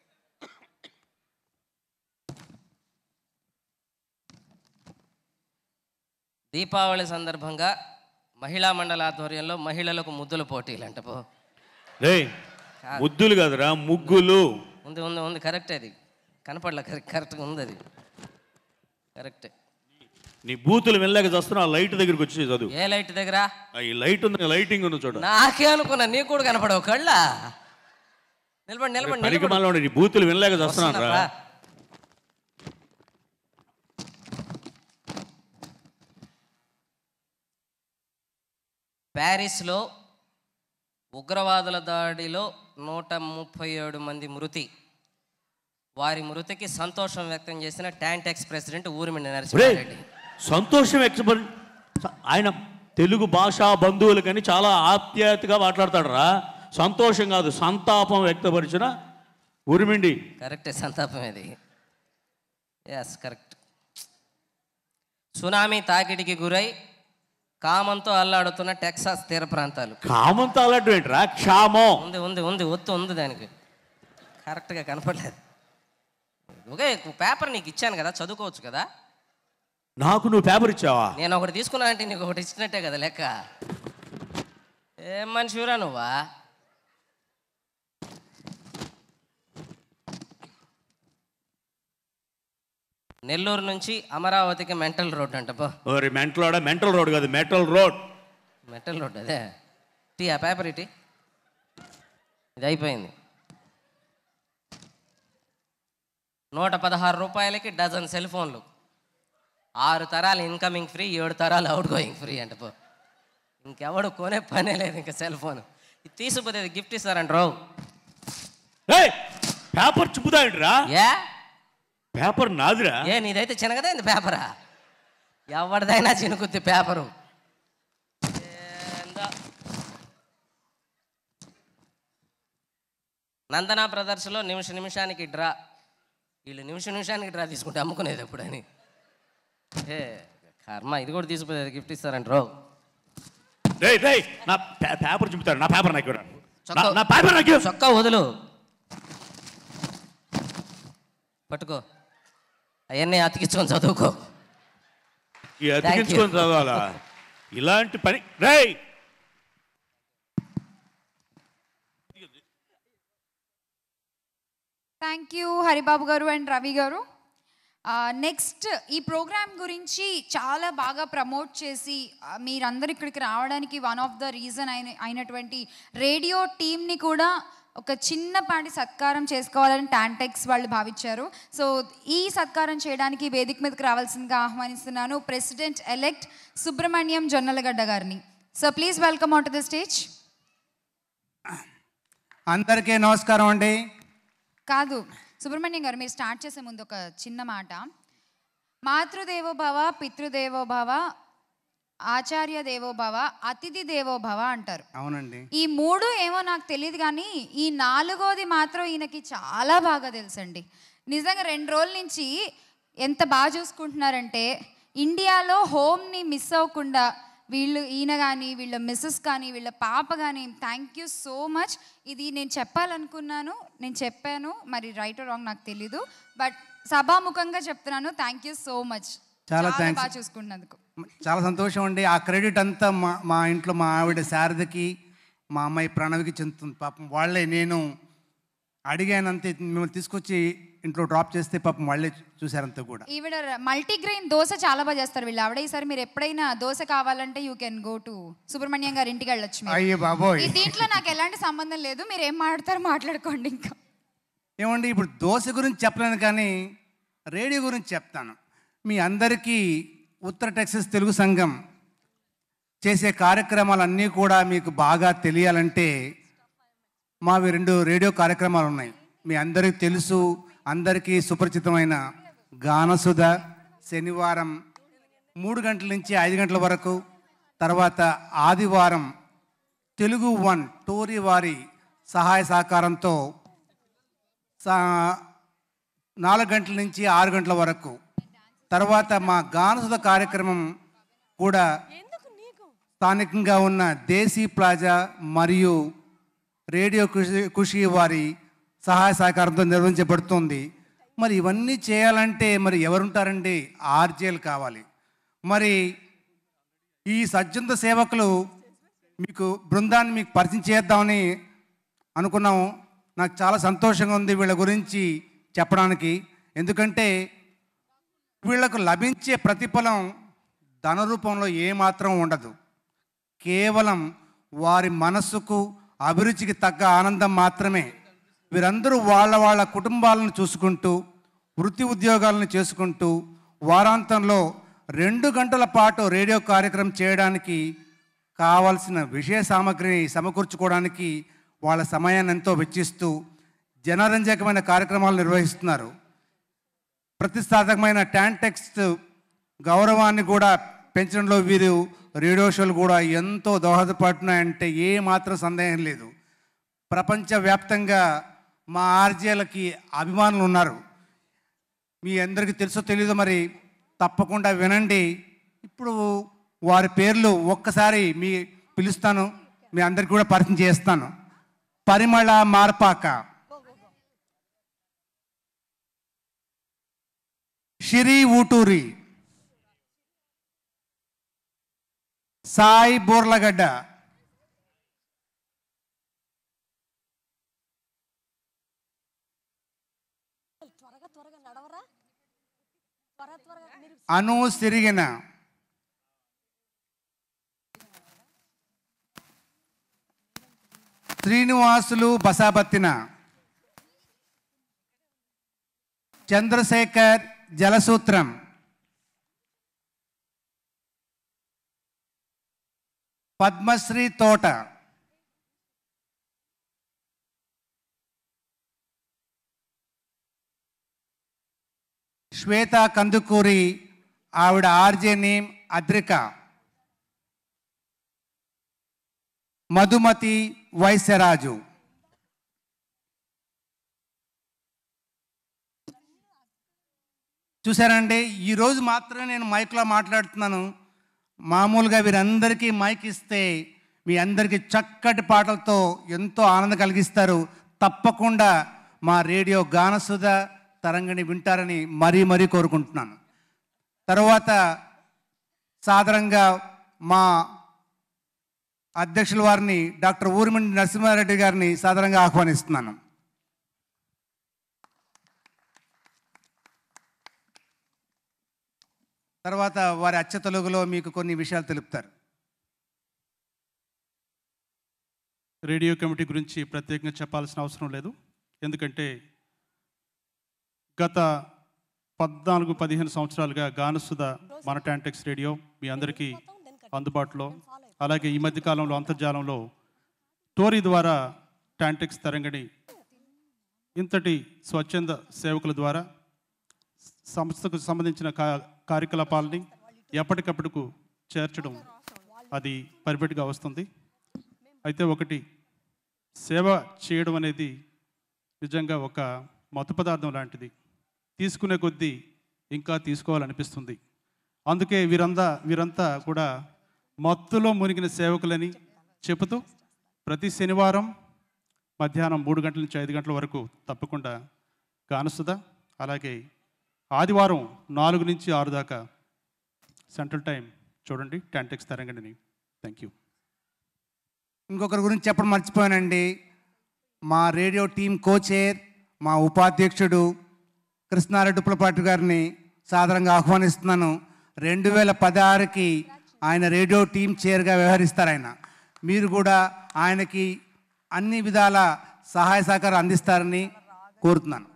దీపావళి సందర్భంగా మహిళా మండల ఆధ్వర్యంలో మహిళలకు ముద్దుల పోటీలు అంట పో రే ముద్దులు కదరా ముగ్గులు ఉంది ఉంది ఉంది కరెక్ట్ అది కనపడలే కరెక్ట్ కరెక్ట్గా ఉంది అది కరెక్టే నీ బూతులు వెళ్ళాక చేస్తున్నా ఆ లైట్ దగ్గరికి వచ్చి చదువు ఏ లైట్ దగ్గర ఆ ఈ లైట్ ఉంది లైటింగ్ ఉంది చూడ నాకే అనుకున్నా నీకు కూడా కనపడవు కళ్ళ నిలబడి నిలబడి పనికి నిలబడి మాలోడు నీ బూతులు వెళ్ళాక చేస్తున్నాను రా వస్తున్నా, ప్యారిస్లో ఉగ్రవాదుల దాడిలో నూట ముప్పై ఏడు మంది మృతి వారి మృతికి సంతోషం వ్యక్తం చేసిన టాంటెక్స్ ప్రెసిడెంట్ ఊరిమిండి ఒరేయ్, నరసింహారెడ్డి సంతోషం ఎక్స్పర్ ఆయన తెలుగు భాషా బంధువులు కానీ చాలా ఆప్యాయతగా మాట్లాడతాడు రా సంతోషం కాదు సంతాపం వ్యక్తపరిచిన ఉరిమిండి కరెక్టే సంతాపం ఇది ఎస్ కరెక్ట్ సునామీ తాకిడికి గురై కామంతో అల్లాడుతున్న టెక్సాస్ తీర ప్రాంతాలు కామంతో అలాంటి ఏంట్రా క్షామం ఉంది ఉంది ఉంది ఒత్తు ఉంది దానికి కరెక్ట్గా కనపడలేదు ఒకే పేపర్ నీకు ఇచ్చాను కదా చదువుకోవచ్చు కదా నాకు నువ్వు పేపర్ ఇచ్చావా నేను ఒకటి తీసుకున్నా అంటే నీకు ఒకటి ఇచ్చినట్టే కదా లెక్క ఏం మనిషిరా నువ్వా నెల్లూరు నుంచి అమరావతికి మెంటల్ రోడ్ అంట పో ఓరి మెంటల్ మెంటల్ రోడ్ కాదు మెటల్ రోడ్ మెటల్ రోడ్ అదే టీ ఆ పేపర్ ఇటీ ఇది అయిపోయింది నూట పదహారు రూపాయలకి డజన్ సెల్ ఫోన్లు ఆరు తరాలు ఇన్కమింగ్ ఫ్రీ ఏడు తరాలు అవుట్ గోయింగ్ ఫ్రీ అంట పో ఇంకెవడు కొనే పనే లేదు ఇంకా సెల్ ఫోన్ ఇది తీసుకుపోతే గిఫ్ట్ ఇస్తారంట రావు పేపర్ చుప్పుదా ఏంట్రా ఏ పేపర్ నాదిరా ఏ నీదైతే చిన్నగదైంది పేపరా ఎవరిదైనా చినుకుద్ది పేపరు ఏందో. నందన బ్రదర్స్లో నిమిష నిమిషానికి డ్రా వీళ్ళు నిమిష నిమిషానికి డ్రా తీసుకుంటే అమ్ముకునేది ఎప్పుడని ఏ కర్మ ఇది కూడా తీసుకుపోతే గిఫ్ట్ ఇస్తారంట రావు రేయ్ రేయ్ నా పే- పేపర్ చుప్పుతాడు నా పేపర్ నాకు ఇవ్వరా. నా- నా పేపర్ నాకు ఇవ్వు. చొక్కా వదులు పట్టుకో అవన్నీ అతికించుకొని చదువుకో ఈ అతికించుకొని చదవాలా ఇలాంటి పని రేయ్ థ్యాంక్ యూ హరిబాబు గారు అండ్ రవి గారు నెక్స్ట్ ఈ ప్రోగ్రామ్ గురించి చాలా బాగా ప్రమోట్ చేసి ఆ, మీరందరూ ఇక్కడికి రావడానికి వన్ ఆఫ్ ద రీజన్ అయిన అయినటువంటి రేడియో టీమ్ని కూడా ఒక చిన్నపాటి సత్కారం చేసుకోవాలని టాంటెక్స్ వాళ్ళు భావించారు సో ఈ సత్కారం చేయడానికి వేదిక మీదకి రావాల్సిందిగా ఆహ్వానిస్తున్నాను ప్రెసిడెంట్ ఎలెక్ట్ సుబ్రహ్మణ్యం జొన్నలగడ్డ గారిని so please welcome out the stage అందరికీ నమస్కారం అండి కాదు సుబ్రహ్మణ్యం గారు మీరు స్టార్ట్ చేసే ముందు ఒక చిన్న మాట మాతృదేవోభవ పితృదేవోభవ ఆచార్య దేవోభవ అతిథి దేవోభవ అంటారు అవునండి ఈ మూడు ఏమో నాకు తెలియదు కానీ ఈ నాలుగోది మాత్రం ఈయనకి చాలా బాగా తెలుసండి నిజంగా రెండు రోజుల నుంచి ఎంత బాగా చూసుకుంటున్నారంటే ఇండియాలో హోమ్ని మిస్ అవ్వకుండా వీళ్ళు ఈయన కానీ వీళ్ళ మిస్సెస్ కానీ వీళ్ళ పాప కానీ థ్యాంక్ యూ సో మచ్ ఇది నేను చెప్పాలనుకున్నాను నేను చెప్పాను మరి రైట్ రాంగ్ నాకు తెలీదు బట్ సభాముఖంగా చెప్తున్నాను థ్యాంక్ యూ సో మచ్ చాలా thanks. బాగా చూసుకున్నందుకు చాలా సంతోషం అండి ఆ క్రెడిట్ అంతా మా మా ఇంట్లో మా ఆవిడ శారదకి మా అమ్మాయి ప్రణవికి చెందుతుంది పాపం వాళ్ళే నేను అడిగాను అంతే మిమ్మల్ని తీసుకొచ్చి ఇంట్లో డ్రాప్ చేస్తే పాపం వాళ్ళే చూశారంతా కూడా ఈవిడ మల్టీగ్రెయిన్ దోశ చాలా బాగా చేస్తారు వీళ్ళు ఆవిడ ఈసారి మీరు ఎప్పుడైనా దోశ కావాలంటే you can go to Subrahmanyam గారి ఇంటికి వెళ్ళొచ్చు మీరు. అయ్యో బాబోయ్. ఈ దీంట్లో నాకు ఎలాంటి సంబంధం లేదు మీరు ఏం మాట్లాడతారో మాట్లాడుకోండి ఇంకా ఏమండి ఇప్పుడు దోశ గురించి చెప్పలేను కానీ రేడియో గురించి చెప్తాను మీ అందరికీ ఉత్తర టెక్సస్ తెలుగు సంఘం చేసే కార్యక్రమాలన్నీ కూడా మీకు బాగా తెలియాలంటే మావి రెండు రేడియో కార్యక్రమాలు ఉన్నాయి మీ అందరికీ తెలుసు అందరికీ సుపరిచితమైన గానసుధ శనివారం మూడు గంటల నుంచి ఐదు గంటల వరకు తర్వాత ఆదివారం తెలుగు వన్ టోరీ వారి సహాయ సహకారంతో సా నాలుగు గంటల నుంచి ఆరు గంటల వరకు తర్వాత మా గానసుధ కార్యక్రమం కూడా స్థానికంగా ఉన్న దేశీ ప్లాజా మరియు రేడియో కృషి కృషి వారి సహాయ సహకారంతో నిర్వహించబడుతుంది మరి ఇవన్నీ చేయాలంటే మరి ఎవరుంటారండి ఆర్జేలు కావాలి మరి ఈ సజ్జంత సేవకులు మీకు బృందాన్ని మీకు పరిచయం చేద్దామని అనుకున్నాము నాకు చాలా సంతోషంగా ఉంది వీళ్ళ గురించి చెప్పడానికి ఎందుకంటే వీళ్లకు లభించే ప్రతిఫలం ధన రూపంలో ఏమాత్రం ఉండదు కేవలం వారి మనస్సుకు అభిరుచికి తగ్గ ఆనందం మాత్రమే వీరందరూ వాళ్ళ వాళ్ళ కుటుంబాలను చూసుకుంటూ వృత్తి ఉద్యోగాలను చేసుకుంటూ వారాంతంలో రెండు గంటల పాటు రేడియో కార్యక్రమం చేయడానికి కావాల్సిన విషయ సామగ్రిని సమకూర్చుకోవడానికి వాళ్ళ సమయాన్ని ఎంతో వెచ్చిస్తూ జనరంజకమైన కార్యక్రమాలు నిర్వహిస్తున్నారు ప్రతిష్టాత్మకమైన ట్యాంటెక్స్ట్ గౌరవాన్ని కూడా పెంచడంలో వీరు రేడియో షోలు కూడా ఎంతో దోహదపడుతున్నాయంటే ఏ మాత్రం సందేహం లేదు ప్రపంచవ్యాప్తంగా మా ఆర్జేలకి అభిమానులు ఉన్నారు మీ అందరికీ తెలుసో తెలీదో మరి తప్పకుండా వినండి ఇప్పుడు వారి పేర్లు ఒక్కసారి మీ పిలుస్తాను మీ అందరికి కూడా పరిచయం చేస్తాను పరిమళ మార్పాక షిరి ఊటూరి సాయి బోర్లగడ్డ అను సిరిగిన శ్రీనివాసులు బసాబత్తిన చంద్రశేఖర్ జలసూత్రం పద్మశ్రీ తోట శ్వేత కందుకూరి ఆవిడ ఆర్జే నేమ్ అద్రిక మధుమతి వైశ్యరాజు చూసారండి ఈరోజు మాత్రమే నేను మైక్లో మాట్లాడుతున్నాను మామూలుగా వీరందరికీ మైక్ ఇస్తే మీ అందరికీ చక్కటి పాటలతో ఎంతో ఆనందం కలిగిస్తారు తప్పకుండా మా రేడియో గానసుధ తరంగిణి వింటారని మరీ మరీ కోరుకుంటున్నాను తర్వాత సాధారణంగా మా అధ్యక్షుల వారిని డాక్టర్ ఊరిమండి నరసింహారెడ్డి గారిని సాధారణంగా ఆహ్వానిస్తున్నాను తర్వాత వారి అచ్చ తెలుగులో మీకు కొన్ని విషయాలు తెలుపుతారు రేడియో కమిటీ గురించి ప్రత్యేకంగా చెప్పాల్సిన అవసరం లేదు ఎందుకంటే గత పద్నాలుగు పదిహేను సంవత్సరాలుగా గానసుధ మన టాంటెక్స్ రేడియో మీ అందరికీ అందుబాటులో అలాగే ఈ మధ్య కాలంలో అంతర్జాలంలో టోరీ ద్వారా టాంటెక్స్ తరంగణి ఇంతటి స్వచ్ఛంద సేవకుల ద్వారా సంస్థకు సంబంధించిన కా కార్యకలాపాలని ఎప్పటికప్పుడుకు చేర్చడం అది పరిపెట్టుగా వస్తుంది అయితే ఒకటి సేవ చేయడం అనేది నిజంగా ఒక మత్తు పదార్థం లాంటిది తీసుకునే కొద్దీ ఇంకా తీసుకోవాలనిపిస్తుంది అందుకే వీరంతా వీరంతా కూడా మత్తులో మునిగిన సేవకులని చెబుతూ ప్రతి శనివారం మధ్యాహ్నం మూడు గంటల నుంచి ఐదు గంటల వరకు తప్పకుండా కానుస్తుంద అలాగే ఆదివారం నాలుగు నుంచి ఆరు దాకా సెంట్రల్ టైం చూడండి టెంటెక్స్ తరంగండిని థ్యాంక్ యూ ఇంకొకరి గురించి చెప్పడం మర్చిపోయానండి మా రేడియో టీం కోచైర్ మా ఉపాధ్యక్షుడు కృష్ణారెడ్డి ఉప్పలపాటి గారిని సాదరంగా ఆహ్వానిస్తున్నాను రెండు వేల పదహారుకి ఆయన రేడియో టీం చైర్గా వ్యవహరిస్తారు ఆయన మీరు కూడా ఆయనకి అన్ని విధాల సహాయ సహకారం అందిస్తారని కోరుతున్నాను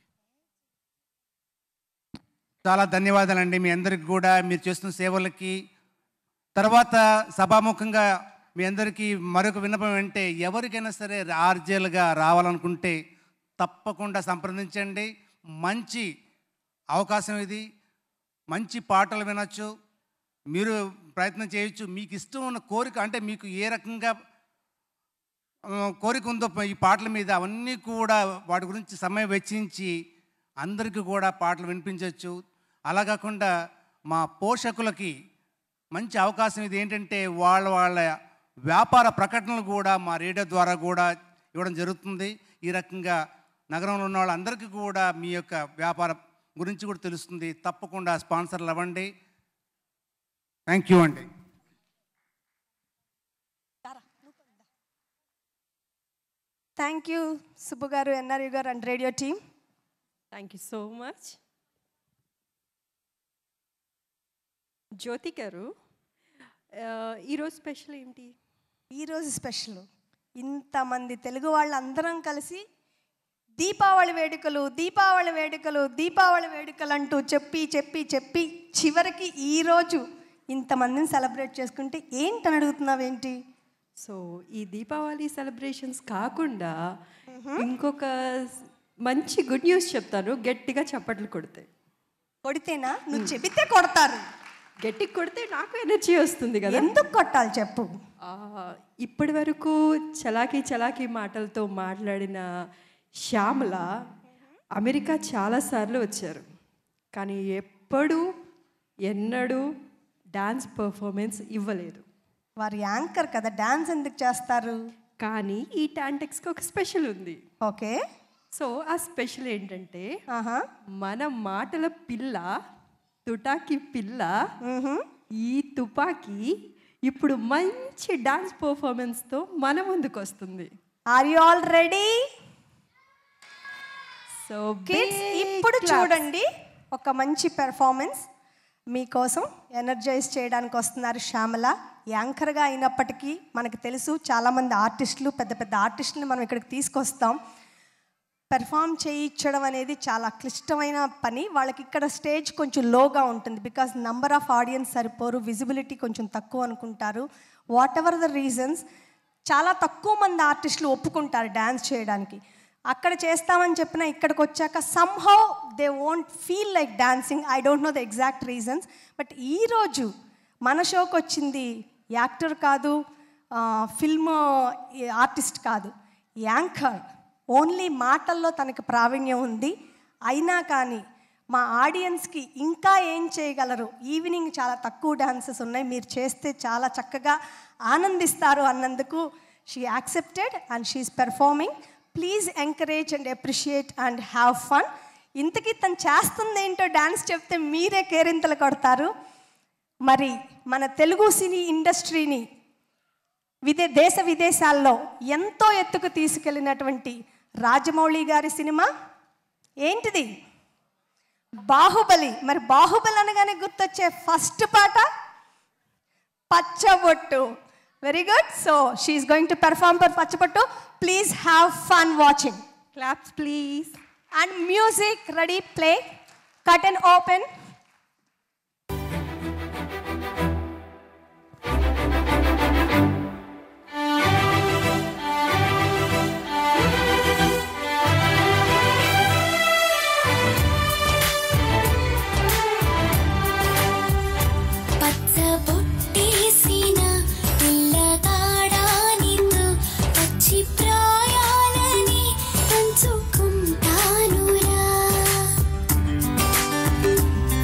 చాలా ధన్యవాదాలండి మీ అందరికి కూడా మీరు చేస్తున్న సేవలకి తర్వాత సభాముఖంగా మీ అందరికీ మరొక విన్నపం అంటే ఎవరికైనా సరే ఆర్జేలుగా రావాలనుకుంటే తప్పకుండా సంప్రదించండి మంచి అవకాశం ఇది మంచి పాటలు వినొచ్చు మీరు ప్రయత్నం చేయొచ్చు మీకు ఇష్టం ఉన్న కోరిక అంటే మీకు ఏ రకంగా ఆ, కోరిక ఉందో ఈ పాటల మీద అవన్నీ కూడా వాటి గురించి సమయం వెచ్చించి అందరికీ కూడా పాటలు వినిపించవచ్చు అలా కాకుండా మా పోషకులకి మంచి అవకాశం ఇది ఏంటంటే వాళ్ళ వాళ్ళ వ్యాపార ప్రకటనలు కూడా మా రేడియో ద్వారా కూడా ఇవ్వడం జరుగుతుంది ఈ రకంగా నగరంలో ఉన్న వాళ్ళందరికీ కూడా మీ యొక్క వ్యాపార గురించి కూడా తెలుస్తుంది తప్పకుండా స్పాన్సర్లు అవ్వండి థ్యాంక్ యూ అండి thank you Subbu garu NRU garu and radio team thank you so much Jyothi garu ఆ, ఈరోజు స్పెషల్ ఏంటి ఈరోజు స్పెషల్ ఇంతమంది తెలుగు వాళ్ళందరం కలిసి దీపావళి వేడుకలు దీపావళి వేడుకలు దీపావళి వేడుకలు అంటూ చెప్పి చెప్పి చెప్పి చివరికి ఈరోజు ఇంతమందిని సెలబ్రేట్ చేసుకుంటే ఏంటని అడుగుతున్నావేంటి సో ఈ దీపావళి సెలబ్రేషన్స్ కాకుండా ఇంకొక మంచి గుడ్ న్యూస్ చెప్తాను గట్టిగా చప్పట్లు కొడితే కొడితేనా నువ్వు చెబితే కొడతారు గట్టి కొడితే నాకు ఎనర్జీ వస్తుంది కదా ఎందుకు కొట్టాలి చెప్పు ఇప్పటి వరకు చలాకీ చలాకీ మాటలతో మాట్లాడిన శ్యామల అమెరికా చాలాసార్లు వచ్చారు కానీ ఎప్పుడు ఎన్నడూ డాన్స్ పర్ఫార్మెన్స్ ఇవ్వలేదు వారు యాంకర్ కదా డాన్స్ ఎందుకు చేస్తారు కానీ ఈ టాంటెక్స్కి ఒక స్పెషల్ ఉంది ఓకే సో ఆ స్పెషల్ ఏంటంటే మన మాటల పిల్ల తుటాకి పిల్ల ఈ తుపాకీ ఇప్పుడు మంచి డాన్స్ పర్ఫార్మెన్స్తో మన ముందుకు వస్తుంది are you all ready so kids ఇప్పుడు చూడండి ఒక మంచి పెర్ఫార్మెన్స్ మీకోసం ఎనర్జైజ్ చేయడానికి వస్తున్నారు శ్యామల యాంకర్గా అయినప్పటికీ మనకు తెలుసు చాలామంది ఆర్టిస్టులు పెద్ద పెద్ద ఆర్టిస్టులు మనం ఇక్కడికి తీసుకొస్తాం పెర్ఫామ్ చేయించడం అనేది చాలా క్లిష్టమైన పని వాళ్ళకి ఇక్కడ స్టేజ్ కొంచెం లోగా ఉంటుంది బికాస్ నంబర్ ఆఫ్ ఆడియన్స్ సరిపోరు విజిబిలిటీ కొంచెం తక్కువ అనుకుంటారు వాట్ ఎవర్ ద రీజన్స్ చాలా తక్కువ మంది ఆర్టిస్టులు ఒప్పుకుంటారు డ్యాన్స్ చేయడానికి అక్కడ చేస్తామని చెప్పిన ఇక్కడికి వచ్చాక somehow they won't feel like dancing I don't know the exact reasons but ఈరోజు మన షోకి వచ్చింది యాక్టర్ కాదు ఫిల్మ్ ఆర్టిస్ట్ కాదు యాంకర్ ఓన్లీ మాటల్లో తనకి ప్రావీణ్యం ఉంది అయినా కానీ మా ఆడియన్స్కి ఇంకా ఏం చేయగలరు ఈవినింగ్ చాలా తక్కువ డాన్సెస్ ఉన్నాయి మీరు చేస్తే చాలా చక్కగా ఆనందిస్తారు అన్నందుకు she accepted and she's performing please encourage and appreciate and have fun ఇంతకీ తను చేస్తుంది ఏంటో డాన్స్ చెప్తే మీరే కేరింతలు కొడతారు మరి మన తెలుగు సినీ ఇండస్ట్రీని విదే దేశ విదేశాల్లో ఎంతో ఎత్తుకు తీసుకెళ్ళినటువంటి రాజమౌళి గారి సినిమా ఏంటిది బాహుబలి మరి బాహుబలి అనగానే గుర్తొచ్చే ఫస్ట్ పాట Pachchabottu very good so she's going to perform for Pachchabottu please have fun watching claps please and music ready play curtain open పచ్చబొట్టేసిన పిల్లగాడానితో పచ్చి ప్రాయాలని పంచుకుంటానురా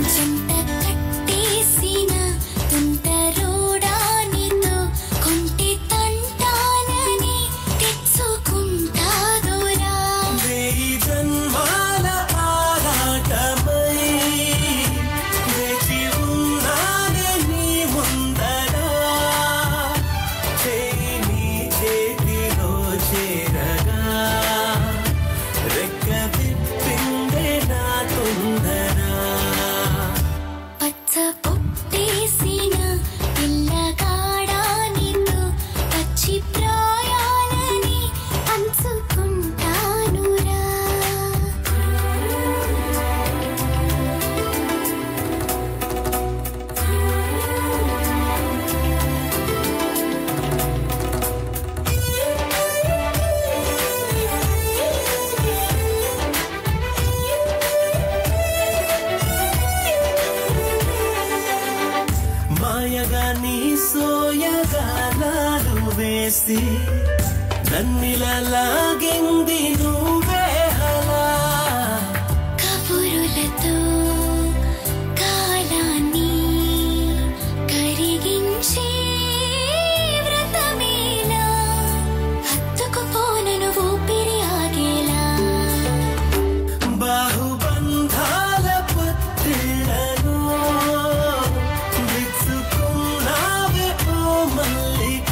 నన్నిలా లాగింది నువ్వే అలా కబురులతో కాలాన్ని కరిగించే వ్రతమేలా హత్తుకుపోనను ఊపిరి ఆగేలా బాహుబంధాల పొత్తిళ్లను విచ్చుకున్నావే ఓ మల్లిక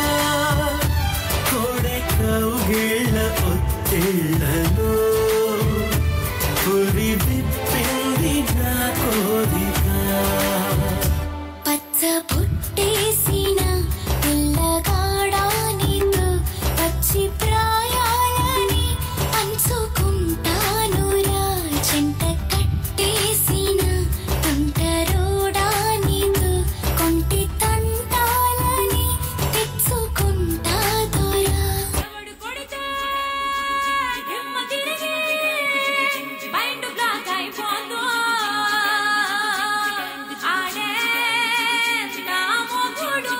కోడె కౌగిళ్ళ ఒత్తిళ్లను పురి విప్పింది నా కోరిక పచ్చ పుట్టేసిన పిల్లగాడానితో పచ్చి ప్రాయాలని పంచుకుంటానురా చెంట కట్టేసిన తుంటరోడానితో కొంటి తంటాలని తెచ్చుకుంటా దొరా మైండ్ బ్లాక్ అయిపోదు ఆడే రామోగుడు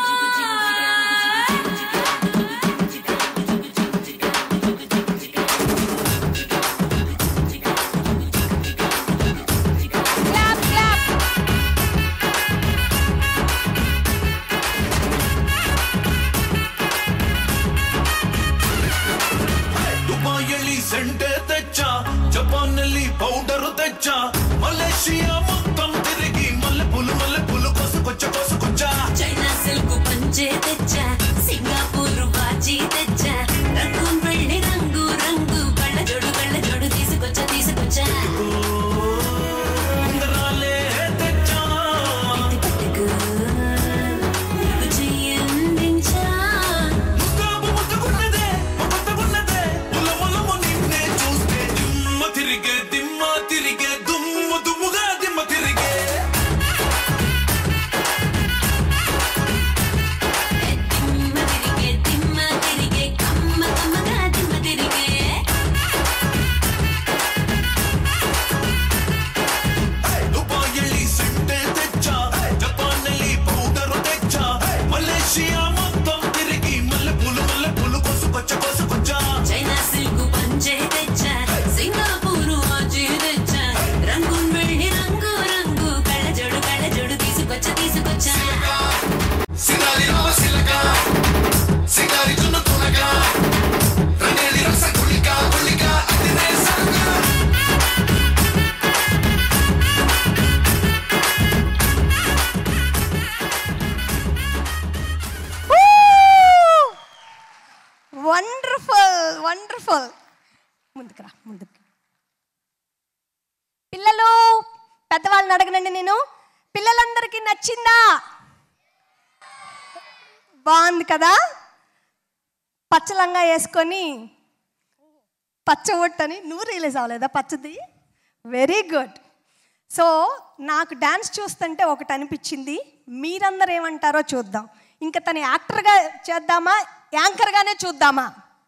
ದುಬಾಯಲ್ಲಿ ಸೆಂಟೆ ತೆಚ್ಚ ಜಪಾನ್ನಲ್ಲಿ ಪೌಡರ್ ತೆಚ್ಚ ಮಲೇಷಿಯಾ మొత్తం తిరిగి మల్లె పులు మల్లె పులు కొసుకొచ్చ కొసుకొచ్చ చైనా సిల్క్ పంచే తెచ్చా సింగపూర్ వాచి తెచ్చా రంగు వెళ్ళి రంగు రంగు కళ్ళ జోడు కళ్ళ జోడు తీసుకొచ్చా తీసుకొచ్చా ఉంగరాలే తెచ్చా నీకు చెయ్యందించా ముస్తాబు ముద్దుకున్నదే ముద్దకున్నదే ముల ములము నిన్నే చూస్తే దిమ్మ తిరిగే దిమ్మ తిరిగే దుమ్ము దుమ్ముగా దిమ్మ తిరిగే దిమ్మ తిరిగే దిమ్మ తిరిగే కమ్మ కమ్మగా దిమ్మ తిరిగే ದುಬಾಯಲ್ಲಿ ಸೆಂಟೆ ತೆಚ್ಚ ಜಪಾನ್ನಲ್ಲಿ ಪೌಡರ್ ತೆಚ್ಚ ಮಲೇಷಿಯಾ మొత్తం తిరిగి మల్లె పులు మల్లె పులు కొసుకొచ్చ కొసుకొచ్చ చైనా సిల్క్ పంచే తెచ్చా సింగపూర్ వాచి తెచ్చా రంగు వెళ్ళి రంగు రంగు కళ్ళ జోడు కళ్ళ జోడు తీసుకొచ్చా తీసుకొచ్చా సింగారి రామ సిలక సింగారి జున్ను తునక రంగేలి రస గుళిక గుళిక అతినే సరుక వండర్ఫుల్ వండర్ఫుల్ ముందుకు రా ముందుకు పిల్లలు పెద్దవాళ్ళని అడగనండి నేను పిల్లలందరికీ నచ్చిందా బాగుంది కదా పచ్చలంగా వేసుకొని పచ్చ ఒట్టని నువ్వు రిలీజ్ అవ్వలేదా పచ్చది వెరీ గుడ్ సో నాకు డ్యాన్స్ చూస్తుంటే ఒకటి అనిపించింది మీరందరూ ఏమంటారో చూద్దాం ఇంకా తను యాక్టర్గా చేద్దామా యాంకర్గానే చూద్దామా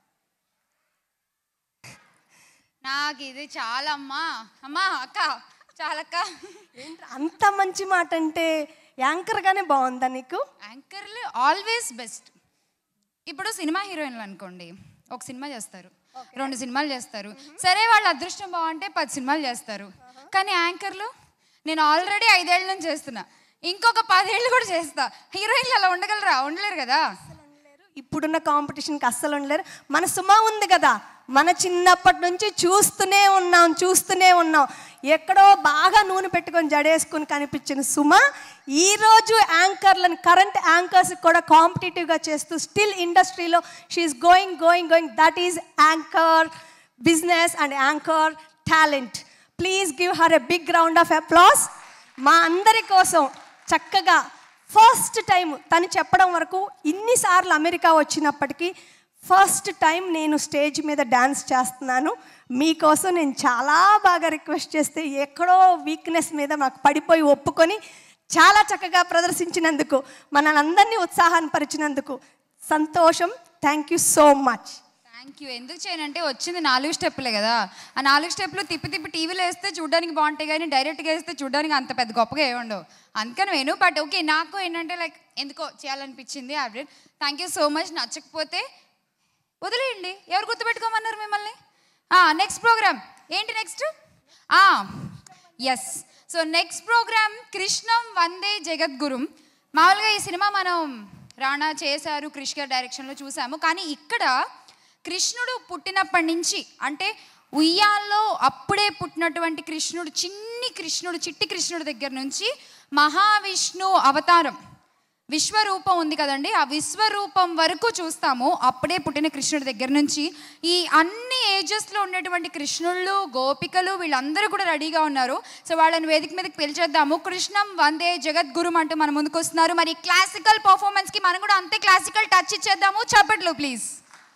నాకు ఇది చాలా అమ్మా అమ్మా అక్క చాలక్క అంత మంచి మాట అంటే యాంకర్గానే బాగుందా నీకు యాంకర్లు ఆల్వేస్ బెస్ట్ ఇప్పుడు సినిమా హీరోయిన్లు అనుకోండి ఒక సినిమా చేస్తారు రెండు సినిమాలు చేస్తారు సరే వాళ్ళ అదృష్టం బాగుంటే పది సినిమాలు చేస్తారు కానీ యాంకర్లు నేను ఆల్రెడీ ఐదేళ్ల నుంచి చేస్తున్నా ఇంకొక పదేళ్ళు కూడా చేస్తా హీరోయిన్లు అలా ఉండగలరా ఉండలేరు కదా ఇప్పుడున్న కాంపిటీషన్కి అస్సలు ఉండలేరు మన సుమ ఉంది కదా మన చిన్నప్పటి నుంచి చూస్తూనే ఉన్నాం చూస్తూనే ఉన్నాం ఎక్కడో బాగా నూనె పెట్టుకొని జడేసుకొని కనిపించిన సుమ ఈరోజు యాంకర్లను కరెంట్ యాంకర్స్ కూడా కాంపిటేటివ్గా చేస్తూ స్టిల్ ఇండస్ట్రీలో she's going going going that is anchor business and anchor talent please give her a big round of applause మా అందరి కోసం చక్కగా ఫస్ట్ టైం తను చెప్పడం వరకు ఇన్నిసార్లు అమెరికా వచ్చినప్పటికీ ఫస్ట్ టైం నేను స్టేజ్ మీద డ్యాన్స్ చేస్తున్నాను మీకోసం నేను చాలా బాగా రిక్వెస్ట్ చేస్తే ఎక్కడో వీక్నెస్ మీద మాకు పడిపోయి ఒప్పుకొని చాలా చక్కగా ప్రదర్శించినందుకు మనల్ని అందరినీ ఉత్సాహాన్ని పరిచినందుకు సంతోషం thank you so much thank you ఎందుకు చేయనంటే వచ్చింది నాలుగు స్టెప్పులే కదా ఆ నాలుగు స్టెప్లు తిప్పి తిప్పి టీవీలో వేస్తే చూడడానికి బాగుంటాయి కానీ డైరెక్ట్గా వేస్తే చూడడానికి అంత పెద్ద గొప్పగా ఏ ఉండవు అందుకని నేను బట్ ఓకే నాకు ఏంటంటే లైక్ ఎందుకో చేయాలనిపించింది average thank you so much నచ్చకపోతే వదిలేయండి ఎవరు గుర్తుపెట్టుకోమన్నారు మిమ్మల్ని నెక్స్ట్ ప్రోగ్రామ్ ఏంటి next yes so next program Krishnam Vande Jagadgurum మామూలుగా ఈ సినిమా మనం రాణా చేశారు క్రిష్ గారి డైరెక్షన్లో చూసాము కానీ ఇక్కడ కృష్ణుడు పుట్టినప్పటి నుంచి అంటే ఉయ్యాల్లో అప్పుడే పుట్టినటువంటి కృష్ణుడు చిన్ని కృష్ణుడు చిట్టి కృష్ణుడు దగ్గర నుంచి మహావిష్ణు అవతారం విశ్వరూపం ఉంది కదండి ఆ విశ్వరూపం వరకు చూస్తాము అప్పుడే పుట్టిన కృష్ణుడి దగ్గర నుంచి ఈ అన్ని ఏజెస్లో ఉన్నటువంటి కృష్ణుళ్ళు గోపికలు వీళ్ళందరూ కూడా రెడీగా ఉన్నారు సో వాళ్ళని వేదిక మీదకి పిలిచేద్దాము కృష్ణం వందే జగద్గురుం అంటూ మన ముందుకు వస్తున్నారు మరి క్లాసికల్ పర్ఫార్మెన్స్కి మనం కూడా అంతే క్లాసికల్ టచ్ ఇచ్చేద్దాము చప్పట్లు ప్లీజ్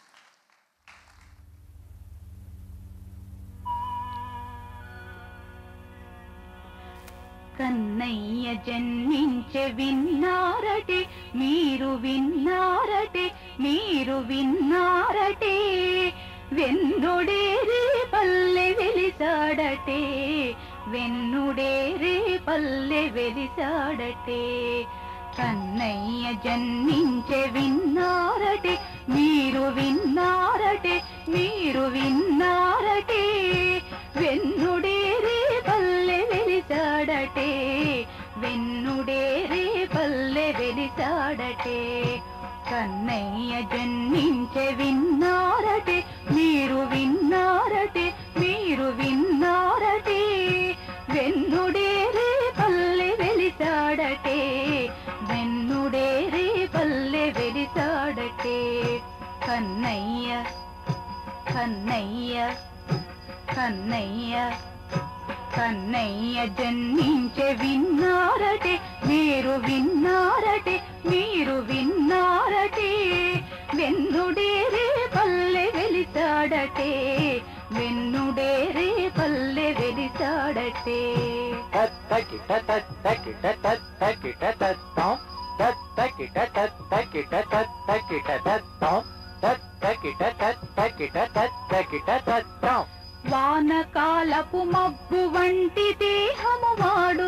కన్నయ్య జన్మించె విన్నారటే మీరు విన్నారటే మీరు విన్నారటే వెన్నుడేరే పల్లె వెలిసాడటే వెన్నుడేరే పల్లె వెలిసాడటే కన్నయ్య జన్మించె విన్నారటే మీరు విన్నారటే మీరు విన్నారటే వెన్నుడేరే పల్లె వెలిసాడటే వెన్నుడేరే పల్లె వెలిసాడటే కన్నయ్య జన్మించె విన్నారటే మీరు విన్నారటే మీరు విన్నారటే వెన్నుడేరే పల్లె వెలిసాడటే వెన్నుడేరే పల్లె వెలిసాడటే కన్నయ్య కన్నయ్య కన్నయ్య కన్నయ్య జన్మించె విన్నారటే మీరు విన్నారటే మీరు విన్నారటే వెన్నుడేరే పల్లె వెలిసాడటే వెన్నుడేరే పల్లె వెలిసాడటే తక్కిట తక్కిట తక్కిట తత్తం తక్కిట తక్కిట తక్కిట తత్తం తక్కిట తక్కిట తక్కిట తత్తం వానకాలపు మబ్బు వంటి దేహము వాడు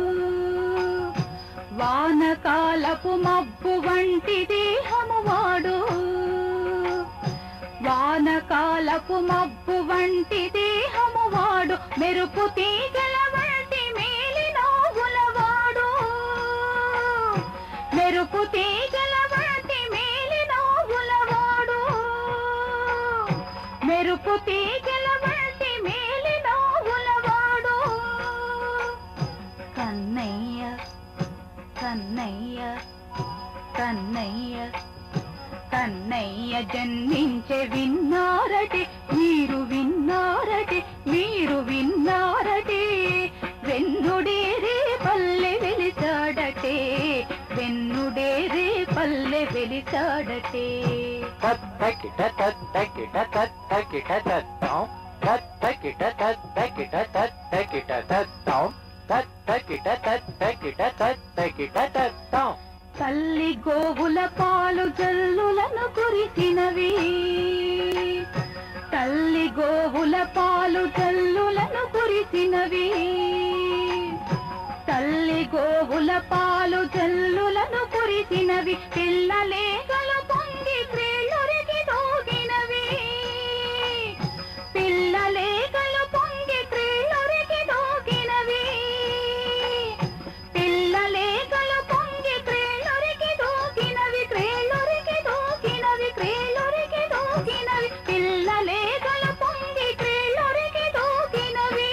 వానకాలపు మబ్బు వంటి దేహము వాడు వానకాలపు మబ్బు వంటి దేహము వాడు మెరుపు తీగల వంటి మేలి నోగులవాడు మెరుపు తీగల వంటి మేలి నోగులవాడు మెరుపు తీగల వంటి మేలి నోగులవాడు కన్నయ్య కన్నయ్య కన్నయ్య కన్నయ్య జన్మించె విన్నారటే మీరు విన్నారటే మీరు విన్నారటే వెన్నుడేరే పల్లె వెలిసాడటే వెన్నుడేరే పల్లె వెలిసాడటే తక్కిట తక్కిట తక్కిట తత్తం తక్కిట తక్కిట తక్కిట తత్తం తక్కిట తక్కిట తక్కిట తత్తం తల్లి గోవుల పాలు జల్లులను కురిసినవి తల్లి గోవుల పాలు జల్లులను కురిసినవి తల్లి గోవుల పాలు జల్లులను కురిసినవి పిల్లలేగలు పొంగి క్రీళ్ళురికి దూగినవి పిల్లలేగలు పొంగి క్రీళ్ళురికి దూగినవి పిల్లలేగలు పొంగి క్రీళ్ళురికి దూకినవి క్రీళ్ళురికి దూకినవి క్రీళ్ళురికి దూకినవి పిల్లలేగలు పొంగి క్రీళ్ళురికి దూకినవి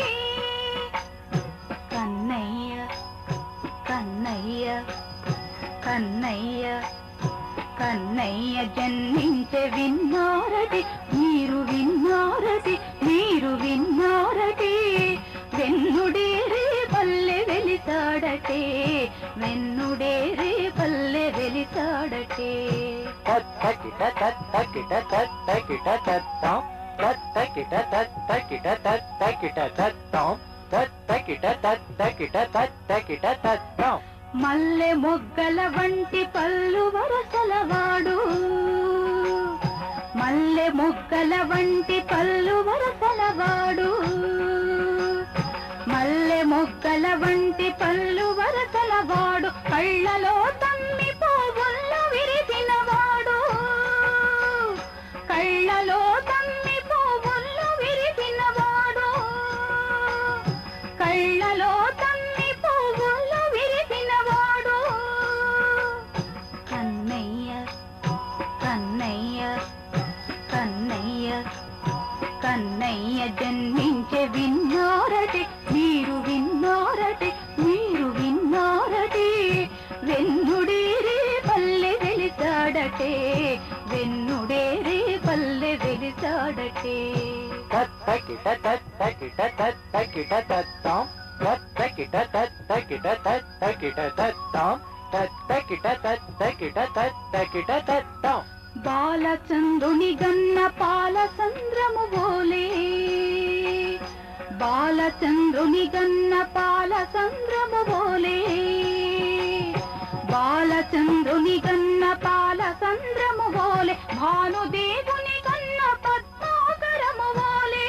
కన్నయ్య కన్నయ్య కన్నయ్య కన్నయ్య జన్మించె విన్నారటి మీరు విన్నారటి మీరు విన్నారటి వెన్నుడేరే పల్లె వెలిసాడటే వెన్నుడేరే పల్లె వెలిసాడటే తక్కిట తక్కిట తక్కిట తత్తం తక్కిట తక్కిట తక్కిట తత్తం తక్కిట తక్కిట తక్కిట తత్తం మల్లె మొగ్గల వంటి పళ్ళు వరసలవాడు మల్లె మొగ్గల వంటి పళ్ళు వరసలవాడు మల్లె మొగ్గల వంటి పళ్ళు వరసలవాడు కళ్ళలో తమ్మి పువ్వుల్లో విరిసినవాడు కళ్ళలో తమ్మి పువ్వుల్లో విరిసినవాడు కళ్ళలో తమ్మి పువ్వుల్లో విరిసినవాడు కన్నయ్య కన్నయ్య కన్నయ్య కన్నయ్య జన్మించే విన్నారటి మీరు విన్నారటి మీరు విన్నారటి వెన్నుడేరే పల్లె వెలిసాడటే వెన్నుడేరే పల్లె వెలిసాడటే తక్కిట తక్కిట తక్కిట తత్తాం తక్కిట తక్కిట తక్కిట తత్తాం తక్కిట తక్కిట తక్కిట తత్తాం బాలచంద్రుని గన్న పాలచంద్రము బోలే బాలచంద్రుని గన్న పాలచంద్రము బోలే బాలచంద్రుని గన్న పాలచంద్రము బోలే భానుదేవుని గన్న పద్మాకరము బోలే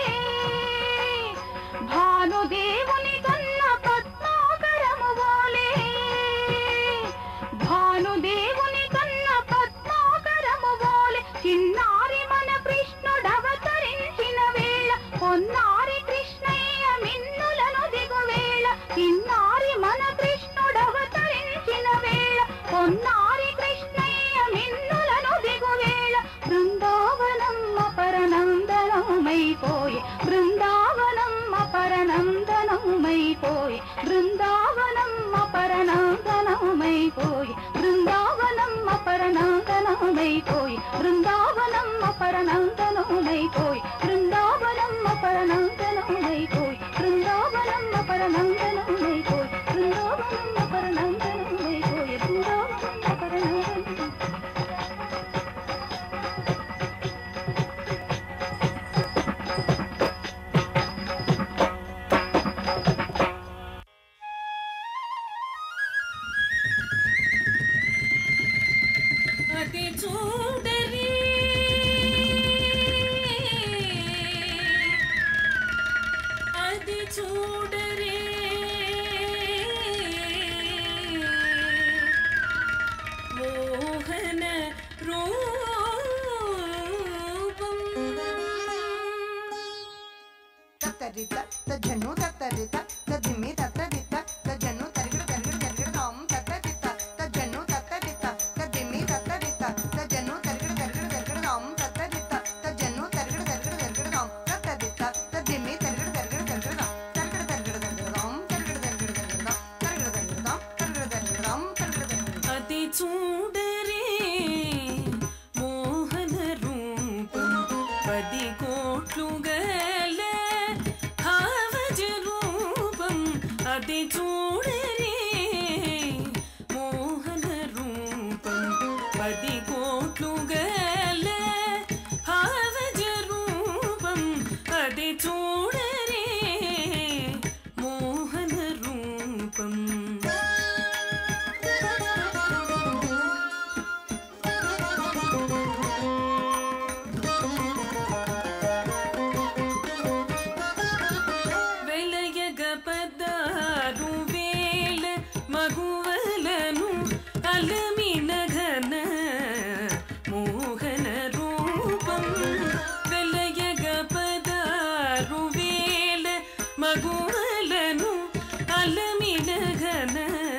భానుదేవుని గన్న పద్మాకరము బోలే భానుదేవుని కన్న పద్మాకరము బోలే చిన్నారి మన కృష్ణుడవతరించిన వేళ పొన్నారి కృష్ణయ్య మిన్నులను దిగు వేళ చిన్నారి మన కృష్ణుడవతరించిన వేళ పొన్నారి కృష్ణయ్య మిన్నులను దిగు వేళ బృందావనమ్మ పరనందనమైపోయి బృందావనమ్మ పరనందనమైపోయి బృందావనమ్మ పరనందనమైపోయి బృందావనమ్మ పరనందనమైపోయి బృందావనమ్మ పరనందనమైపోయి బృందావనమ్మ పరనందనమైపోయి బృందావనమ్మ పరనందనమైపోయి బృందావనమ్మ పరనందనమైపోయి బృందావనమ్మ పరనందనమైపోయి అది చూడరి అది చూడరి మోహన రూపం తత్తరి తత్త జను తత్తరి తత్త దిమి తత్తరి తత్త జను తరిగిడు తరిగిడు తరిగిడు దాం తత్తరి తత్త జను తత్తరి తత్త దిమి తత్తరి తత్త జను తరిగిడు తరిగిడు తరిగిడు దాం తత్తరి తత్త జను తరిగిడు తరిగిడు తరిగిడు దాం తత్తరి తత్త దిమి తరిగిడు తరిగిడు తరిగిడు దాం తరిగిడు తరిగిడు తరిగిడు దాం తరిగిడు తరిగిడు తరిగిడు దాం తరిగిడు తరిగిడు దాం తరిగిడు తరిగిడు దాం తరిగిడు తరిగిడు అది చూడరే మోహన రూపం పది కోట్లు గల భావజ రూపం అది చూడరే మోహన రూపం పది కోట్లు గల భావజ రూపం అది చూడరే మోహన రూపం వెలయగ పదారు వేల మగువలను అలమిన ఘన మోహన రూపం వెలయగ పదారు వేల మగువలను అలమిన ఘన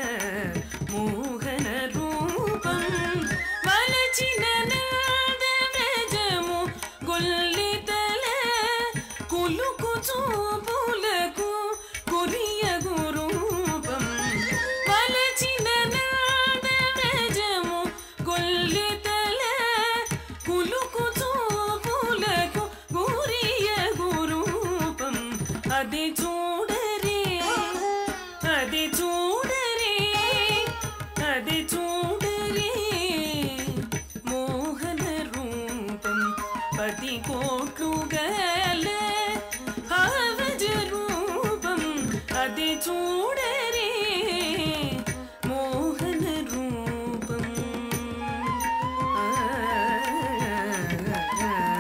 మోహన రూపం వలచిన నాద వ్రజము గొల్లితల కులుకు చూపులకు కురియగు రూపం వలచిన నాద వ్రజము గొల్లితల కులుకు చూపులకు కురియగు రూపం అది చూడరే అది చూడరే అది చూడరే మోహన రూపం పది కోట్లు గల భావజ రూపం అది చూడరే మోహన రూపం ఆ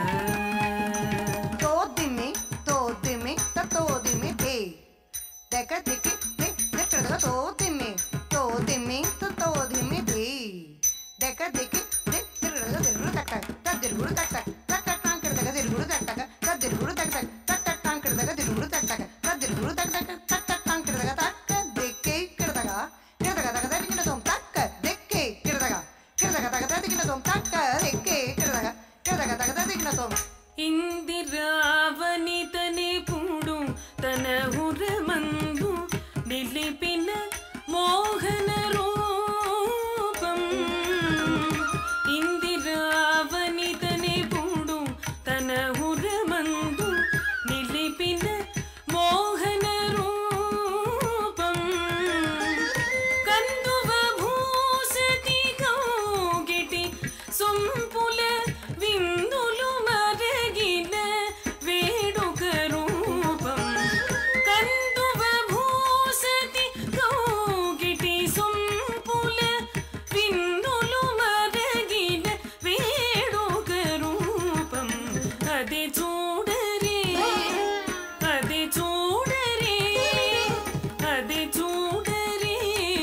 అది చూడరే అది చూడరే అది చూడరే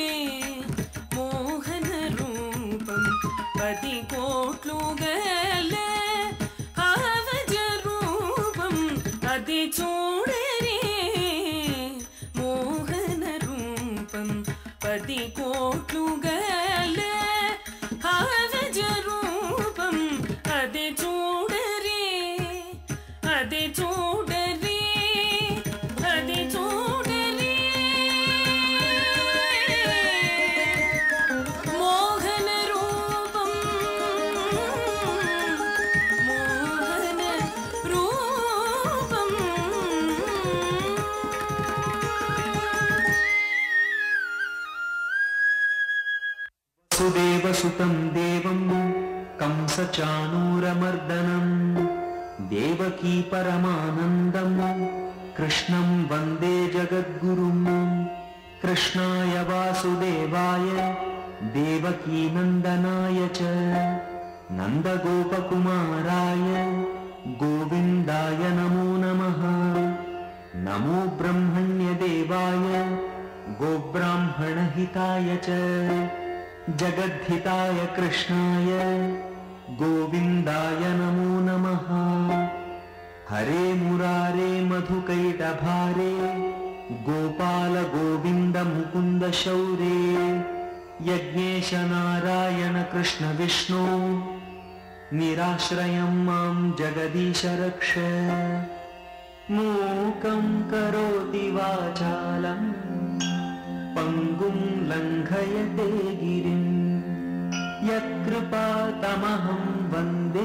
మోహన రూపం పది కోట్లు గల ఆవజ రూపం అది చూడరే మోహన రూపం పది కోట్లు గల ఆవజ రూపం అది చూడరే అది చూడరే అది చూడరే మోహన రూపం మోహన రూపం సుదేవసుతం దేవం కంసచానూరమర్దనం దేవకీ పరమానందం కృష్ణం వందే జగద్గురుం కృష్ణాయ వాసుదేవాయ దేవకీనందనాయ చ నందగోపకుమారాయ గోవిందాయ నమో నమః నమో బ్రహ్మణ్యదేవాయ गोब्राह्मणहिताय च जगद्धिताय कृष्णाय गोविन्दाय नमो नमः हरे मुरारे मधुकैटभारे गोपाल गोविन्द मुकुन्द शौरे यज्ञेश नारायण कृष्ण विष्णु निराश्रयं मां जगदीश रक्ष मूकं करोति वाचालम् पङ्गुं लङ्घयते गिरिं यत्कृपातमहं वन्दे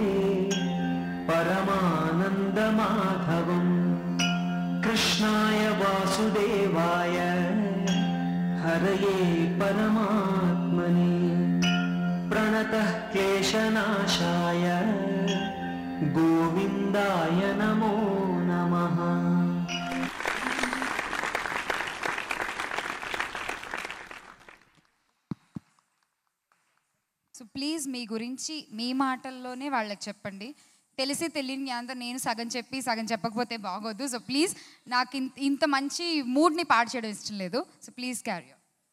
परमानन्दमाधवम् कृष्णाय वासुदेवाय हरये परमात्मने प्रणतः क्लेशनाशाय गोविन्दाय नमो नमः సో ప్లీజ్ మీ గురించి మీ మాటల్లోనే వాళ్ళకి చెప్పండి తెలిసి తెలియని జ్ఞానంతో నేను సగం చెప్పి సగం చెప్పకపోతే బాగోదు సో ప్లీజ్ నాకు ఇంత ఇంత మంచి మూడ్ని పాడు చేయడం ఇష్టం లేదు సో ప్లీజ్ క్యారీ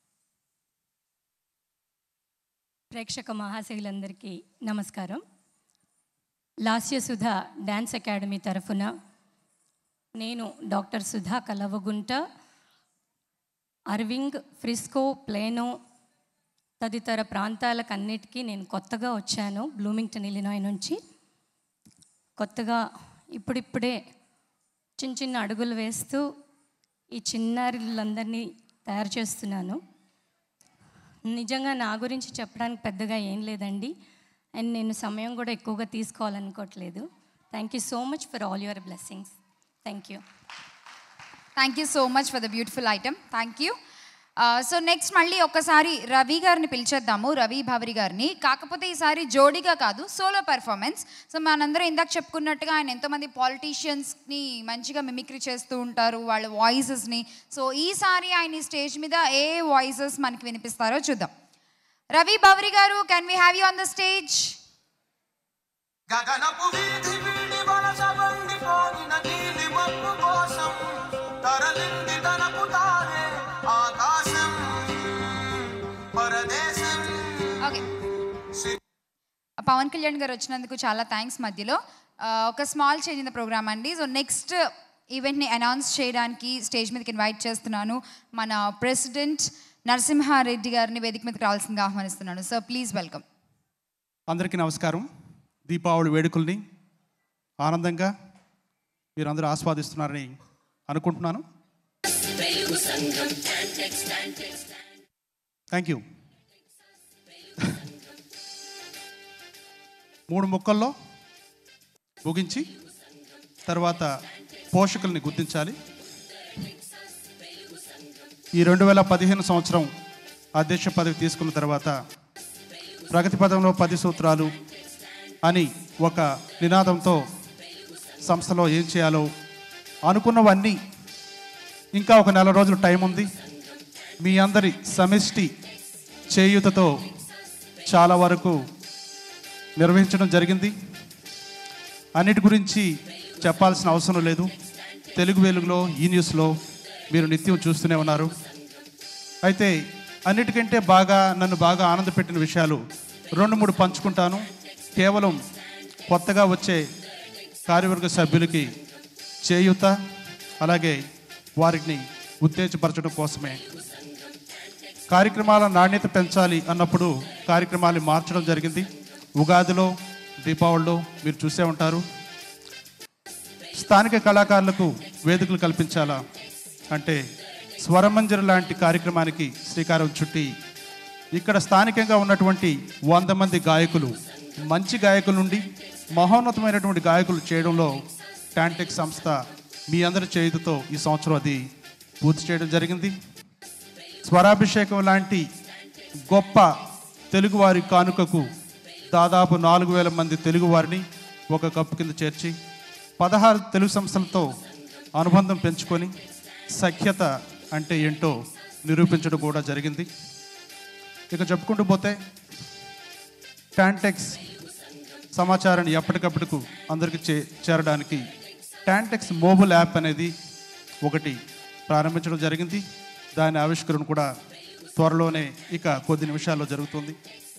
ప్రేక్షక మహాశైలందరికీ నమస్కారం లాస్య సుధా డ్యాన్స్ అకాడమీ తరఫున నేను doctor Sudha Kalavagunta Irving Frisco Plano తదితర ప్రాంతాలకన్నిటికీ నేను కొత్తగా వచ్చాను బ్లూమింగ్టన్ ఇలినాయ్ నుంచి కొత్తగా ఇప్పుడిప్పుడే చిన్న చిన్న అడుగులు వేస్తూ ఈ చిన్నారులందరినీ తయారు చేస్తున్నాను నిజంగా నా గురించి చెప్పడానికి పెద్దగా ఏం లేదండి అండ్ నేను సమయం కూడా ఎక్కువగా తీసుకోవాలనుకోవట్లేదు thank you so much for all your blessings thank you thank you so much for the beautiful item thank you so next మళ్ళీ ఒక్కసారి రవి గారిని పిలిచేద్దాము రవి భవరి గారిని కాకపోతే ఈసారి జోడీగా కాదు సోలో పెర్ఫార్మెన్స్ సో మనందరం ఇందాక చెప్పుకున్నట్టుగా ఆయన ఎంతోమంది పాలిటీషియన్స్ని మంచిగా మిమిక్రీ చేస్తూ ఉంటారు వాళ్ళ వాయిసెస్ని సో ఈసారి ఆయన ఈ స్టేజ్ మీద ఏ వాయిసెస్ మనకి వినిపిస్తారో చూద్దాం Ravi Bhavari garu can we have you on the stage గగనపు వీధి వీడి వలస వండిపోయిన నీలి మబ్బు కోసం తరలింది తనకు తానే ఆకాశం పరదేశం ఓకే పవన్ కళ్యాణ్ గారు వచ్చినందుకు చాలా థ్యాంక్స్ మధ్యలో ఆ, ఒక small change in the program అండి సో నెక్స్ట్ ఈవెంట్ని అనౌన్స్ చేయడానికి స్టేజ్ మీదకి ఇన్వైట్ చేస్తున్నాను మన ప్రెసిడెంట్ నరసింహారెడ్డి గారిని వేదిక మీదకి రావాల్సిందిగా ఆహ్వానిస్తున్నాను సో ప్లీజ్ వెల్కమ్ అందరికీ నమస్కారం దీపావళి వేడుకల్ని ఆనందంగా మీరందరూ ఆస్వాదిస్తున్నారని అనుకుంటున్నాను వెలుగు సంఘం టాంటెక్స్ టాంటెక్స్ థ్యాంక్ యూ మూడు ముక్కల్లో ముగించి తర్వాత పోషకుల్ని గుర్తించాలి ఈ రెండు వేల పదిహేను సంవత్సరం అధ్యక్ష పదవి తీసుకున్న తర్వాత ప్రగతి పదంలో పది సూత్రాలు అని ఒక నినాదంతో సంస్థలో ఏం చేయాలో అనుకున్నవన్నీ ఇంకా ఒక నెల రోజులు టైం ఉంది మీ అందరి సమిష్టి చేయూతతో చాలా వరకు నిర్వహించడం జరిగింది అన్నిటి గురించి చెప్పాల్సిన అవసరం లేదు తెలుగు వెలుగులో ఈ న్యూస్లో మీరు నిత్యం చూస్తూనే ఉన్నారు అయితే అన్నిటికంటే బాగా నన్ను బాగా ఆనందపెట్టిన విషయాలు రెండు మూడు పంచుకుంటాను కేవలం కొత్తగా వచ్చే కార్యవర్గ సభ్యులకి చేయూత అలాగే వారిని ఉత్తేజపరచడం కోసమే కార్యక్రమాల నాణ్యత పెంచాలి అన్నప్పుడు కార్యక్రమాలు మార్చడం జరిగింది ఉగాదిలో దీపావళిలో మీరు చూసే ఉంటారు స్థానిక కళాకారులకు వేదికలు కల్పించాలా అంటే స్వరమంజరి లాంటి కార్యక్రమానికి శ్రీకారం చుట్టి ఇక్కడ స్థానికంగా ఉన్నటువంటి వంద మంది గాయకులు మంచి గాయకుల నుండి మహోన్నతమైనటువంటి గాయకులు చేయడంలో టాంటెక్ సంస్థ మీ అందరి చేతితో ఈ సంవత్సరం అది పూర్తి చేయడం జరిగింది స్వరాభిషేకం లాంటి గొప్ప తెలుగువారి కానుకకు దాదాపు నాలుగు వేల మంది తెలుగువారిని ఒక కప్పు కింద చేర్చి పదహారు తెలుగు సంస్థలతో అనుబంధం పెంచుకొని సఖ్యత అంటే ఏంటో నిరూపించడం కూడా జరిగింది ఇక చెప్పుకుంటూ పోతే టాంటెక్స్ సమాచారాన్ని ఎప్పటికప్పటికు అందరికీ చే చేరడానికి టాంటెక్స్ మొబైల్ యాప్ అనేది ఒకటి ప్రారంభించడం జరిగింది దాని ఆవిష్కరణ కూడా త్వరలోనే ఇక కొద్ది నిమిషాల్లో జరుగుతుంది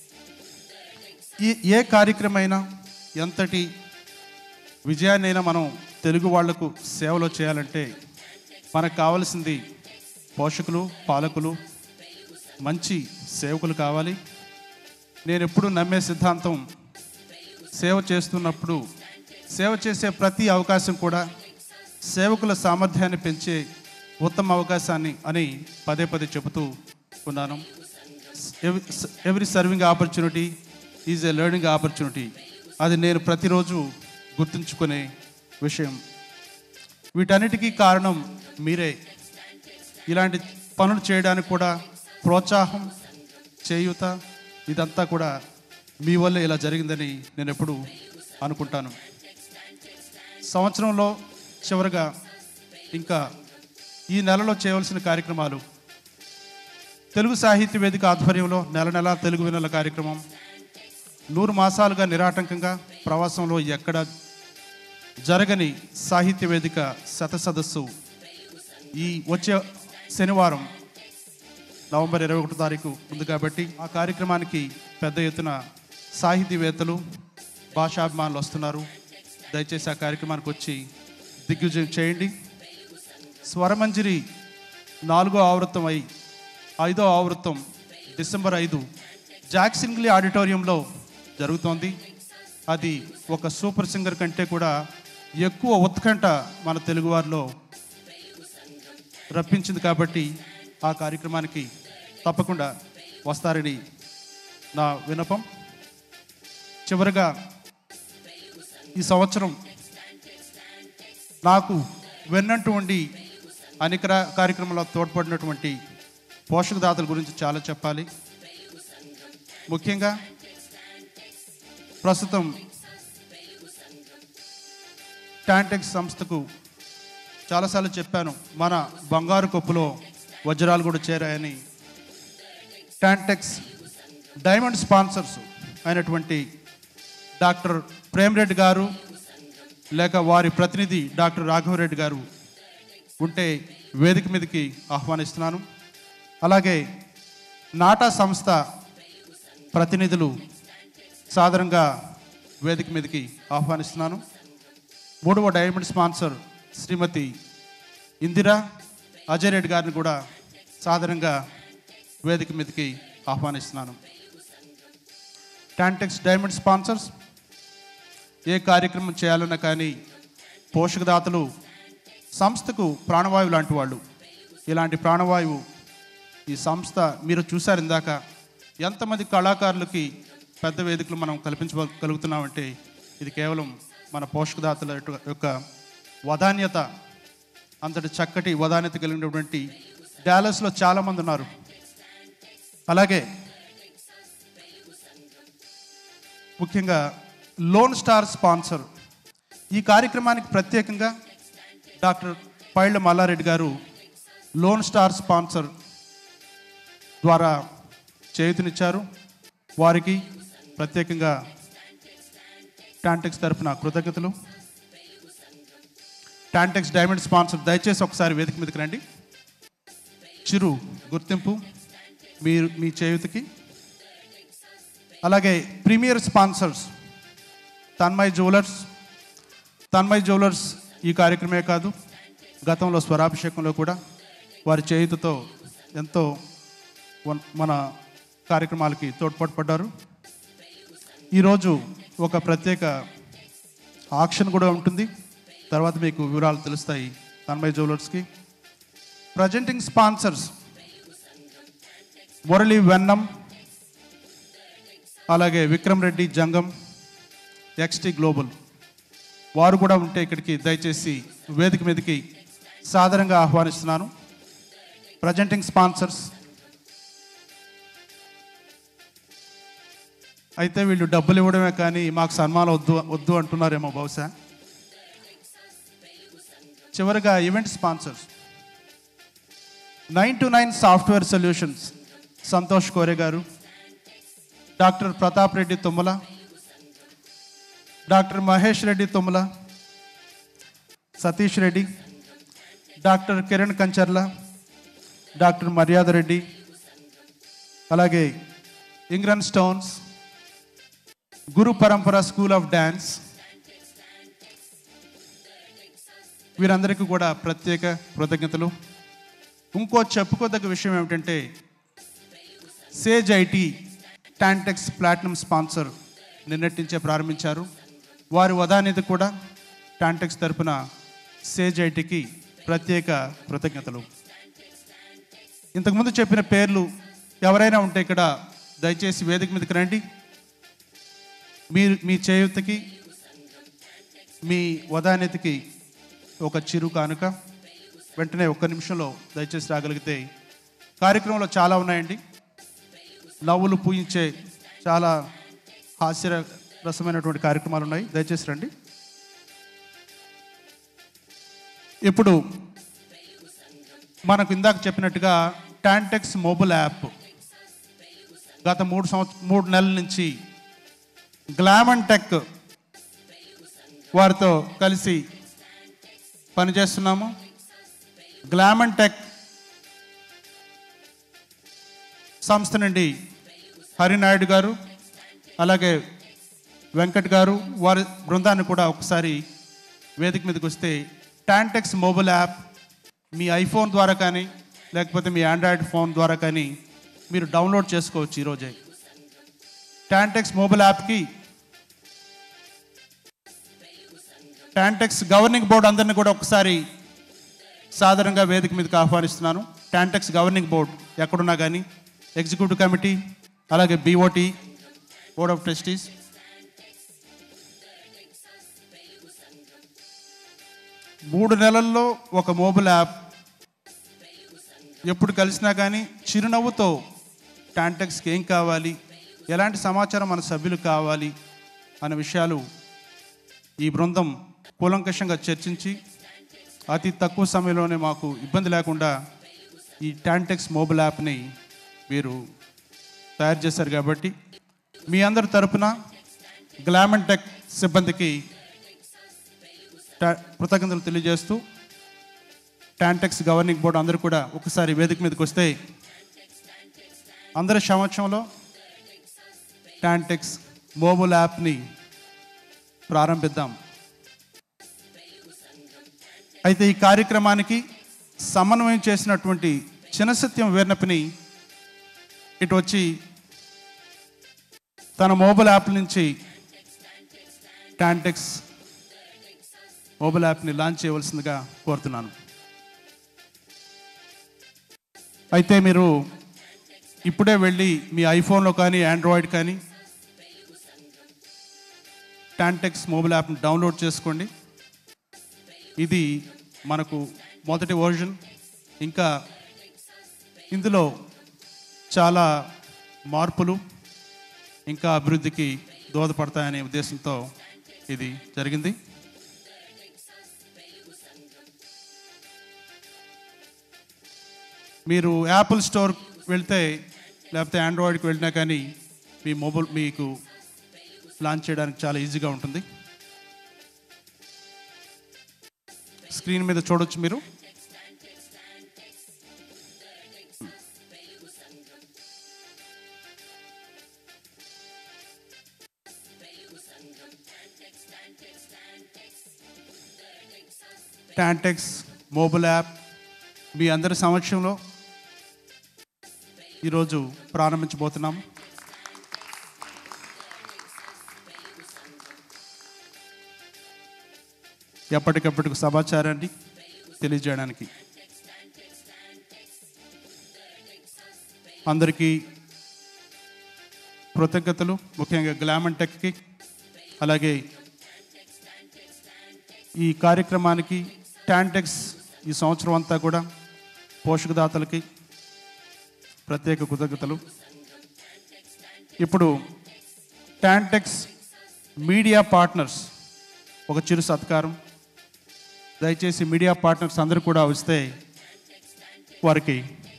ఈ ఏ కార్యక్రమైనా ఎంతటి విజయాన్నైనా మనం తెలుగు వాళ్లకు సేవలో చేయాలంటే మనకు కావాల్సింది పోషకులు పాలకులు మంచి సేవకులు కావాలి నేను ఎప్పుడు నమ్మే సిద్ధాంతం సేవ చేస్తున్నప్పుడు సేవ చేసే ప్రతి అవకాశం కూడా సేవకుల సామర్థ్యాన్ని పెంచే ఉత్తమ అవకాశాన్ని అని పదే పదే చెబుతూ ఉన్నాను every serving opportunity is a learning opportunity అది నేను ప్రతిరోజు గుర్తుంచుకునే విషయం వీటన్నిటికీ కారణం మీరే ఇలాంటి పనులు చేయడానికి కూడా ప్రోత్సాహం చేయూత ఇదంతా కూడా మీ వల్లే ఇలా జరిగిందని నేను ఎప్పుడు అనుకుంటాను సంవత్సరంలో చివరగా ఇంకా ఈ నెలలో చేయవలసిన కార్యక్రమాలు తెలుగు సాహిత్య వేదిక ఆధ్వర్యంలో నెల నెల తెలుగు వినల కార్యక్రమం నూరు మాసాలుగా నిరాటంకంగా ప్రవాసంలో ఎక్కడ జరగని సాహిత్య వేదిక శత సదస్సు ఈ వచ్చే శనివారం నవంబర్ ఇరవై ఒకటో తారీఖు ఉంది కాబట్టి ఆ కార్యక్రమానికి పెద్ద ఎత్తున సాహితీవేత్తలు భాషాభిమానులు వస్తున్నారు దయచేసి ఆ కార్యక్రమానికి వచ్చి దిగ్విజయం చేయండి స్వరమంజరి నాలుగో ఆవృత్తం అయి ఐదో ఆవృత్తం డిసెంబర్ ఐదు జాక్ సింగ్లీ ఆడిటోరియంలో జరుగుతోంది అది ఒక సూపర్ సింగర్ కంటే కూడా ఎక్కువ ఉత్కంఠ మన తెలుగువారిలో రప్పించింది కాబట్టి ఆ కార్యక్రమానికి తప్పకుండా వస్తారని నా వినపం చివరగా ఈ సంవత్సరం నాకు వెన్నంటూ ఉండి అనేక రా- కార్యక్రమాల్లో తోడ్పడినటువంటి పోషకదాతల గురించి చాలా చెప్పాలి ముఖ్యంగా ప్రస్తుతం టాంటెక్స్ సంస్థకు చాలాసార్లు చెప్పాను మన బంగారు కొప్పులో వజ్రాలు కూడా చేరాయని టాంటెక్స్ డైమండ్ స్పాన్సర్స్ అయినటువంటి డాక్టర్ ప్రేమరెడ్డి గారు లేక వారి ప్రతినిధి డాక్టర్ రాఘవరెడ్డి గారు ఉంటే వేదిక మీదకి ఆహ్వానిస్తున్నాను అలాగే నాటా సంస్థ ప్రతినిధులు సాధారణంగా వేదిక మీదకి ఆహ్వానిస్తున్నాను మూడవ డైమండ్ స్పాన్సర్ శ్రీమతి ఇందిరా అజయ్ రెడ్డి గారిని కూడా సాధారణంగా వేదిక మీదకి ఆహ్వానిస్తున్నాను టాంటెక్స్ డైమండ్ స్పాన్సర్స్ ఏ కార్యక్రమం చేయాలన్నా కానీ పోషకదాతలు సంస్థకు ప్రాణవాయువు లాంటి వాళ్ళు ఇలాంటి ప్రాణవాయువు ఈ సంస్థ మీరు చూశారు ఇందాక ఎంతమంది కళాకారులకి పెద్ద వేదికలు మనం కల్పించగలుగుతున్నామంటే ఇది కేవలం మన పోషకదాతల యొక్క- యొక్క వదాన్యత అంతటి చక్కటి వదాన్యత కలిగినటువంటి డాలస్లో చాలామంది ఉన్నారు అలాగే ముఖ్యంగా లోన్ స్టార్ స్పాన్సర్ ఈ కార్యక్రమానికి ప్రత్యేకంగా డాక్టర్ పైళ్ళ మల్లారెడ్డి గారు లోన్ స్టార్ స్పాన్సర్ ద్వారా చేయుతనిచ్చారు వారికి ప్రత్యేకంగా టాంటెక్స్ తరపున కృతజ్ఞతలు టాంటెక్స్ డైమండ్ స్పాన్సర్ దయచేసి ఒకసారి వేదిక మీదకి రండి చిరు గుర్తింపు మీరు మీ చేయుతకి అలాగే premier sponsors Tanmay jewellers Tanmay jewellers ఈ కార్యక్రమే కాదు గతంలో స్వరాభిషేకంలో కూడా వారి చేయుతతో ఎంతో వన్- మన కార్యక్రమాలకి తోడ్పాటు పడ్డారు ఈరోజు ఒక ప్రత్యేక ఆక్షన్ కూడా ఉంటుంది తర్వాత మీకు వివరాలు తెలుస్తాయి తన్మయ్ జ్యువెలర్స్కి ప్రజెంటింగ్ స్పాన్సర్స్ మురళి వెన్నం అలాగే విక్రమ్ రెడ్డి జంగం ఎక్స్టీ గ్లోబల్ వారు కూడా ఉంటే ఇక్కడికి దయచేసి వేదిక మీదకి సాదరంగా ఆహ్వానిస్తున్నాను ప్రజెంటింగ్ స్పాన్సర్స్ అయితే వీళ్ళు డబ్బులు ఇవ్వడమే కానీ మాకు సన్మానం వద్దు వద్దు అంటున్నారేమో బహుశా చివరిగా event sponsors nine to nine software solutions Santosh Kore garu doctor Pratap Reddy Tummala doctor Mahesh Reddy Tummala Satish Reddy doctor Kiran Kancharla doctor Maryada Reddy అలాగే ఇంగ్రన్ స్టోన్స్ గురు పరంపర స్కూల్ ఆఫ్ డ్యాన్స్ వీరందరికీ కూడా ప్రత్యేక కృతజ్ఞతలు ఇంకో చెప్పుకోదగ్గ విషయం ఏమిటంటే Sage IT TANTEX platinum sponsor నిన్నటి నుంచే ప్రారంభించారు వారి వదానిధి కూడా టాంటెక్స్ తరపున సేజ్ ఐటీకి ప్రత్యేక కృతజ్ఞతలు ఇంతకుముందు చెప్పిన పేర్లు ఎవరైనా ఉంటే ఇక్కడ దయచేసి వేదిక మీదకి రండి మీరు మీ చేయూతకి మీ వదానిధికి ఒక చిరు కానుక వెంటనే ఒక్క నిమిషంలో దయచేసి రాగలిగితే కార్యక్రమంలో చాలా ఉన్నాయండి నవ్వులు పూయించే చాలా హాస్య రసమైనటువంటి కార్యక్రమాలు ఉన్నాయి దయచేసి రండి ఇప్పుడు మనకు ఇందాక చెప్పినట్టుగా టాంటెక్స్ మొబైల్ యాప్ గత మూడు సంవత్సరం మూడు నెలల నుంచి గ్లామన్ టెక్ వారితో కలిసి పనిచేస్తున్నాము గ్లామన్ టెక్ సంస్థ నుండి హరినాయుడు గారు అలాగే వెంకట్ గారు వారి బృందాన్ని కూడా ఒకసారి వేదిక మీదకి వస్తే టాంటెక్స్ మొబైల్ యాప్ మీ ఐఫోన్ ద్వారా కానీ లేకపోతే మీ ఆండ్రాయిడ్ ఫోన్ ద్వారా కానీ మీరు డౌన్లోడ్ చేసుకోవచ్చు ఈరోజే టాంటెక్స్ మొబైల్ యాప్కి టాంటెక్స్ గవర్నింగ్ బోర్డు అందరిని కూడా ఒకసారి సాధారణంగా వేదిక మీదకి ఆహ్వానిస్తున్నాను టాంటెక్స్ గవర్నింగ్ బోర్డు ఎక్కడున్నా కానీ ఎగ్జిక్యూటివ్ కమిటీ అలాగే బీఓటీ బోర్డ్ ఆఫ్ ట్రస్టీస్ మూడు నెలల్లో ఒక మొబైల్ యాప్ ఎప్పుడు కలిసినా కానీ చిరునవ్వుతో టాంటెక్స్కి ఏం కావాలి ఎలాంటి సమాచారం మన సభ్యులు కావాలి అనే విషయాలు ఈ బృందం కూలంకషంగా చర్చించి అతి తక్కువ సమయంలోనే మాకు ఇబ్బంది లేకుండా ఈ టాంటెక్స్ మొబైల్ యాప్ని మీరు తయారు చేశారు కాబట్టి మీ అందరి తరపున గ్లామన్ టెక్ సిబ్బందికి టా- కృతజ్ఞతలు తెలియజేస్తూ టాంటెక్స్ గవర్నింగ్ బోర్డు అందరూ కూడా ఒకసారి వేదిక మీదకి వస్తే అందరి సంవత్సరంలో టాంటెక్స్ మొబైల్ యాప్ని ప్రారంభిద్దాం అయితే ఈ కార్యక్రమానికి సమన్వయం చేసినటువంటి చినసత్యం వీర్నపిని ఇటు వచ్చి తన మొబైల్ యాప్ నుంచి టాంటెక్స్ మొబైల్ యాప్ని లాంచ్ చేయవలసిందిగా కోరుతున్నాను అయితే మీరు ఇప్పుడే వెళ్ళి మీ ఐఫోన్లో కానీ ఆండ్రాయిడ్ కానీ టాంటెక్స్ మొబైల్ యాప్ని డౌన్లోడ్ చేసుకోండి ఇది మనకు మొదటి వర్జన్ ఇంకా ఇందులో చాలా మార్పులు ఇంకా అభివృద్ధికి దోహదపడతాయనే ఉద్దేశంతో ఇది జరిగింది మీరు యాపిల్ స్టోర్ వెళ్తే లేకపోతే ఆండ్రాయిడ్కి వెళ్ళినా కానీ మీ మొబైల్ మీకు లాంచ్ చేయడానికి చాలా ఈజీగా ఉంటుంది స్క్రీన్ మీద చూడొచ్చు మీరు టాంటెక్స్ మొబైల్ యాప్ మీ అందరి సమక్షంలో ఈరోజు ప్రారంభించబోతున్నాం ఎప్పటికప్పటికి సమాచారాన్ని తెలియజేయడానికి అందరికీ కృతజ్ఞతలు ముఖ్యంగా గ్లామన్ టెక్కి అలాగే ఈ కార్యక్రమానికి టాంటెక్స్ ఈ సంవత్సరం అంతా కూడా పోషకదాతలకి ప్రత్యేక కృతజ్ఞతలు ఇప్పుడు టాంటెక్స్ మీడియా పార్ట్నర్స్ ఒక చిరు సత్కారం దయచేసి మీడియా పార్ట్నర్స్ అందరూ కూడా వస్తే వారికి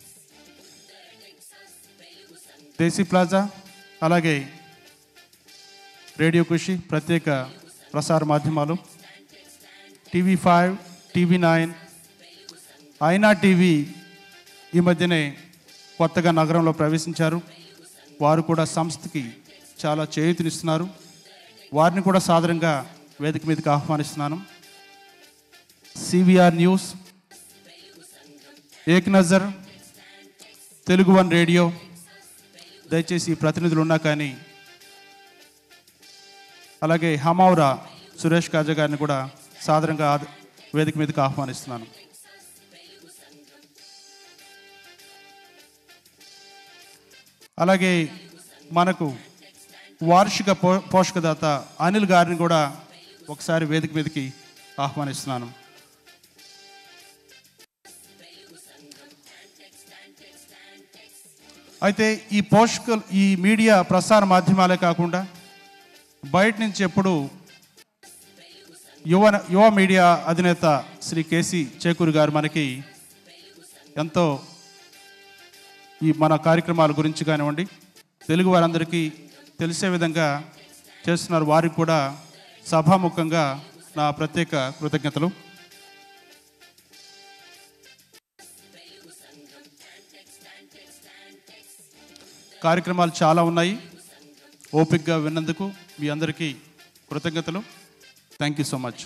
దేశీ ప్లాజా అలాగే రేడియో ఖుషి ప్రత్యేక ప్రసార మాధ్యమాలు టీవీ ఫైవ్ టీవీ నైన్ ఐనా టీవీ ఈ మధ్యనే కొత్తగా నగరంలో ప్రవేశించారు వారు కూడా సంస్థకి చాలా చేయూతనిస్తున్నారు వారిని కూడా సాదరంగా వేదిక మీదకి ఆహ్వానిస్తున్నాను CVR news Ek Nazar Telugu one radio దయచేసి ఈ ప్రతినిధులు ఉన్నా కానీ అలాగే హమౌరా సురేష్ కాజా గారిని కూడా సాదరంగా ఆద- వేదిక మీదకి ఆహ్వానిస్తున్నాను అలాగే మనకు వార్షిక పో పోషకదాత అనిల్ గారిని కూడా ఒకసారి వేదిక మీదకి ఆహ్వానిస్తున్నాను అయితే ఈ పోషక ఈ మీడియా ప్రసార మాధ్యమాలే కాకుండా బయట నుంచి ఎప్పుడు యువ యువ మీడియా అధినేత శ్రీ కేసీ చేకూరి గారు మనకి ఎంతో ఈ మన కార్యక్రమాల గురించి కానివ్వండి తెలుగు వారందరికీ తెలిసే విధంగా చేస్తున్నారు వారికి కూడా సభాముఖంగా నా ప్రత్యేక కృతజ్ఞతలు కార్యక్రమాలు చాలా ఉన్నాయి ఓపిక్గా విన్నందుకు మీ అందరికీ కృతజ్ఞతలు thank you so much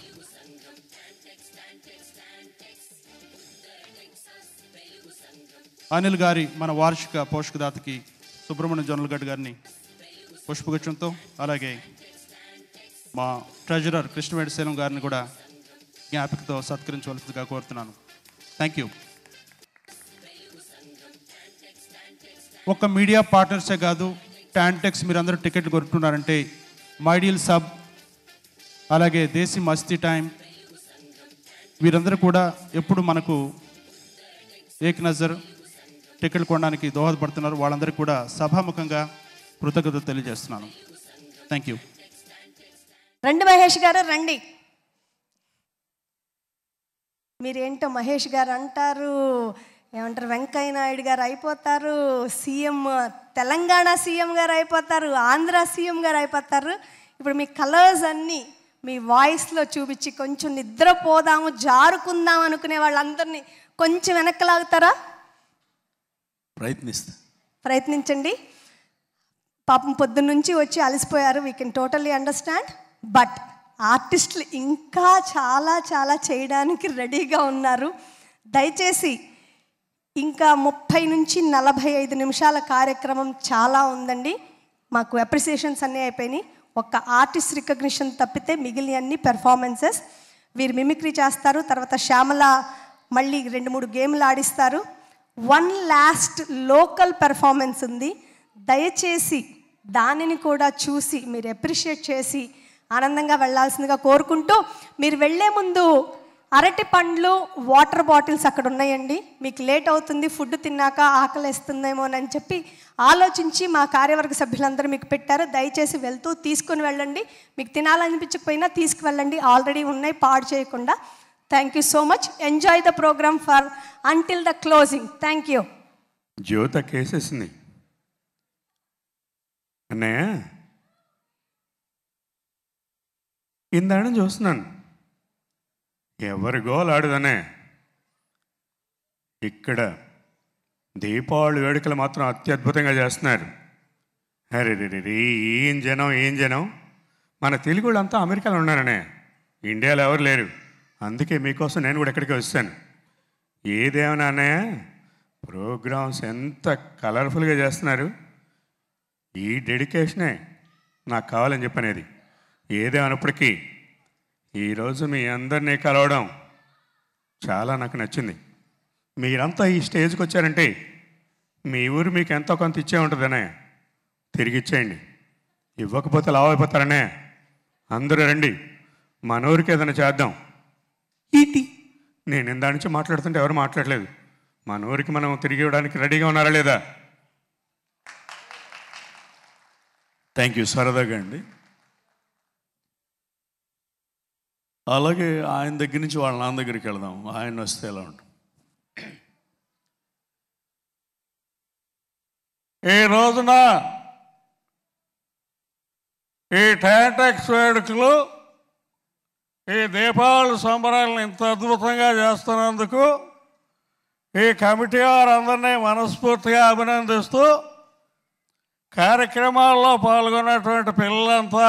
Anil గారి మన వార్షిక పోషకదాతకి సుబ్రహ్మణ్యం జొన్నలగడ్డ గారిని పుష్పగుచ్చంతో అలాగే మా ట్రెజరర్ కృష్ణవేడి శైలం గారిని కూడా జ్ఞాపికతో సత్కరించవలసిందిగా కోరుతున్నాను థ్యాంక్ యూ ఒక్క మీడియా పార్ట్నర్సే కాదు టాంటెక్స్ మీరు అందరూ టికెట్లు కొనుక్కున్నారంటే మైడియల్ సబ్ అలాగే దేశీ మస్తీ టైం వీరందరూ కూడా ఎప్పుడు మనకు ఏక్ నజర్ టికెట్లు కొనడానికి దోహదపడుతున్నారు వాళ్ళందరికీ కూడా సభాముఖంగా కృతజ్ఞత తెలియజేస్తున్నాను థ్యాంక్ యూ రండి మహేష్ గారు రండి మీరేంటో మహేష్ గారు అంటారు ఏమంటారు వెంకయ్య నాయుడు గారు అయిపోతారు సీఎం తెలంగాణ సీఎం గారు అయిపోతారు ఆంధ్ర సీఎం గారు అయిపోతారు ఇప్పుడు మీ కలర్స్ అన్నీ మీ వాయిస్లో చూపించి కొంచెం నిద్రపోదాము జారుకుందాం అనుకునే వాళ్ళందరినీ కొంచెం వెనక్కి లాగుతారా ప్రయత్నిస్తా ప్రయత్నించండి పాపం పొద్దున్నుంచి వచ్చి అలసిపోయారు we can totally understand but ఆర్టిస్టులు ఇంకా చాలా చాలా చేయడానికి రెడీగా ఉన్నారు దయచేసి ఇంకా ముప్పై నుంచి నలభై ఐదు నిమిషాల కార్యక్రమం చాలా ఉందండి మాకు అప్రిసియేషన్స్ అన్నీ అయిపోయినాయి ఒక్క ఆర్టిస్ట్ రికగ్నిషన్ తప్పితే మిగిలిన అన్ని పెర్ఫార్మెన్సెస్ వీరు మిమిక్రీ చేస్తారు తర్వాత శ్యామల మళ్ళీ రెండు మూడు గేమ్లు ఆడిస్తారు వన్ లాస్ట్ లోకల్ పెర్ఫార్మెన్స్ ఉంది దయచేసి దానిని కూడా చూసి మీరు అప్రిషియేట్ చేసి ఆనందంగా వెళ్ళాల్సిందిగా కోరుకుంటూ మీరు వెళ్ళే ముందు అరటి పండ్లు వాటర్ బాటిల్స్ అక్కడ ఉన్నాయండి మీకు లేట్ అవుతుంది ఫుడ్ తిన్నాక ఆకలిస్తుందేమో అని చెప్పి ఆలోచించి మా కార్యవర్గ సభ్యులందరూ మీకు పెట్టారు దయచేసి వెళ్తూ తీసుకుని వెళ్ళండి మీకు తినాలనిపించకపోయినా తీసుకువెళ్ళండి ఆల్రెడీ ఉన్నాయి పాడు చేయకుండా thank you so much enjoy the program for until the closing thank you జ్యోత కేసేసింది అన్నయ్య ఇందాడ చూస్తున్నాను ఎవరి గోలాడుదనే ఇక్కడ దీపావళి వేడుకలు మాత్రం అత్యద్భుతంగా చేస్తున్నారు అరే రే రే రే, ఏం జనం ఏం జనం మన తెలుగు వాళ్ళంతా అమెరికాలో ఉన్నారనే ఇండియాలో ఎవరు లేరు అందుకే మీకోసం నేను కూడా ఇక్కడికి వచ్చాను ఏదేమన్నా అన్నయ్య ప్రోగ్రామ్స్ ఎంత కలర్ఫుల్గా చేస్తున్నారు ఈ డెడికేషనే నాకు కావాలని చెప్పనేది ఏదేమన్నప్పటికీ ఈరోజు మీ అందరినీ కలవడం చాలా నాకు నచ్చింది మీరంతా ఈ స్టేజ్కి వచ్చారంటే మీ ఊరు మీకు ఎంతో కొంత ఇచ్చే ఉంటుందనే తిరిగి ఇచ్చేయండి ఇవ్వకపోతే లావ్ అయిపోతారనే అందరూ రండి మన ఊరికి ఏదైనా చేద్దాం ఈటి నేను ఇందా నుంచి మాట్లాడుతుంటే ఎవరు మాట్లాడలేదు మన ఊరికి మనం తిరిగి ఇవ్వడానికి రెడీగా ఉన్నారా లేదా థ్యాంక్ యూ సరదాగా అండి అలాగే ఆయన దగ్గర నుంచి వాళ్ళ నాన్న దగ్గరికి వెళదాం ఆయన వస్తే ఎలా ఉంటుంది ఈ రోజున ఈ టాటెక్స్ వేడుకలు ఈ దీపావళి సంబరాలను ఇంత అద్భుతంగా చేస్తున్నందుకు ఈ కమిటీ వారందరినీ మనస్ఫూర్తిగా అభినందిస్తూ కార్యక్రమాల్లో పాల్గొన్నటువంటి పిల్లలంతా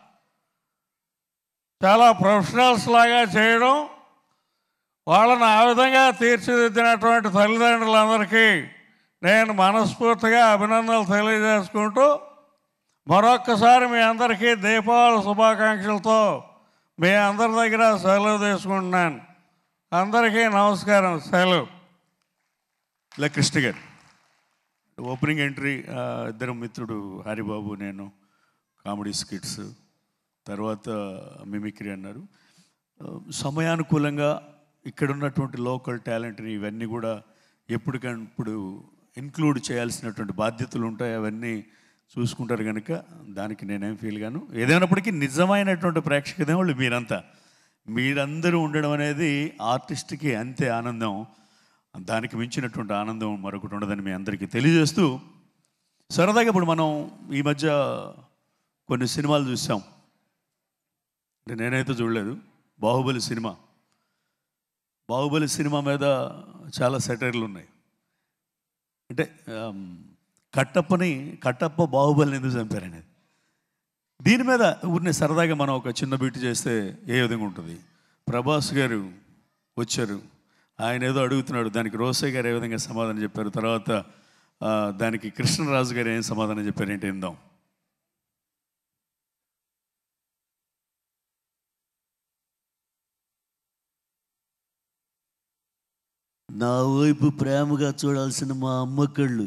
చాలా ప్రొఫెషనల్స్ లాగా చేయడం వాళ్ళని ఆ విధంగా తీర్చిదిద్దినటువంటి తల్లిదండ్రులందరికీ నేను మనస్ఫూర్తిగా అభినందనలు తెలియజేసుకుంటూ మరొక్కసారి మీ అందరికీ దీపావళి శుభాకాంక్షలతో మీ అందరి దగ్గర సెలవు తీసుకుంటున్నాను అందరికీ నమస్కారం సెలవు ఇలా కృష్ణ గారు ఓపెనింగ్ ఎంట్రీ ఆ, ఇద్దరు మిత్రుడు హరిబాబు నేను కామెడీ స్కిట్స్ తర్వాత మిమిక్రీ అన్నారు ఆ, సమయానుకూలంగా ఇక్కడ ఉన్నటువంటి లోకల్ టాలెంట్ని ఇవన్నీ కూడా ఎప్పటికప్పుడు ఇన్క్లూడ్ చేయాల్సినటువంటి బాధ్యతలు ఉంటాయి అవన్నీ చూసుకుంటారు కనుక దానికి నేనేం ఫీల్ గాను ఏదైనప్పటికీ నిజమైనటువంటి ప్రేక్షక దేవుళ్ళు మీరంతా మీరందరూ ఉండడం అనేది ఆర్టిస్ట్కి అంతే ఆనందం దానికి మించినటువంటి ఆనందం మరొకటి ఉండదని మీ అందరికీ తెలియజేస్తూ సరదాగా ఇప్పుడు మనం ఈ మధ్య కొన్ని సినిమాలు చూసాం అంటే నేనైతే చూడలేదు బాహుబలి సినిమా బాహుబలి సినిమా మీద చాలా సెటైర్లు ఉన్నాయి అంటే ఆమ్, కట్టప్పని కట్టప్ప బాహుబలిని ఎందుకు చంపారనేది దీని మీద ఊరిని సరదాగా మనం ఒక చిన్న బీట్ చేస్తే ఏ విధంగా ఉంటుంది ప్రభాస్ గారు వచ్చారు ఆయన ఏదో అడుగుతున్నాడు దానికి రోసయ్య గారు ఏ విధంగా సమాధానం చెప్పారు తర్వాత ఆ, దానికి కృష్ణరాజు గారు ఏం సమాధానం చెప్పారు ఏంటి విందాం నా వైపు ప్రేమగా చూడాల్సిన మా అమ్మ కళ్ళు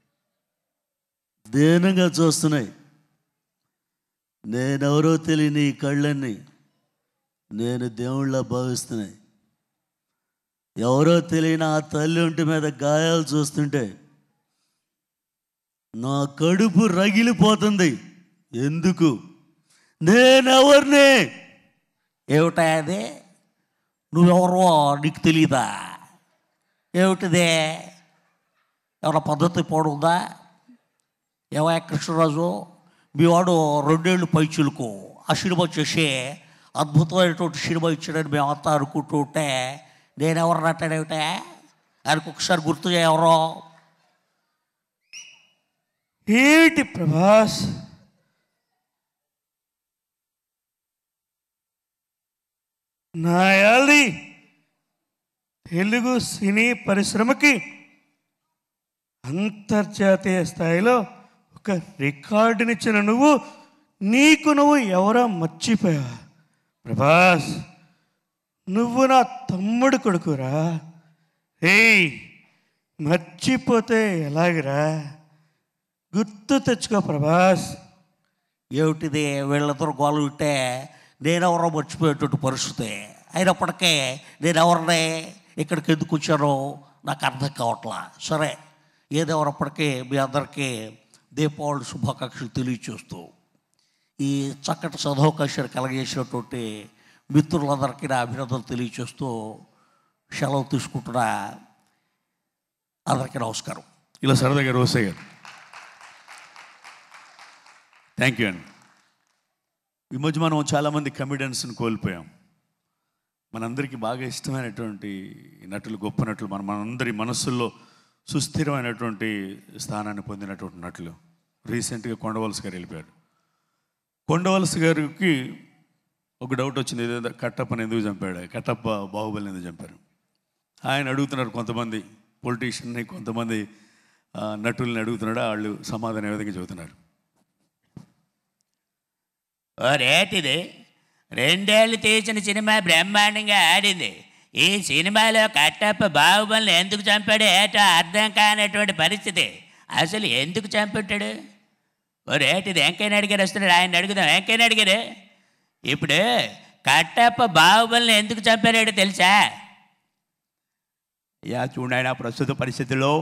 దేనంగా చూస్తున్నాయి నేనెవరో తెలియని ఈ కళ్ళన్నీ నేను దేవుళ్ళ భావిస్తున్నాయి ఎవరో తెలియని ఆ తల్లి ఒంటి మీద గాయాలు చూస్తుంటే నా కడుపు రగిలిపోతుంది ఎందుకు నేనెవరిని ఏమిటా అదే నువ్వెవరో నీకు తెలియదా ఏమిటిదే ఎవరైనా పద్ధతి పోడుందా ఏవా కృష్ణరాజు మీ వాడు రెండేళ్ళు పైచులకు ఆ సినిమా చేసి అద్భుతమైనటువంటి సినిమా ఇచ్చాడని మేము అంతా అనుకుంటూ ఉంటే నేను ఎవరు అంటాడేమిటే ఆయనకు ఒకసారి గుర్తు చేయ ఎవరో ఏమిటి ప్రభాస్ నా యాల్ది తెలుగు సినీ పరిశ్రమకి అంతర్జాతీయ స్థాయిలో ఒక రికార్డునిచ్చిన నువ్వు నీకు నువ్వు ఎవరో మర్చిపోయావా ప్రభాస్ నువ్వు నా తమ్ముడు కొడుకురా ఏయ్ మర్చిపోతే ఎలాగరా గుర్తు తెచ్చుకో ప్రభాస్ ఏమిటిది వీళ్ళిద్దరు గోలు వింటే నేనెవరో మర్చిపోయేటువంటి పరిస్థితి అయినప్పటికీ నేను ఎవరిని ఇక్కడికి ఎందుకు వచ్చానో నాకు అర్థం కావట్లా సరే ఏదెవరప్పటికీ మీ అందరికీ దీపావళి శుభాకాంక్షలు తెలియచేస్తూ ఈ చక్కటి సదవకాశాన్ని కలగజేసినటువంటి మిత్రులందరికీ నా అభినందనలు తెలియచేస్తూ సెలవు తీసుకుంటున్నా అందరికీ నమస్కారం ఇలా సరదాగా రోసయ్య గారు థ్యాంక్ యూ అండి ఈ మధ్య మనం చాలామంది కమిడియన్స్ని కోల్పోయాం మనందరికీ బాగా ఇష్టమైనటువంటి నటులు గొప్ప నటులు మన మనందరి మనస్సుల్లో సుస్థిరమైనటువంటి స్థానాన్ని పొందినటువంటి నటులు రీసెంట్గా కొండవలస గారు వెళ్ళిపోయారు కొండవలస గారికి ఒక డౌట్ వచ్చింది ఏదో కట్టప్పని ఎందుకు చంపాడు కట్టప్ప బాహుబలిని ఎందుకు చంపారు ఆయన అడుగుతున్నారు కొంతమంది పొలిటీషియన్ని కొంతమంది ఆ, నటుల్ని అడుగుతున్నాడు వాళ్ళు సమాధానం ఏ విధంగా చెబుతున్నారు ఓ రేటిది రెండేళ్ళు తీసిన సినిమా బ్రహ్మాండంగా ఆడింది ఈ సినిమాలో కట్టప్ప బాహుబలిని ఎందుకు చంపాడు ఏటో అర్థం కానటువంటి పరిస్థితి అసలు ఎందుకు చంపుంటాడు ఓ రేటిది వెంకయ్య నాయుడు గారు వస్తున్నాడు ఆయన అడుగుదాం వెంకయ్య నాయుడు గారు ఇప్పుడు కట్టప్ప బాహుబలిని ఎందుకు చంపాడో తెలుసా యా చూడాయన ప్రస్తుత పరిస్థితుల్లో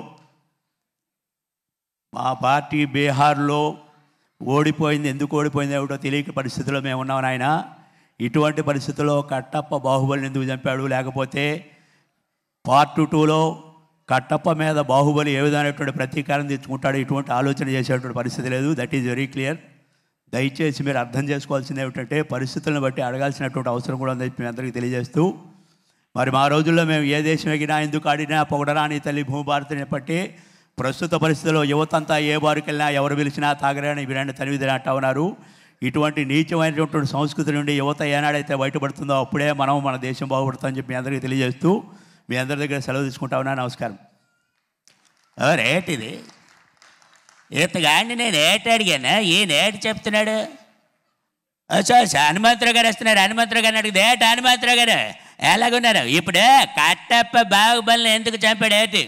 మా పార్టీ బీహార్లో ఓడిపోయింది ఎందుకు ఓడిపోయింది ఏమిటో తెలియక పరిస్థితుల్లో మేము ఉన్నాం నాయన ఇటువంటి పరిస్థితుల్లో కట్టప్ప బాహుబలిని ఎందుకు చంపాడు లేకపోతే పార్ట్ టూలో కట్టప్ప మీద బాహుబలి ఏ విధమైనటువంటి ప్రతీకారం తెచ్చుకుంటాడు ఇటువంటి ఆలోచన చేసేటువంటి పరిస్థితి లేదు దట్ ఈజ్ వెరీ క్లియర్ దయచేసి మీరు అర్థం చేసుకోవాల్సింది ఏమిటంటే పరిస్థితులను బట్టి అడగాల్సినటువంటి అవసరం కూడా ఉందని మీ అందరికీ తెలియజేస్తూ మరి మా రోజుల్లో మేము ఏ దేశం ఎగినా ఎందుకు ఆడినా పొగడరాని తల్లి భూభారతిని బట్టి ప్రస్తుత పరిస్థితుల్లో యువతంతా ఏ బారుకి వెళ్ళినా ఎవరు పిలిచినా తాగరాని విరాని తనివిదిని అంటా ఉన్నారు ఇటువంటి నీచమైనటువంటి సంస్కృతి నుండి యువత ఏనాడైతే బయటపడుతుందో అప్పుడే మనం మన దేశం బాగుపడుతుందని చెప్పి మీ అందరికీ తెలియజేస్తూ మీ అందరి దగ్గర సెలవు తీసుకుంటా ఉన్నా నమస్కారం ఓ రేటిది ఇతగాడిని నేను ఏటి అడిగాను ఈయన ఏటి చెప్తున్నాడు సార్ హనుమంతరావు గారు వస్తున్నారు హనుమంతరావు గారిని అడిగితే ఏటి హనుమంతరావు గారు ఎలాగున్నారు ఇప్పుడు కట్టప్ప బాహుబలిని ఎందుకు చంపాడు ఏటి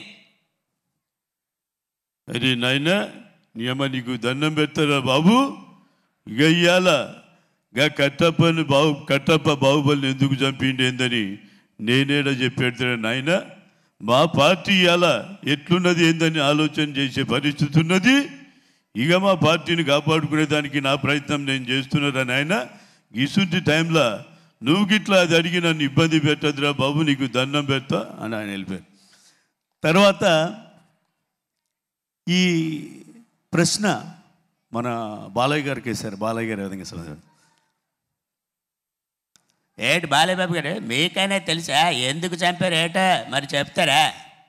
అరే నాయన నీ అమ్మ నీకు దండం పెడతారా బాబు ఇక ఇయ్యాల గా కట్టప్పని బాహు కట్టప్ప బాహుబలిని ఎందుకు చంపిండి ఏందని నేనేడ చెప్పేడుతున్నా నాయన మా పార్టీ ఇవాళ ఎట్లున్నది ఏందని ఆలోచన చేసే పరిస్థితి ఉన్నది ఇక మా పార్టీని కాపాడుకునే దానికి నా ప్రయత్నం నేను చేస్తున్నారా నాయన ఇసుంటి టైంలో నువ్వు గిట్లా అది అడిగి నన్ను ఇబ్బంది పెట్టదురా బాబు నీకు దండం పెడతా అని ఆయన వెళ్ళిపోయారు తర్వాత ఈ ప్రశ్న మన బాలయ్య గారికి వేశారు బాలయ్య గారు ఏ విధంగా సమాధానం ఏటి బాలయ్యబాబు గారు మీకైనా తెలుసా ఎందుకు చంపారు ఏటో మరి చెప్తారా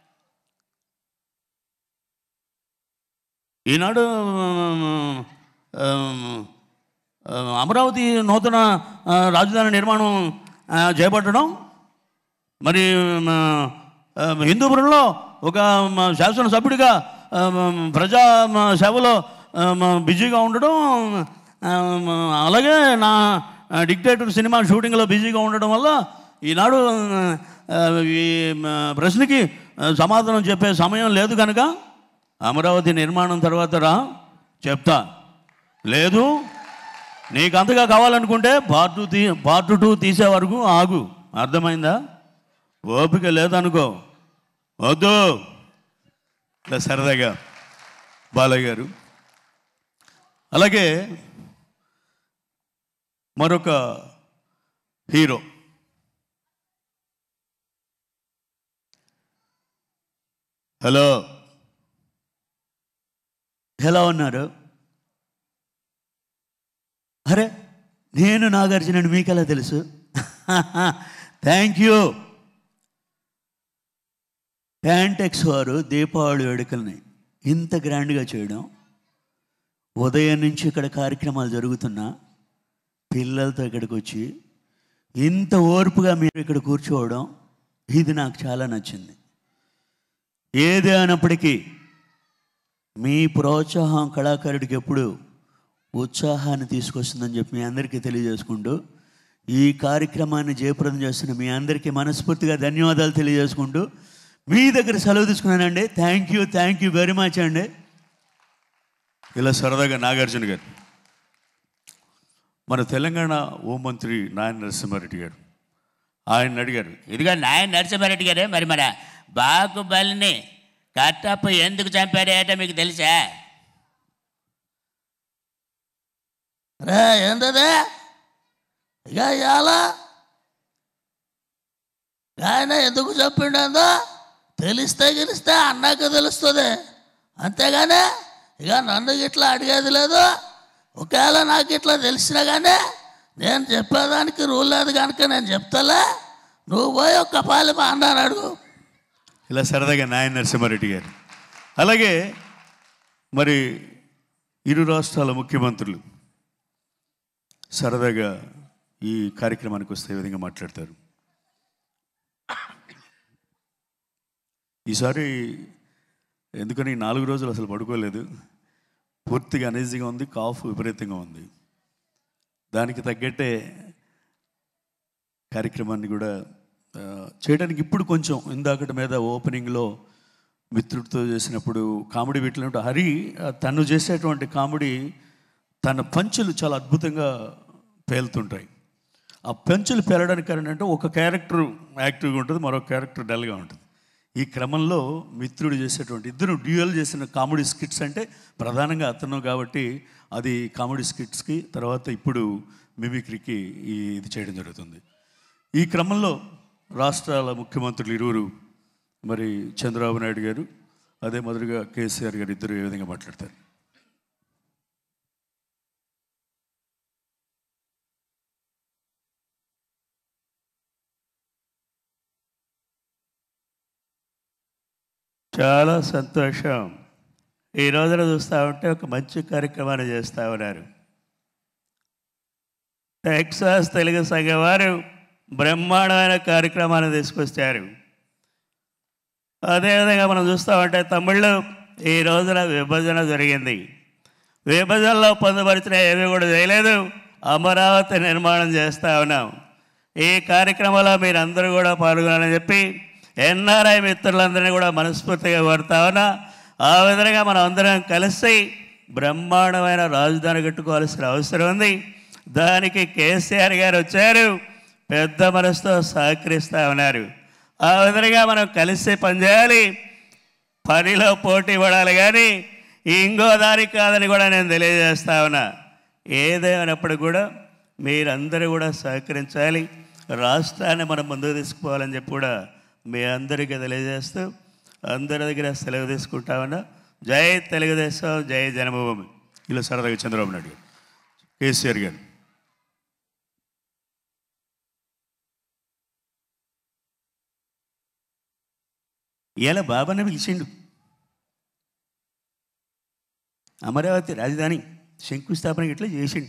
ఈనాడు ఆ, ఆ, అమరావతి నూతన ఆ, రాజధాని నిర్మాణం ఆ, చేపట్టడం మరి ఆ, ఆ, హిందూపురంలో ఒక మ, శాసనసభ్యుడిగా ఆ, మ, ప్రజా మ, సేవలో ఆ, మ, బిజీగా ఉండడం ఆ, మ, అలాగే నా డిక్టేటర్ సినిమా షూటింగ్లో బిజీగా ఉండడం వల్ల ఈనాడు ఆ, ఈ మ, ప్రశ్నకి ఆ, సమాధానం చెప్పే సమయం లేదు కనుక అమరావతి నిర్మాణం తర్వాత రా చెప్తా లేదు నీకు అంతగా కావాలనుకుంటే పార్ట్ టూ తీ పార్ట్ టూ తీసే వరకు ఆగు అర్థమైందా ఓపిక లేదనుకో వద్దు ఇలా సరదాగా బాలయ్య గారు అలాగే మరొక హీరో హలో ఎలా ఉన్నారు అరే నేను నాగార్జునని మీకెలా తెలుసు థ్యాంక్ యూ ప్యాంటెక్స్ వారు దీపావళి వేడుకల్ని ఇంత గ్రాండ్గా చేయడం ఉదయం నుంచి ఇక్కడ కార్యక్రమాలు జరుగుతున్నా పిల్లలతో ఇక్కడికి వచ్చి ఇంత ఓర్పుగా మీరు ఇక్కడ కూర్చోవడం ఇది నాకు చాలా నచ్చింది ఏది అయినప్పటికీ మీ ప్రోత్సాహం కళాకారుడికి ఎప్పుడు ఉత్సాహాన్ని తీసుకొస్తుందని చెప్పి మీ అందరికీ తెలియజేసుకుంటూ ఈ కార్యక్రమాన్ని జయప్రదం చేస్తున్న మీ అందరికీ మనస్ఫూర్తిగా ధన్యవాదాలు తెలియజేసుకుంటూ మీ దగ్గర సెలవు తీసుకున్నానండి thank you thank you very much అండి ఇలా సరదాగా నాగార్జున గారు మన తెలంగాణ హోంమంత్రి నాయన నరసింహారెడ్డి గారు ఆయన అడిగారు ఇదిగో నాయన నరసింహారెడ్డి గారు మరి మన బాహుబలిని కట్టప్ప ఎందుకు చంపాడు ఏటో మీకు తెలుసా రే ఏంటదే ఇక ఇవాళ ఆయన ఎందుకు చెప్పిండో తెలిస్తే గెలిస్తే అన్నాక తెలుస్తుంది అంతేగాని ఇక నన్ను ఇట్లా అడిగేది లేదు ఒకవేళ నాకు ఇట్లా తెలిసినా కానీ నేను చెప్పేదానికి రూల్ లేదు కనుక నేను చెప్తాలే నువ్వు పోయి ఒక్క పాలు మా అన్నారు అడుగు ఇలా సరదాగా నాయన నరసింహారెడ్డి గారు అలాగే మరి ఇరు రాష్ట్రాల ముఖ్యమంత్రులు సరదాగా ఈ కార్యక్రమానికి వస్తే ఈ విధంగా మాట్లాడతారు ఈసారి ఎందుకని నాలుగు రోజులు అసలు పడుకోలేదు పూర్తిగా అనీజీగా ఉంది కాఫ్ విపరీతంగా ఉంది దానికి తగ్గట్టే కార్యక్రమాన్ని కూడా ఆ, చేయడానికి ఇప్పుడు కొంచెం ఇందాకటి మీద ఓపెనింగ్లో మిత్రుడితో చేసినప్పుడు కామెడీ పెట్టినప్పుడు హరి ఆ, తను చేసేటువంటి కామెడీ తన పంచులు చాలా అద్భుతంగా పేలుతుంటాయి ఆ పంచులు పేలడానికి కారణం అంటే ఒక క్యారెక్టర్ యాక్టివ్గా ఉంటుంది మరో క్యారెక్టర్ డల్గా ఉంటుంది ఈ క్రమంలో మిత్రుడు చేసేటువంటి ఇద్దరు డ్యూయల్ చేసిన కామెడీ స్కిట్స్ అంటే ప్రధానంగా అతను కాబట్టి అది కామెడీ స్కిట్స్కి తర్వాత ఇప్పుడు మిమిక్రీకి ఈ ఇది చేయడం జరుగుతుంది ఈ క్రమంలో రాష్ట్రాల ముఖ్యమంత్రులు ఇరువురు మరి చంద్రబాబు నాయుడు గారు అదే మొదలుగా కేసీఆర్ గారు ఇద్దరు ఏ విధంగా మాట్లాడతారు చాలా సంతోషం ఈ రోజున చూస్తూ ఉంటే ఒక మంచి కార్యక్రమాన్ని చేస్తూ ఉన్నారు టెక్సాస్ తెలుగు సంఘం వారు బ్రహ్మాండమైన కార్యక్రమాన్ని తీసుకొచ్చారు అదేవిధంగా మనం చూస్తూ ఉంటే తమిళ్లో ఈ రోజున విభజన జరిగింది విభజనలో పొందుపరిచిన ఏమీ కూడా చేయలేదు అమరావతి నిర్మాణం చేస్తూ ఉన్నాం ఈ కార్యక్రమంలో మీరందరూ కూడా పాల్గొనాలని చెప్పి ఎన్ఆర్ఐ మిత్రులందరినీ కూడా మనస్ఫూర్తిగా కోరుతా ఉన్నా ఆ విధంగా మనం అందరం కలిసి బ్రహ్మాండమైన రాజధాని కట్టుకోవాల్సిన అవసరం ఉంది దానికి కేసీఆర్ గారు వచ్చారు పెద్ద మనసుతో సహకరిస్తూ ఉన్నారు ఆ విధంగా మనం కలిసి పనిచేయాలి పనిలో పోటీ పడాలి కానీ ఇంకో దారి కాదని కూడా నేను తెలియజేస్తా ఉన్నా ఏదేమైనప్పుడు కూడా మీరందరూ కూడా సహకరించాలి రాష్ట్రాన్ని మనం ముందుకు తీసుకుపోవాలని చెప్పి కూడా మీ అందరికీ తెలియజేస్తూ అందరి దగ్గర సెలవు తీసుకుంటా ఉన్నా జై తెలుగుదేశం జై జన్మభూమి ఇలా సరదాగా చంద్రబాబు నాయుడు గారు కేసీఆర్ గారు ఇలా బాబాని పిలిచిండు అమరావతి రాజధాని శంకుస్థాపన ఇట్లా చేసిండు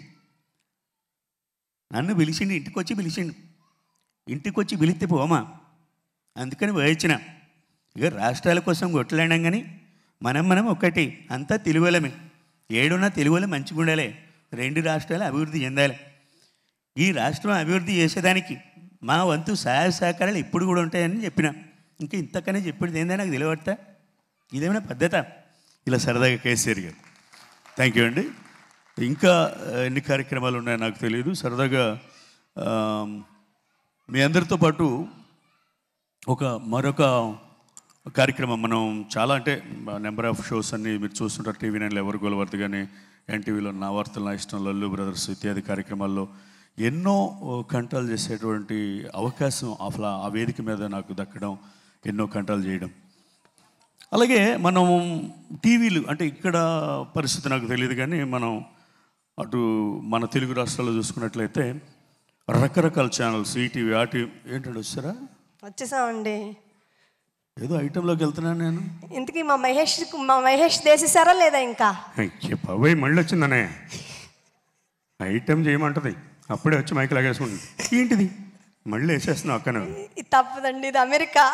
నన్ను పిలిచిండు ఇంటికి వచ్చి పిలిచిండు ఇంటికి వచ్చి పిలిస్తే పోమా అందుకని వహించిన ఇక రాష్ట్రాల కోసం కొట్టలేడం కానీ మనం మనం ఒకటి అంతా తెలుగులమే ఏడున్న తెలుగులో మంచిగా ఉండాలి రెండు రాష్ట్రాలు అభివృద్ధి చెందాలి ఈ రాష్ట్రం అభివృద్ధి చేసేదానికి మా వంతు సహాయ సహకారాలు ఇప్పుడు కూడా ఉంటాయని చెప్పిన ఇంకా ఇంతకనే చెప్పేది ఏందని నాకు తెలియబడతా ఇదేమైనా పద్ధత ఇలా సరదాగా కేసీఆర్ గారు థ్యాంక్ యూ అండి ఇంకా ఆ, ఎన్ని కార్యక్రమాలు ఉన్నాయో నాకు తెలియదు సరదాగా ఆ, మీ అందరితో పాటు ఒక మరొక కార్యక్రమం మనం చాలా అంటే నెంబర్ ఆఫ్ షోస్ అన్ని మీరు చూస్తుంటారు టీవీ నైన్లో ఎవరు గోలవర్ది కానీ ఎన్టీవీలో నా వార్తలు నా ఇష్టం లల్లు బ్రదర్స్ ఇత్యాది కార్యక్రమాల్లో ఎన్నో కంటాలు చేసేటువంటి అవకాశం అసలు ఆ వేదిక మీద నాకు దక్కడం ఎన్నో కంటాలు చేయడం అలాగే మనం టీవీలు అంటే ఇక్కడ పరిస్థితి నాకు తెలియదు కానీ మనం అటు మన తెలుగు రాష్ట్రాల్లో చూసుకున్నట్లయితే రకరకాల ఛానల్స్ ఈటీవీ ఆ టీవీ ఏంటంటే వచ్చారా వచ్చేసామండి ఏదో ఐటెంలోకి వెళ్తున్నాను నేను ఇంతకీ మా మహేష్ మా మహేష్ దేశిసారా లేదా ఇంకా అయ్యే బాబాయ్ మళ్ళీ వచ్చిందనే ఐటెం చేయమంటది అప్పుడే వచ్చి మైక్ లాగేసుకుంటుంది ఏంటిది మళ్ళీ వేసేస్తున్నావు అక్కన ఇది తప్పదండి ఇది అమెరికా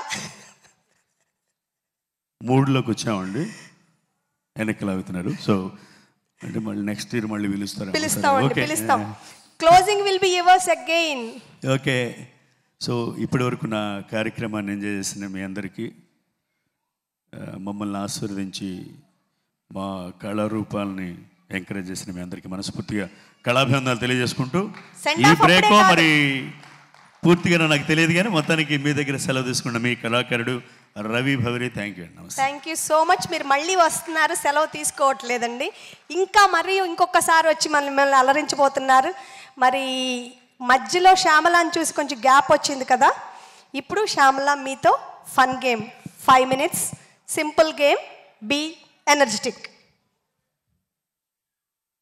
మూడులోకి వచ్చామండి వెనక్కి లాగుతున్నారు సో అంటే మళ్ళీ నెక్స్ట్ ఇయర్ మళ్ళీ పిలుస్తారు పిలుస్తామండి పిలుస్తాం closing will be yours again okay so ఇప్పటి వరకు నా కార్యక్రమాన్ని ఎంజాయ్ చేసిన మీ అందరికీ ఆ, మమ్మల్ని ఆశీర్వదించి మా కళారూపాలని ఎంకరేజ్ చేసిన మీ అందరికీ మనస్ఫూర్తిగా కళాభివందనాలు తెలియజేసుకుంటూ Send ఈ off అప్పుడే బ్రేక్ కాదు. మరి పూర్తిగా నాకు తెలియదు కానీ మొత్తానికి మీ దగ్గర సెలవు తీసుకున్న మీ కళాకారుడు రవి భవరి థ్యాంక్ యూ అండి నమస్తే థ్యాంక్ యూ సో మచ్ మీరు మళ్ళీ వస్తున్నారు సెలవు తీసుకోవట్లేదండి ఇంకా మరి ఇంకొకసారి వచ్చి మన మిమ్మల్ని అలరించబోతున్నారు మరి మధ్యలో శ్యామలాని చూసి కొంచెం గ్యాప్ వచ్చింది కదా ఇప్పుడు శ్యామల మీతో fun game five minutes simple game be energetic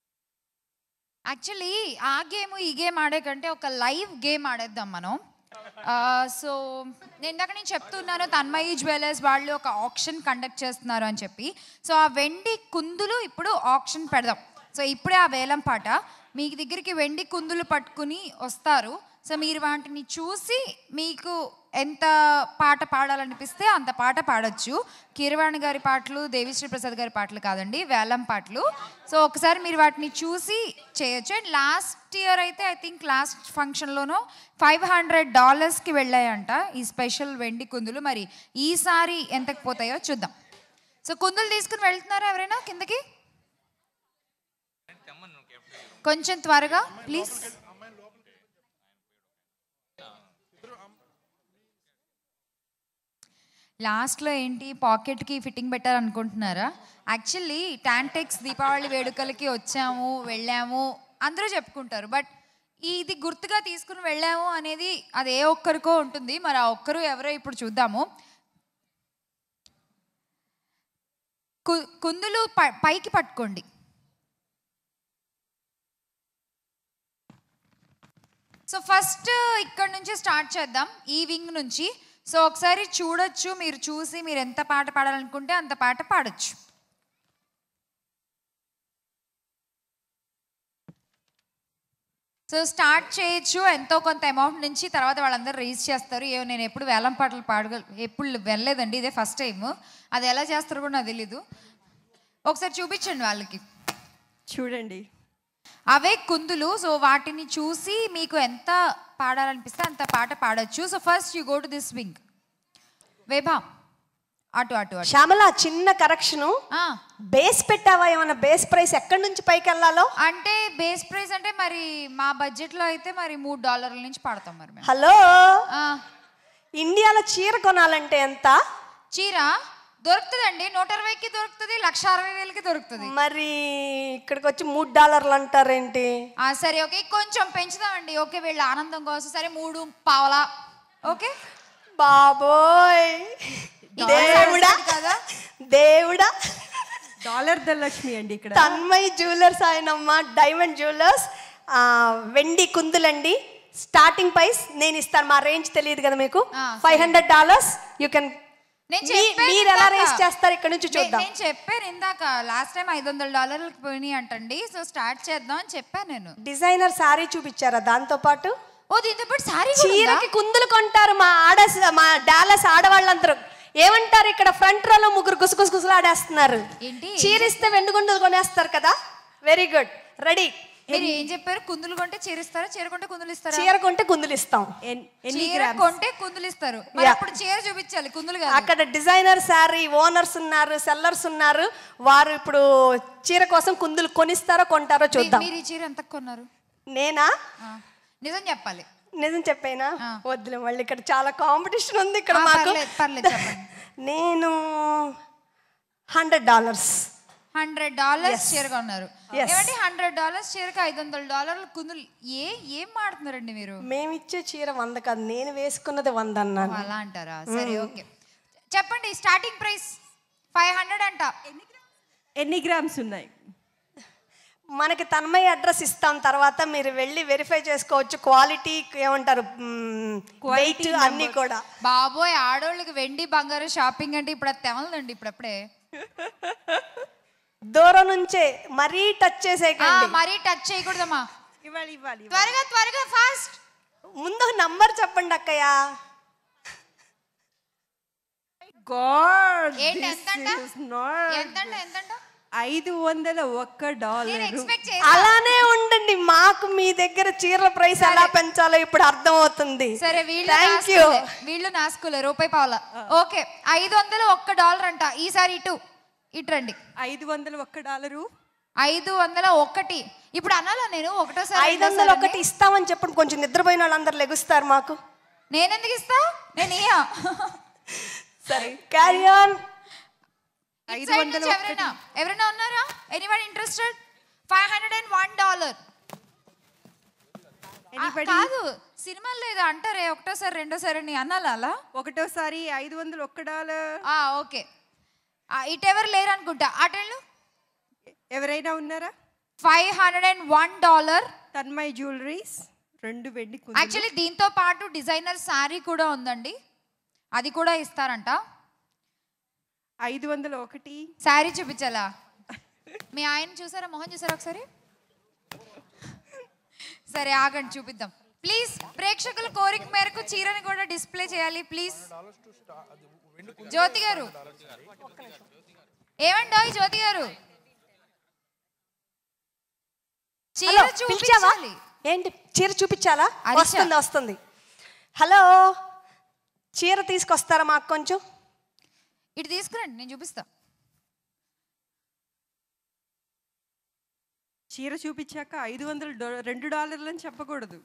actually ఆ గేమ్ ఈ గేమ్ ఆడే కంటే ఒక లైవ్ గేమ్ ఆడేద్దాం మనం సో నేను ఇందాక నేను చెప్తున్నాను తన్మయి జ్యువెలర్స్ వాళ్ళు ఒక ఆప్షన్ కండక్ట్ చేస్తున్నారు అని చెప్పి సో ఆ వెండి కుందులు ఇప్పుడు ఆప్షన్ పెడదాం సో ఇప్పుడే ఆ వేలం పాట మీ దగ్గరికి వెండి కుందులు పట్టుకుని వస్తారు సో మీరు వాటిని చూసి మీకు ఎంత పాట పాడాలనిపిస్తే అంత పాట పాడొచ్చు కీరవాణి గారి పాటలు దేవిశ్రీ ప్రసాద్ గారి పాటలు కాదండి వేలం పాటలు సో ఒకసారి మీరు వాటిని చూసి చేయొచ్చు అండ్ లాస్ట్ ఇయర్ అయితే ఐ థింక్ లాస్ట్ ఫంక్షన్లోనూ ఫైవ్ హండ్రెడ్ డాలర్స్కి వెళ్ళాయంట ఈ స్పెషల్ వెండి కుందులు మరి ఈసారి ఎంతకు పోతాయో చూద్దాం సో కుందులు తీసుకుని వెళ్తున్నారా ఎవరైనా కిందకి కొంచెం త్వరగా ప్లీజ్ లాస్ట్లో ఏంటి పాకెట్కి ఫిట్టింగ్ పెట్టారు అనుకుంటున్నారా యాక్చువల్లీ టాంటెక్స్ దీపావళి వేడుకలకి వచ్చాము వెళ్ళాము అందరూ చెప్పుకుంటారు బట్ ఇది గుర్తుగా తీసుకుని వెళ్ళాము అనేది అది ఏ ఒక్కరికో ఉంటుంది మరి ఆ ఒక్కరు ఎవరో ఇప్పుడు చూద్దాము కు- కుందులు ప- పైకి పట్టుకోండి సో ఫస్ట్ ఇక్కడ నుంచి స్టార్ట్ చేద్దాం ఈ వింగ్ నుంచి సో ఒకసారి చూడొచ్చు మీరు చూసి మీరు ఎంత పాట పాడాలనుకుంటే అంత పాట పాడొచ్చు సో స్టార్ట్ చేయొచ్చు ఎంతో కొంత అమౌంట్ నుంచి తర్వాత వాళ్ళందరూ రీచ్ చేస్తారు ఏమో నేను ఎప్పుడు వేలం పాటలు పాడగల ఎప్పుడు వెళ్ళలేదండి ఇదే ఫస్ట్ టైం అది ఎలా చేస్తారో కూడా నాకు తెలీదు ఒకసారి చూపించండి వాళ్ళకి చూడండి అవే కుందులు సో వాటిని చూసి మీకు ఎంత పాడాలనిపిస్తే అంత పాట పాడొచ్చు so first you go to this wing వేభా అటు అటు అటు శ్యామల చిన్న కరెక్షను బేస్ పెట్టావా ఏమన్నా బేస్ ప్రైస్ ఎక్కడి నుంచి పైకి వెళ్ళాలో అంటే బేస్ ప్రైస్ అంటే మరి మా బడ్జెట్ లో అయితే మరి మూడు డాలర్ల నుంచి పాడతాం మరి మేము. హలో ఆ, ఇండియాలో చీర కొనాలంటే ఎంత చీర దొరుకుతుందండి నూట ఇరవైకి దొరుకుతుంది లక్ష అరవై వేలకి దొరుకుతుంది మరి ఇక్కడికి వచ్చి మూడు డాలర్లు అంటారేంటి ఆ, సరే ఓకే కొంచెం పెంచుదామండి ఓకే వీళ్ళ ఆనందం కోసం సరే మూడు పావలా ఓకే బాబోయ్ దేవుడా కదా దేవుడా డాలర్ ధనలక్ష్మి అండి ఇక్కడ తన్మయ్ జ్యువెలర్స్ ఆయనమ్మ డైమండ్ జ్యువెలర్స్ ఆ, వెండి కుందులండి స్టార్టింగ్ ప్రైస్ నేను ఇస్తాను మా రేంజ్ తెలియదు కదా మీకు five hundred dollars you can నేను చెప్పాను మీరు ఎలా ఇందాక. రేస్ చేస్తారు ఇక్కడ నుంచి నే- చూద్దాం నేను చెప్పాను ఇందాక లాస్ట్ టైం ఐదు వందల డాలర్లకు పోయినాయి అంటండి సో స్టార్ట్ చేద్దాం అని చెప్పాను నేను డిజైనర్ సారీ చూపించారా దాంతో పాటు ఓ దీంతో పాటు సారీ చీరకి కుందులు కొంటారు మా ఆడ మా డాలస్ ఆడవాళ్ళందరూ ఏమంటారు ఇక్కడ ఫ్రంట్ రోలో ముగ్గురు గుసగుస గుసలాడేస్తున్నారు ఏంటి? చీర ఇస్తే వెండి గుండులు కొనేస్తారు కదా వెరీ గుడ్ రెడీ మీరు ఏం చెప్పారు కుందులు కొంటే చీర ఇస్తారా చీర కొంటే కుందులు ఇస్తారా చీర కొంటే కుందులు ఇస్తాం చీర కొంటే కుందులు ఇస్తారు మరి Yeah. అప్పుడు చీర చూపించాలి కుందులు కాదు అక్కడ డిజైనర్ శారీ ఓనర్స్ ఉన్నారు సెల్లర్స్ ఉన్నారు వారు ఇప్పుడు చీర కోసం కుందులు కొనిస్తారో కొంటారో చూద్దాం మీరు ఈ చీర ఎంత కొన్నారు నేనా ఆ, నిజం చెప్పాలి నిజం చెప్పేనా వద్దులే మళ్ళీ ఇక్కడ చాలా కాంపిటీషన్ ఉంది ఇక్కడ ఆ, మాకు పర్లేదు, పర్లేదు, చెప్పండి. నేను hundred dollars hundred dollars Yes. చీర కొన్నారు Yes. ఏమంటే హండ్రెడ్ డాలర్స్ చీరకి ఐదు వందల డాలర్ల కుందులు ఏ ఏం మాడుతున్నారండి మీరు మేమిచ్చే చీర వంద కాదు నేను వేసుకున్నది వంద అన్నాను ఓ, అలా అంటారా సరే ఓకే చెప్పండి స్టార్టింగ్ ప్రైస్ ఫైవ్ హండ్రెడ్ అంట ఎన్ని గ్రామ్స్ ఉన్నాయి మనకి తన్మయ అడ్రస్ ఇస్తాం తర్వాత మీరు వెళ్ళి వెరిఫై చేసుకోవచ్చు క్వాలిటీ ఏమంటారు వెయిట్ అన్నీ కూడా బాబోయ్ ఆడోళ్ళకి వెండి బంగారు షాపింగ్ అంటే ఇప్పుడు అది తెమలదండి ఇప్పుడప్పుడే దూరం నుంచే మరీ టచ్ ఆ, చేసేయకండి మరీ టచ్ చేయకూడదమ్మా ఇవ్వాలి ఇవ్వాలి త్వరగా త్వరగా ఫాస్ట్ ముందు నంబర్ చెప్పండి అక్కయ్య గాడ్ ఏంటి ఎంతంట ఎంతంట ఎంతంట ఐదు వందల ఒక్క నేను డాలర్ ఎక్స్పెక్ట్ చేసి అలానే ఉండండి మాకు మీ దగ్గర చీరల ప్రైస్ ఎలా పెంచాలో ఇప్పుడు అర్థం అవుతుంది సరే వీళ్ళు థ్యాంక్ యూ నాస్కులే. వీళ్ళు నాస్కులే రూపాయి పావుల ఓకే ఐదు వందలు ఒక్క డాలర్ అంట ఈసారి ఇటు ఇటు రండి ఐదు వందల ఒక్క డాలరు ఐదు వందల ఒకటి ఇప్పుడు అనాలా నేను ఒకటోసారి ఐదు వందలు ఒకటి ఇస్తామని చెప్పండి కొంచెం నిద్రపోయిన వాళ్ళందరూ లెగుస్తారు మాకు నేను ఎందుకు ఇస్తా నేను ఇయ్యా సరే క్యారీ ఆన్ ఐదు వందలు ఎవరైనా ఎవరైనా ఉన్నారా anyone interested five hundred and one dollar కాదు సినిమాలు లేదా అంటారే ఒకటోసారి రెండోసారి అని అనాలా అలా ఒకటోసారి ఐదు వందలు ఒక్క డాలర్ ఓకే ఇటు ఎవరు లేరు అనుకుంటా అటెళ్ళు ఎవరైనా ఉన్నారా five hundred and one dollar Tanmay jewelleries రెండు వెండి యాక్చువల్లీ దీంతో పాటు డిజైనర్ శారీ కూడా ఉందండి అది కూడా ఇస్తారంట ఐదు వందల ఒకటి శారీ చూపించాలా మీ ఆయన చూసారా మొహం చూసారా ఒకసారి సరే ఆగండి చూపిద్దాం ప్లీజ్ ప్రేక్షకుల కోరిక మేరకు చీరని కూడా డిస్ప్లే చేయాలి ప్లీజ్ జ్యోతి గారు ఏమండో జ్యోతి గారు చీర హలో, పిలిచావా? చూపించాలి ఏంటి చీర చూపించాలా అరిచా. వస్తుంది వస్తుంది హలో చీర తీసుకొస్తారా మాకు కొంచెం ఇటు తీసుకురండి నేను చూపిస్తా చీర చూపించాక ఐదు వందల డో- రెండు డాలర్లు అని చెప్పకూడదు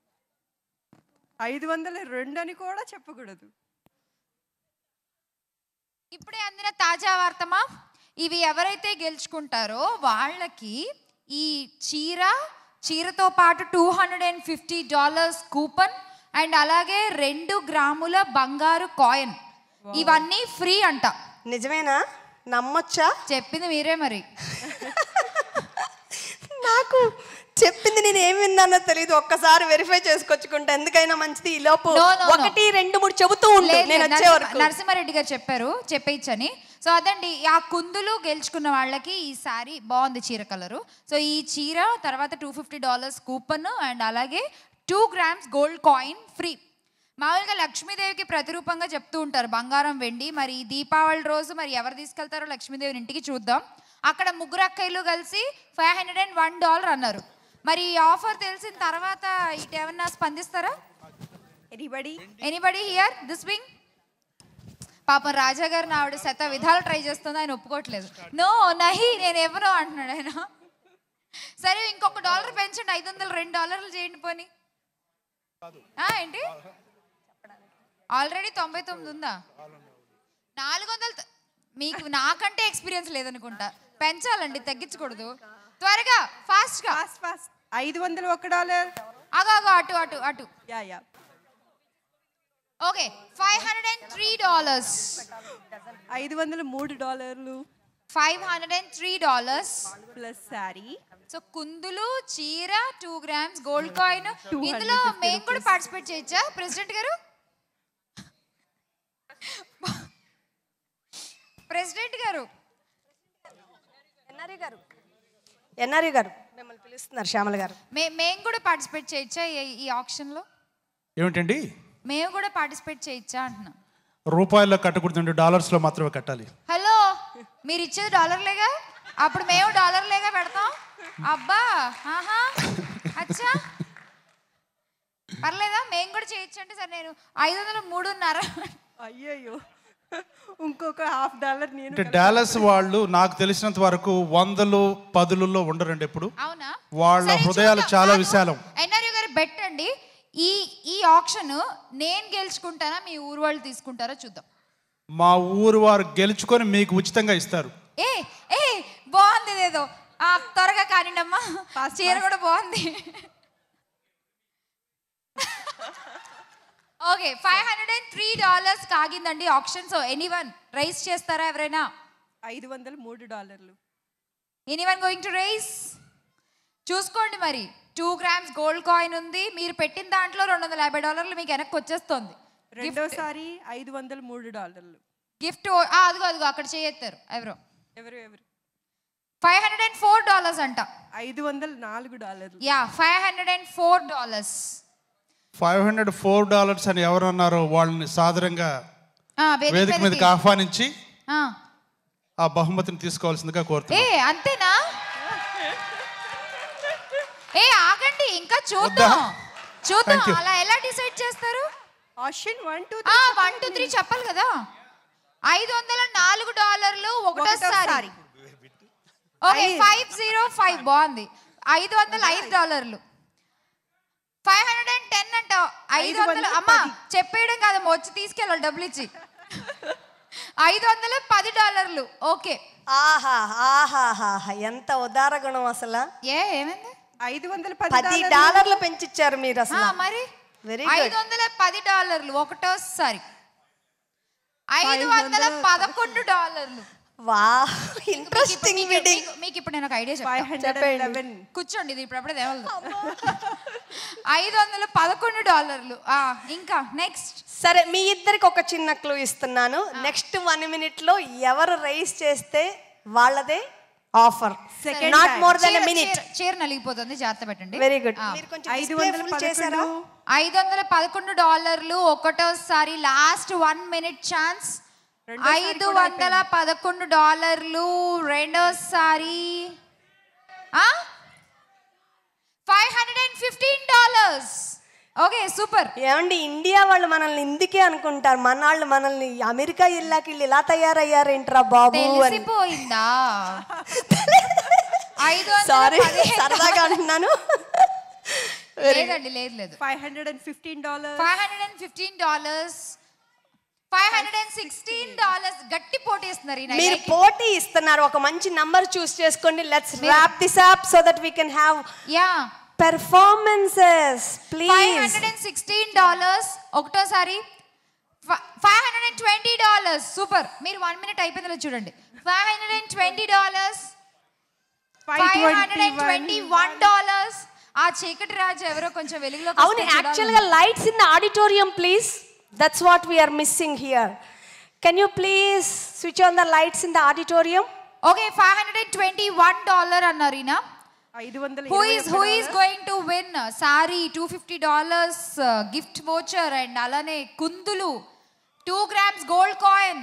ఐదు వందల రెండు అని కూడా చెప్పకూడదు ఇప్పుడే అందిన తాజా వార్తమా ఇవి ఎవరైతే గెలుచుకుంటారో వాళ్ళకి ఈ చీర చీరతో పాటు two hundred and fifty dollars coupon and అలాగే రెండు గ్రాముల బంగారు కాయిన్ ఇవన్నీ ఫ్రీ అంట నిజమేనా నమ్మొచ్చా చెప్పింది మీరే మరి నాకు చెప్పింది నేను ఏం విన్నానో తెలియదు ఒక్కసారి వెరిఫై చేసుకొచ్చుకుంటా ఎందుకైనా మంచిది ఈ లోపు No, no, no. ఒకటి రెండు మూడు చెబుతూ ఉండు లేదు, నేను లేదు, వచ్చే నరసింహ- వరకు నరసింహారెడ్డి గారు చెప్పారు చెప్పేయచ్చని సో అదండి ఆ కుందులు గెలుచుకున్న వాళ్ళకి ఈ శారీ బాగుంది చీర కలరు సో ఈ చీర తర్వాత two fifty dollars coupon and అలాగే two grams gold coin free మామూలుగా లక్ష్మీదేవికి ప్రతిరూపంగా చెప్తూ ఉంటారు బంగారం వెండి మరి ఈ దీపావళి రోజు మరి ఎవరు తీసుకెళ్తారో లక్ష్మీదేవిని ఇంటికి చూద్దాం అక్కడ ముగ్గురు అక్కయ్యలు కలిసి five hundred and one dollar అన్నారు మరి ఈ ఆఫర్ తెలిసిన తర్వాత ఇటు ఏమన్నా స్పందిస్తారా anybody anybody here this wing పాపం రాజా గారిని ఆవిడ శత విధాలు ట్రై చేస్తుంది ఆయన ఒప్పుకోవట్లేదు నో నహి నేను ఎవరో అంటున్నాడు ఆయన సరే ఇంకొక డాలర్ పెంచండి ఐదు వందలు రెండు డాలర్లు చేయండి పోని ఆ, ఏంటి ఆల్రెడీ తొంభై తొమ్మిది ఉందా నాలుగు వందలు త- మీకు నాకంటే ఎక్స్పీరియన్స్ లేదనుకుంటా పెంచాలండి తగ్గించకూడదు త్వరగా ఫాస్ట్గా ఫాస్ట్ ఫాస్ట్ ఐదు వందలు ఒక డాలర్ అగో అగో అటు అటు అటు yeah yeah okay five hundred and three dollars ఐదు వందల మూడు డాలర్లు five hundred and three dollars plus sari so కుందులు చీర టూ గ్రామ్స్ గోల్డ్ కాయిన్ 250 ఇందులో మేము కూడా పార్టిసిపేట్ చేయొచ్చా ప్రెసిడెంట్ గారు ప్రెసిడెంట్ గారు ఎన్ఆర్ఈ గారు ఎన్ఆర్ఈ గారు మిమ్మల్ని పిలుస్తున్నారు శ్యామల గారు మే మేము కూడా పార్టిసిపేట్ చేయొచ్చా ఈ- ఈ ఆప్షన్లో ఏమిటండి మేము కూడా పార్టిసిపేట్ చేయొచ్చా అంటున్నాం రూపాయల్లో కట్టకూడదండి డాలర్స్లో మాత్రమే కట్టాలి హలో మీరు ఇచ్చేది డాలర్లేగా అప్పుడు మేము డాలర్లేగా పెడతాం అబ్బా ఆహా అచ్చా పర్లేదా మేము కూడా చేయొచ్చు అంటే సరే నేను ఐదు వందల మూడున్నర అయ్యయ్యో ఇంకొక హాఫ్ డాలర్ నేను అంటే డాలస్ వాళ్ళు నాకు తెలిసినంత వరకు వందలు పదులలో ఉండరండి ఎప్పుడు అవునా వాళ్ళ హృదయాలు చాలా విశాలం ఎన్ఆర్యూ గారు బెట్ అండి ఈ ఈ ఆప్షన్ నేను గెలుచుకుంటానా మీ ఊరు వాళ్ళు తీసుకుంటారో చూద్దాం మా ఊరు వారు గెలుచుకొని మీకు ఉచితంగా ఇస్తారు ఏ ఏ బాగుంది ఇదేదో ఆ, త్వరగా కానిండమ్మా చీర కూడా బాగుంది okay five hundred and three dollars కాగిందండి option so anyone raise చేస్తారా ఎవరైనా ఐదు వందల మూడు డాలర్లు anyone going to raise చూసుకోండి మరి టూ గ్రామ్స్ గోల్డ్ కాయిన్ ఉంది మీరు పెట్టిన దాంట్లో రెండు వందల యాభై డాలర్లు మీకు వెనక్కి వచ్చేస్తుంది రెండోసారి ఐదు వందల మూడు డాలర్లు గిఫ్ట్ అదిగో అదిగో అక్కడ చేయెత్తారు ఎవరో ఎవరు ఎవరు five hundred and four dollars అంట ఐదు వందల నాలుగు డాలర్లు yeah five hundred and four dollars five hundred four dollars అని ఎవరు అన్నారో వాళ్ళని సాదరంగా వేదిక మీదకి ఆహ్వానించి ఆ బహుమతిని తీసుకోవాల్సిందిగా ఏ కోరుతున్నాను అంతేనా ఏ ఆగండి ఇంకా చూద్దాం చూద్దాం Thank you. అలా ఎలా డిసైడ్ చేస్తారు option one two one two three చెప్పాలి కదా ఐదు వందల నాలుగు డాలర్లు ఒకటోసారి ఒకటోసారి. ఓకే ఫైవ్ జీరో ఫైవ్ బాగుంది ఐదు వందల ఐదు డాలర్లు ఫైవ్ హండ్రెడ్ అండ్ టెన్ అంట ఐదు వందలు అమ్మా చెప్పేయడం కాదమ్మా వచ్చి తీసుకెళ్ళాలి డబ్బులు ఇచ్చి ఐదు వందల పది డాలర్లు ఓకే ఆహా ఆహాహా ఎంత ఉదార గుణం అసలు ఏ ఏమైంది ఐదు వందల పది డాలర్లు పెంచిచ్చారు మీరు ఆ, అసలు మరి వెరీ ఐదు గుడ్ వందల పది డాలర్లు ఒకటోసారి ఐదు వందల పదకొండు డాలర్లు వా ఇంట్రెస్టింగ్ మీటింగ్ మీకు ఇప్పుడు నేను ఒక ఐడియా చెప్పండి. కూర్చోండి ఇది ఇప్పుడు అప్పుడే దేవలదు ఐదు వందల పదకొండు డాలర్లు ఆ, ఇంకా నెక్స్ట్ సరే మీ ఇద్దరికి ఒక చిన్న క్లూ ఇస్తున్నాను నెక్స్ట్ వన్ మినిట్ లో ఎవరు రైస్ చేస్తే వాళ్ళదే offer not more than minute చీర నలిగిపోతుంది జాగ్రత్త పెట్టండి వెరీ గుడ్ ఆ. మీరు కొంచెం display full చేశారా ఐదు వందల పదకొండు డాలర్లు ఒకటోసారి లాస్ట్ వన్ మినిట్ ఛాన్స్ రెండోసారి ఐదు కూడా వందల పదకొండు డాలర్లు రెండోసారి five hundred and fifteen dollars okay super ఏమండి ఇండియా వాళ్ళు మనల్ని ఇందుకే అనుకుంటారు మన వాళ్ళు మనల్ని అమెరికా ఇల్లాకి వీళ్ళు ఇలా తయారయ్యారేంట్రా బాబు అని తెలిసిపోయిందా ఐదు వందల సారీ పదిహేను సరదాగా అంటున్నాను లేదండి లేదు లేదు five hundred and fifteen dollar five hundred and fifteen dollars five hundred and sixteen dollars గట్టి పోటీ ఇస్తున్నారు ఈ మీరు night. పోటీ ఇస్తున్నారు ఒక మంచి నంబర్ చూస్ చేసుకోండి let's wrap this up so that we can have yeah performances five please hundred and sixteen dollars ఒకటోసారి five hundred and twenty dollars super మీరు వన్ మినిట్ అయిపోయిందో చూడండి five hundred and twenty dollars five hundred and twenty one dollars ఆ చీకటి రాజు ఎవరో కొంచెం వెలుగులో అవును యాక్చువల్ గా lights in the auditorium please that's what we are missing here can you please switch on the lights in the auditorium okay five hundred and twenty one dollar అన్నారు ఈయన ఐదు వందల హూ ఇరవై ఈస్ ఒక్క who is dollar. Going to win sorry two fifty dollars gift voucher and అలానే కుందులు two grams gold coin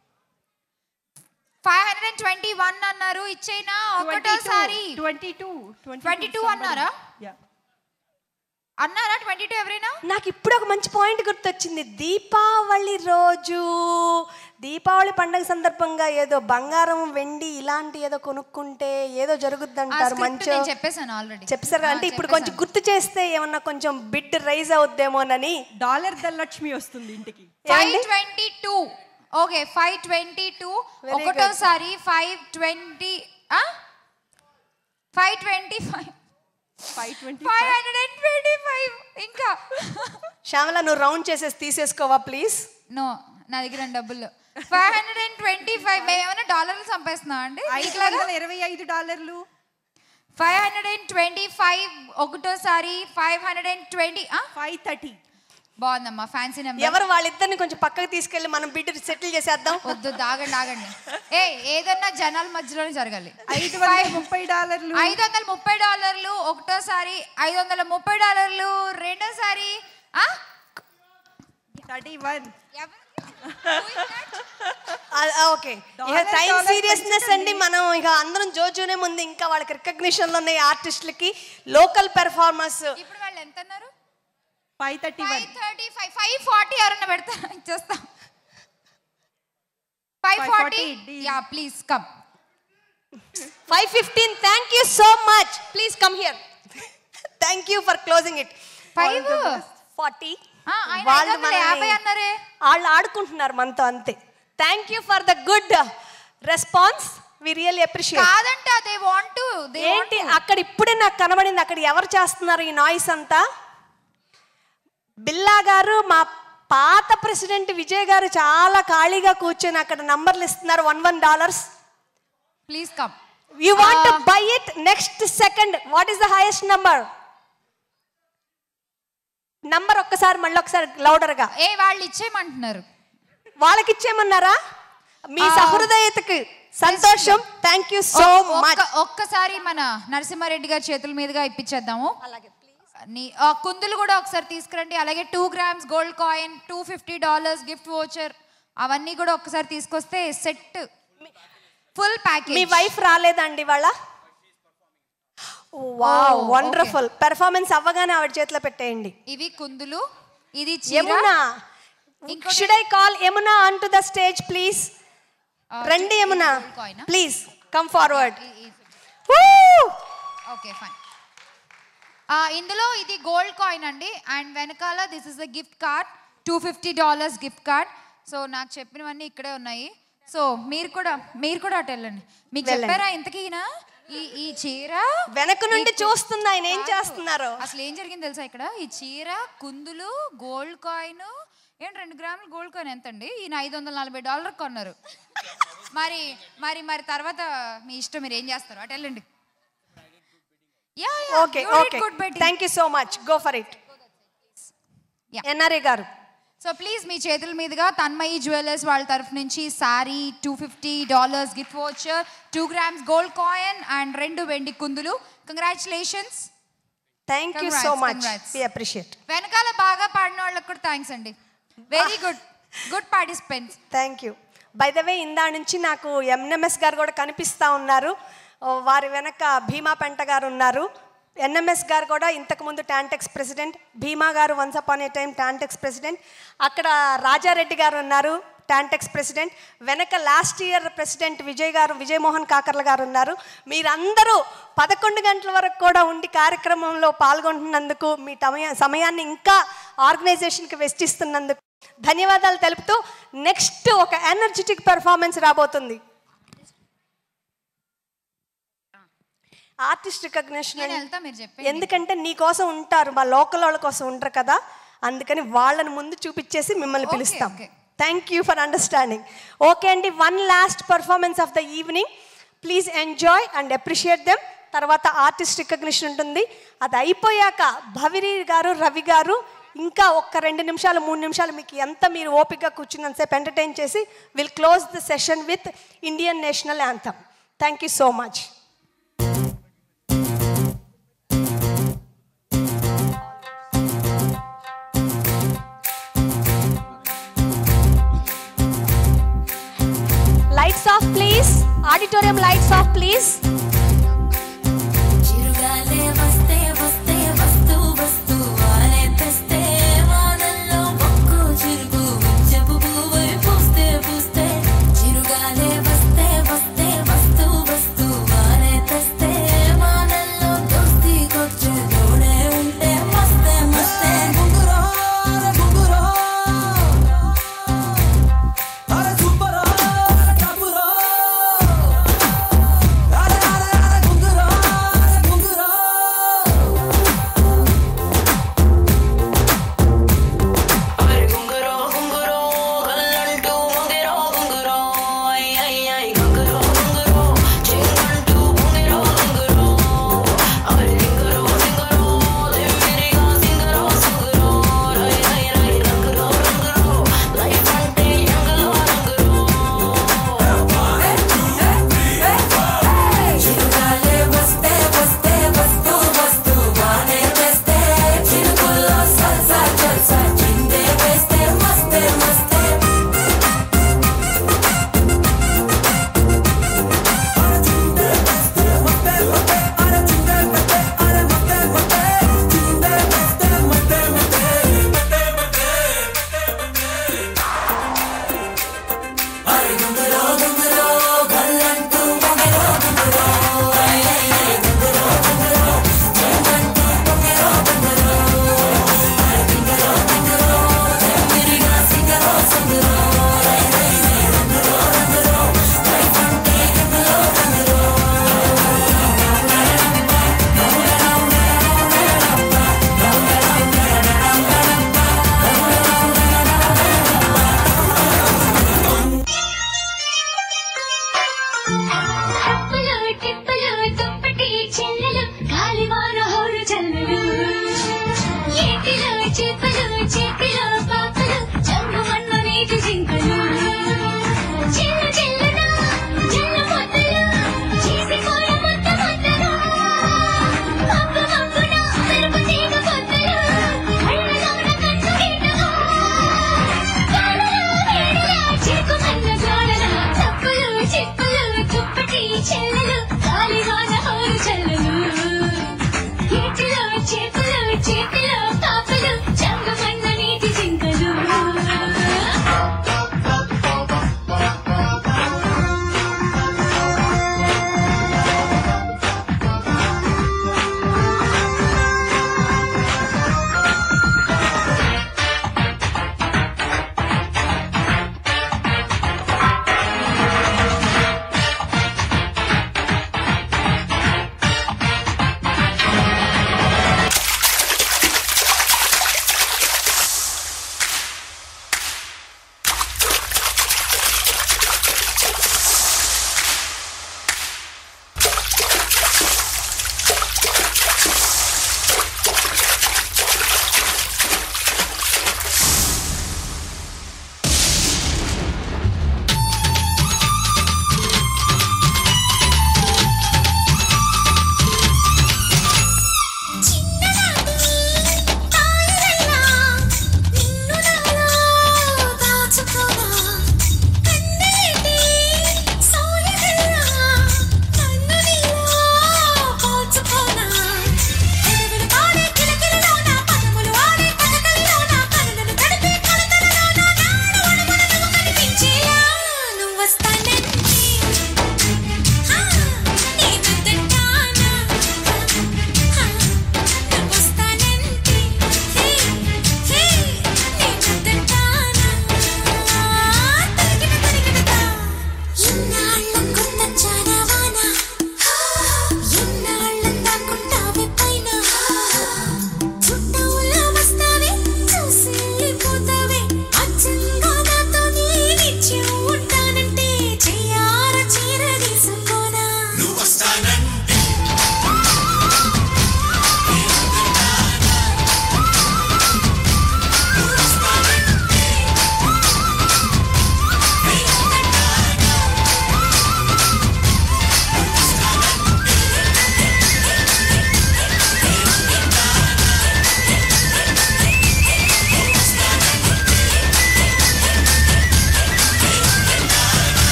five hundred and twenty one అన్నారు ఇచ్చేనా ఒకటోసారి 22 ట్వంటీ టూ అన్నారా అన్నారా ట్వంటీ టూ ఎవరైనా నాకు ఇప్పుడు ఒక మంచి పాయింట్ గుర్తొచ్చింది దీపావళి రోజు దీపావళి పండగ సందర్భంగా ఏదో బంగారం వెండి ఇలాంటి ఏదో కొనుక్కుంటే ఏదో జరుగుద్దంటారు మంచి నేను చెప్పేశాను ఆల్రెడీ చెప్పేశారు కదా, అంటే ఇప్పుడు కొంచెం గుర్తు చేస్తే ఏమన్నా కొంచెం బిడ్ రైజ్ అవుద్దేమోనని డాలర్ ధనలక్ష్మి వస్తుంది ఇంటికి five twenty two okay five twenty two Very good. ఒకటోసారి five twenty five twenty five five twenty five hundred and twenty five ఇంకా శ్యామల నువ్వు రౌండ్ చేసేసి తీసేసుకోవా ప్లీజ్ నో నా దగ్గర రెండు డబ్బులు five hundred and twenty five మేము ఏమైనా డాలర్లు సంపాదిస్తున్నాం అండి ఐదు వందల ఇరవై ఐదు డాలర్లు five hundred and twenty five ఒకటోసారి five hundred and twenty five thirty బాగుందమ్మా ఫ్యాన్సీ నెంబర్ ఎవరు వాళ్ళిద్దరిని కొంచెం పక్కకి తీసుకెళ్ళి మనం బిడ్ సెటిల్ చేసేద్దాం వద్దు ఆగండి ఆగండి ఏ ఏదన్నా జనాల మధ్యలోనే జరగాలి ఐదు వందల ముప్పై డాలర్లు ఐదు వందల ముప్పై డాలర్లు ఒకటోసారి ఐదు వందల ముప్పై డాలర్లు రెండోసారి థర్టీ వన్ ఓకే ఇక Dollar, టైం dollar సీరియస్నెస్ అండి మనం ఇక అందరం జోజోనే ముందు ఇంకా వాళ్ళకి రికగ్నిషన్లు ఉన్నాయి ఆర్టిస్టులకి లోకల్ పెర్ఫార్మర్స్ ఇప్పుడు వాళ్ళు ఎంత అన్నారు five thirty five thirty five five forty ఎవరన్నా పెడతారా ఇచ్చేస్తాం five forty 540, yeah please come five fifteen thank you so much please come here thank you for closing it five forty ఆయన వాళ్ళు ఐదు వందల యాభై అన్నారే వాళ్ళు ఆడుకుంటున్నారు మనతో అంతే thank you for the good response we really appreciate కాదంట దే వాంట్ టు దే ఏంటి అక్కడ ఇప్పుడే నాకు కనబడింది అక్కడ ఎవరు చేస్తున్నారు ఈ నాయిస్ అంతా బిల్లా గారు మా పాత ప్రెసిడెంట్ విజయ్ గారు చాలా ఖాళీగా కూర్చొని అక్కడ నంబర్లు ఇస్తున్నారు one one dollars please come you want to buy it next second what is the highest number number ఒక్కసారి మళ్ళీ ఒకసారి లౌడర్ గా ఏ వాళ్ళు ఇచ్చేయమంటున్నారు వాళ్ళకి ఇచ్చేయమన్నారా మీ ఆ. సహృదయతకి సంతోషం థ్యాంక్ యూ సో ఒక్క- మచ్ ఒక్కసారి మన నరసింహారెడ్డి గారి చేతుల మీదుగా ఇప్పించేద్దాము నీ ఆ కుందులు కూడా ఒకసారి తీసుకురండి అలాగే two grams gold coin two fifty dollars gift voucher అవన్నీ కూడా ఒక్కసారి తీసుకొస్తే సెట్ ఫుల్ మీ ప్యాకేజ్ వైఫ్ రాలేదండి వాళ్ళ వావ్ Oh, వండర్ఫుల్ పెర్ఫార్మెన్స్ అవ్వగానే ఆవిడ చేతిలో పెట్టేయండి ఇవి కుందులు ఇది చీర యమునా ఇంకోటి- should I call Yamuna on to the stage please రండి యమునా coin ఆ? Please come forward okay fine ఇందులో ఇది గోల్డ్ కాయిన్ అండి అండ్ వెనకాల this is the gift card two fifty dollars gift card so నాకు చెప్పినవన్నీ ఇక్కడే ఉన్నాయి సో మీరు కూడా మీరు కూడా అటు వెళ్ళండి మీకు వెళ్ళండి. చెప్పారా ఇంతకీ ఈయన? ఈ ఈ చీర వెనక నుండి ఈ కు- చూస్తున్నా ఆయన ఏం కాదు. చేస్తున్నారు అసలు ఏం జరిగింది తెలుసా ఇక్కడ ఈ చీర కుందులు గోల్డ్ కాయిన్ ఏంటి రెండు గ్రాములు గోల్డ్ కాయిన్ ఎంత అండి ఈయన ఐదు వందల నలభై డాలర్ కొన్నారు మరి మరి మరి తర్వాత మీ ఇష్టం మీరు ఏం చేస్తారు అటు వెళ్ళండి yeah okay okay thank you so much go for it NRA garu so please మీ చేతుల మీదుగా తన్మయి జ్యువెలర్స్ వాళ్ళ తరఫు నుంచి sorry two fifty dollars gift voucher two grams gold coin and రెండు వెండి కుందులు congratulations thank you so much we appreciate వెనకాల బాగా పాడిన వాళ్ళకి కూడా థ్యాంక్స్ అండి very good good participants thank you by the way ఇందా నుంచి నాకు ఎంఎంఎస్ గారు కూడా కనిపిస్తూ ఉన్నారు ఓ, వారి వెనక భీమా పెంట గారు ఉన్నారు ఎన్ఎంఎస్ గారు కూడా ఇంతకుముందు TANTEX president Bhima garu once upon a time TANTEX president అక్కడ రాజారెడ్డి గారు ఉన్నారు టాంటెక్స్ ప్రెసిడెంట్ వెనక last year president Vijay garu Vijay Mohan Kakarla గారు ఉన్నారు మీరందరూ పదకొండు గంటల వరకు కూడా ఉండి కార్యక్రమంలో పాల్గొంటున్నందుకు మీ సమయ సమయాన్ని ఇంకా ఆర్గనైజేషన్కి వెచ్చిస్తున్నందుకు ధన్యవాదాలు తెలుపుతూ నెక్స్ట్ ఒక ఎనర్జెటిక్ పెర్ఫార్మెన్స్ రాబోతుంది ఆర్టిస్ట్ రికగ్నిషన్ నేను వెళ్తా మీరు చెప్పండి ఎందుకంటే నీ కోసం ఉంటారు మా లోకల్ వాళ్ళ కోసం ఉంటారు కదా అందుకని వాళ్ళని ముందు చూపించేసి మిమ్మల్ని పిలుస్తాం thank you for understanding okay అండి one last performance of the evening please enjoy and appreciate them తర్వాత ఆర్టిస్ట్ రికగ్నిషన్ ఉంటుంది అది అయిపోయాక భవిరి గారు రవి గారు ఇంకా ఒక్క రెండు నిమిషాలు మూడు నిమిషాలు మీకు ఎంత మీరు ఓపికగా కూర్చున్నంతసేపు ఎంటర్టైన్ చేసి will close the session with Indian national anthem thank you so much lights off please auditorium lights off please చిరుగాలే వస్తే వస్తే వస్తూ వస్తూ వానే తెస్తే వానల్లో ఒక్కో చిరుగు ముచ్చపు పువ్వై పూస్తే పూస్తే చిరుగాలే వస్తే వస్తే వస్తూ వస్తూ వానే తెస్తే వానల్లో దోస్తికొచ్చే తోడే ఉంటే మస్తే మస్తే గుంగురో గుంగురో అరే సూపరో టపురో అరే అరే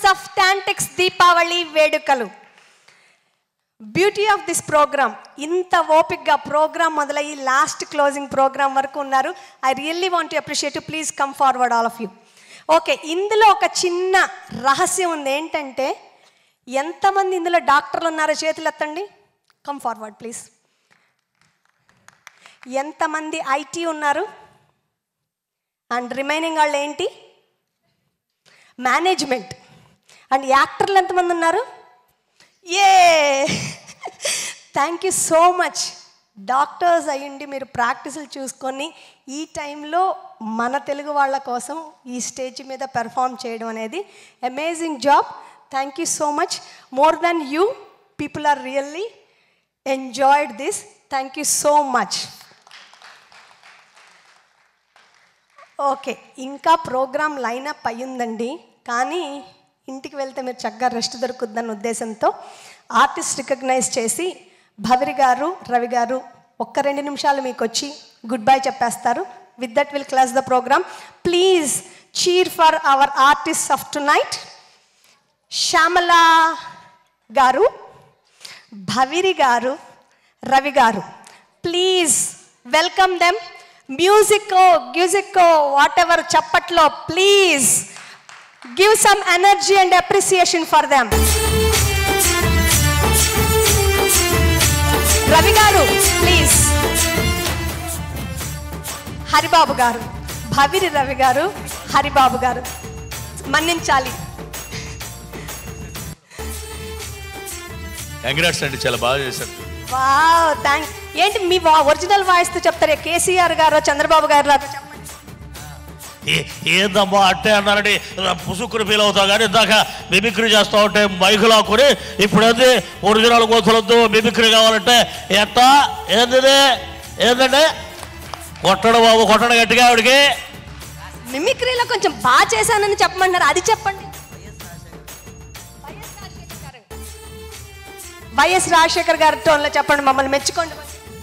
ఆర్టిస్ట్ ఆఫ్ టాంటిక్స్ దీపావళి వేడుకలు బ్యూటీ ఆఫ్ దిస్ ప్రోగ్రామ్ ఇంత ఓపిక్గా ప్రోగ్రామ్ మొదలయ్యి లాస్ట్ క్లోజింగ్ ప్రోగ్రామ్ వరకు ఉన్నారు I really want to appreciate please come forward all of you okay ఇందులో ఒక చిన్న రహస్యం ఉంది ఏంటంటే ఎంతమంది ఇందులో డాక్టర్లు ఉన్నారో చేతులు ఎత్తండి కమ్ ఫార్వర్డ్ ప్లీజ్ ఎంతమంది ఐటీ ఉన్నారు అండ్ రిమైనింగ్ వాళ్ళు ఏంటి మేనేజ్మెంట్ అండ్ యాక్టర్లు ఎంతమంది ఉన్నారు ఏ thank you so much doctors అయ్యుండి మీరు ప్రాక్టీసులు చూసుకొని ఈ టైంలో మన తెలుగు వాళ్ళ కోసం ఈ స్టేజ్ మీద పెర్ఫామ్ చేయడం అనేది amazing job thank you so much more than you people are really enjoyed this thank you so much okay ఇంకా ప్రోగ్రామ్ లైనప్ అయ్యిందండి కానీ ఇంటికి వెళ్తే మీరు చక్కగా రెస్ట్ దొరుకుద్దన్న ఉద్దేశంతో ఆర్టిస్ట్ రికగ్నైజ్ చేసి భవిరి గారు రవి గారు ఒక్క రెండు నిమిషాలు మీకు వచ్చి గుడ్ బై చెప్పేస్తారు with that will close the program please cheer for our artist of tonight Shyamala garu Bhaviri garu Ravi garu please welcome them music music whatever చప్పట్లో please give some energy and appreciation for them Ravi garu please Haribabu గారు భవిరి రవి గారు హరిబాబు గారు మన్నించాలి congrats అండి చాలా బాగా చేశారు wow thank ఏంటి మీ original వాయిస్తో చెప్తారే KCR గారు చంద్రబాబు గారు లాగా చెప్పండి ఏ- ఏందమ్మా అంటే అన్నారని పుసుక్కుని ఫీల్ అవుతావు కానీ ఇందాక మిమిక్రీ చేస్తా ఉంటే మైకు లాక్కుని ఇప్పుడు ఏంది ఒరిజినల్ కోసలొద్దు మిమిక్రీ కావాలంటే ఎట్టా ఏంది ఏందండి కొట్టడు బాబు కొట్టడు గట్టిగా ఆవిడికి మిమిక్రీలో కొంచెం బాగా చేశానని చెప్పమంటున్నారు అది చెప్పండి వైఎస్ రాజశేఖర్ గారి టోన్లో చెప్పండి మమ్మల్ని మెచ్చుకోండి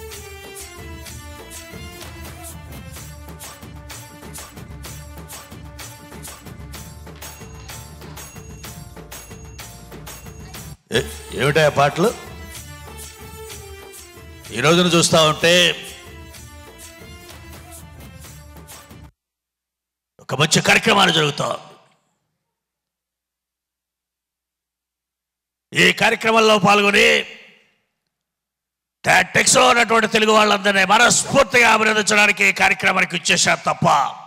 ఏ- ఏమిటా ఆ పాటలు ఈ రోజున చూస్తా ఉంటే ఒక మంచి కార్యక్రమాలు జరుగుతా ఉంది. ఈ కార్యక్రమంలో పాల్గొని టాటెక్స్లో ఉన్నటువంటి తెలుగు వాళ్ళందరినీ మనస్ఫూర్తిగా అభినందించడానికి ఈ కార్యక్రమానికి ఇచ్చేశారు తప్ప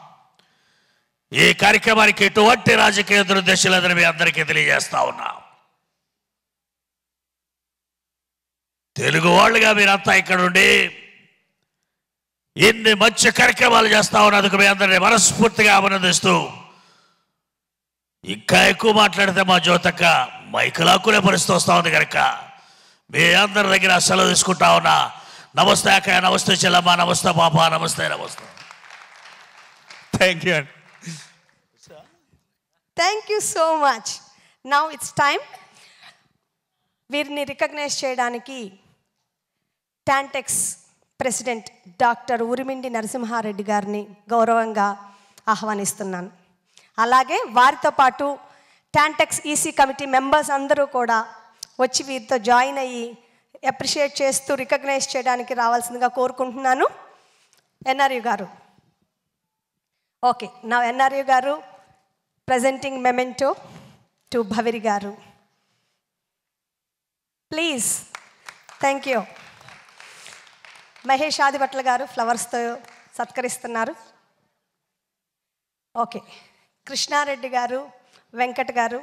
ఈ కార్యక్రమానికి ఎటువంటి రాజకీయ దురుద్దేశం లేదని మీ అందరికీ తెలియజేస్తా ఉన్నా తెలుగు వాళ్ళుగా మీరంతా ఇక్కడ ఉండి ఇన్ని మంచి కార్యక్రమాలు చేస్తా ఉన్నందుకు మీ అందరినీ మనస్ఫూర్తిగా అభినందిస్తూ ఇంకా ఎక్కువ మాట్లాడితే మా జ్యోతక్క మైకులాక్కునే పరిస్థితి వస్తా ఉంది కనుక మీ అందరి దగ్గర సెలవు తీసుకుంటా ఉన్నా నమస్తే అక్క నమస్తే చెల్లమ్మ నమస్తే పాప నమస్తే నమస్తే థ్యాంక్ యూ అండి thank you so much now it's time వీరిని రికగ్నైజ్ చేయడానికి TANTEX president doctor Urimindi Narasimha Reddy గారిని గౌరవంగా ఆహ్వానిస్తున్నాను అలాగే వారితో పాటు టాంటెక్స్ ఈసీ కమిటీ మెంబర్స్ అందరూ కూడా వచ్చి వీరితో జాయిన్ అయ్యి అప్రిషియేట్ చేస్తూ రికగ్నైజ్ చేయడానికి రావాల్సిందిగా కోరుకుంటున్నాను ఎన్ఆర్యు గారు ఓకే నా ఎన్ఆర్యు గారు presenting memento to Bhaviri Garu. Please thank you Mahesh Adibhatla garu ఫ్లవర్స్తో సత్కరిస్తున్నారు ఓకే కృష్ణారెడ్డి గారు వెంకట్ గారు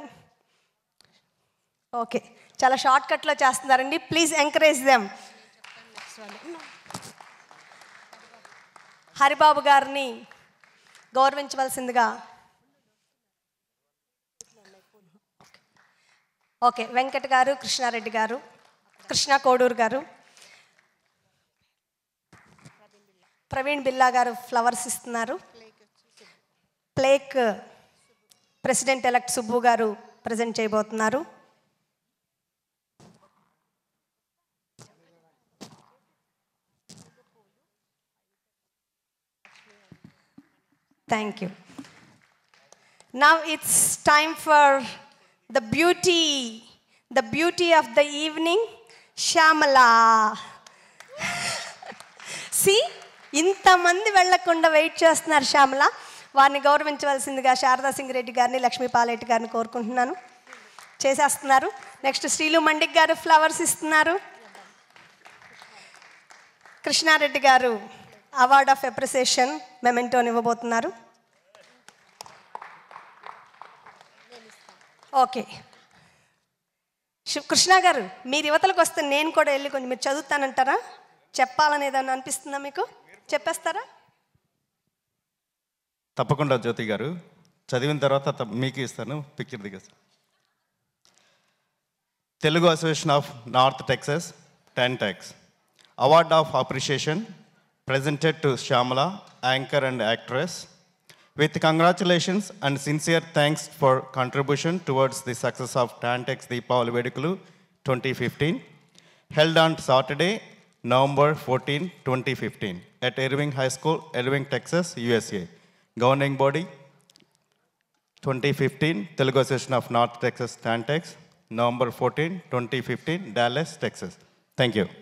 ఓకే చాలా షార్ట్ కట్లో చేస్తున్నారండి ప్లీజ్ ఎంకరేజ్ దెమ్ హరిబాబు గారిని గౌరవించవలసిందిగా ఓకే వెంకట్ గారు కృష్ణారెడ్డి గారు కృష్ణ కోడూరు గారు ప్రవీణ్ బిల్లా గారు ఫ్లవర్స్ ఇస్తున్నారు plaque president elect Subbu garu present చేయబోతున్నారు thank you Now it's time for the beauty the beauty of the evening Shyamala సి ఇంతమంది వెళ్లకుండా వెయిట్ చేస్తున్నారు శ్యామల వారిని గౌరవించవలసిందిగా శారదా సింగ్ రెడ్డి గారిని లక్ష్మీ పాలెట్టి గారిని కోరుకుంటున్నాను చేసేస్తున్నారు నెక్స్ట్ శ్రీలు మండిక్ గారు ఫ్లవర్స్ ఇస్తున్నారు కృష్ణారెడ్డి గారు అవార్డ్ ఆఫ్ అప్రిసియేషన్ మెమెంటోని ఇవ్వబోతున్నారు ఓకే శివ్ కృష్ణ గారు మీరు యువతలకు వస్తే నేను కూడా వెళ్ళి కొంచెం మీరు చదువుతానంటారా చెప్పాలని ఏదన్నా అనిపిస్తుందా మీకు చెప్పేస్తారా తప్పకుండా జ్యోతి గారు చదివిన తర్వాత తప్ప- మీకు ఇస్తాను పిక్చర్ దిగేస్తాను Telugu association of north Texas TANTEX award of appreciation presented to Shyamala, anchor and actress, with congratulations and sincere thanks for contribution towards the success of Tantex Deepavali Vedikalu 2015, held on Saturday, November 14, 2015, at Irving High School, Irving, Texas, USA. Governing body, 2015, Telugu Association of North Texas Tantex, November 14, 2015, Dallas, Texas. Thank you.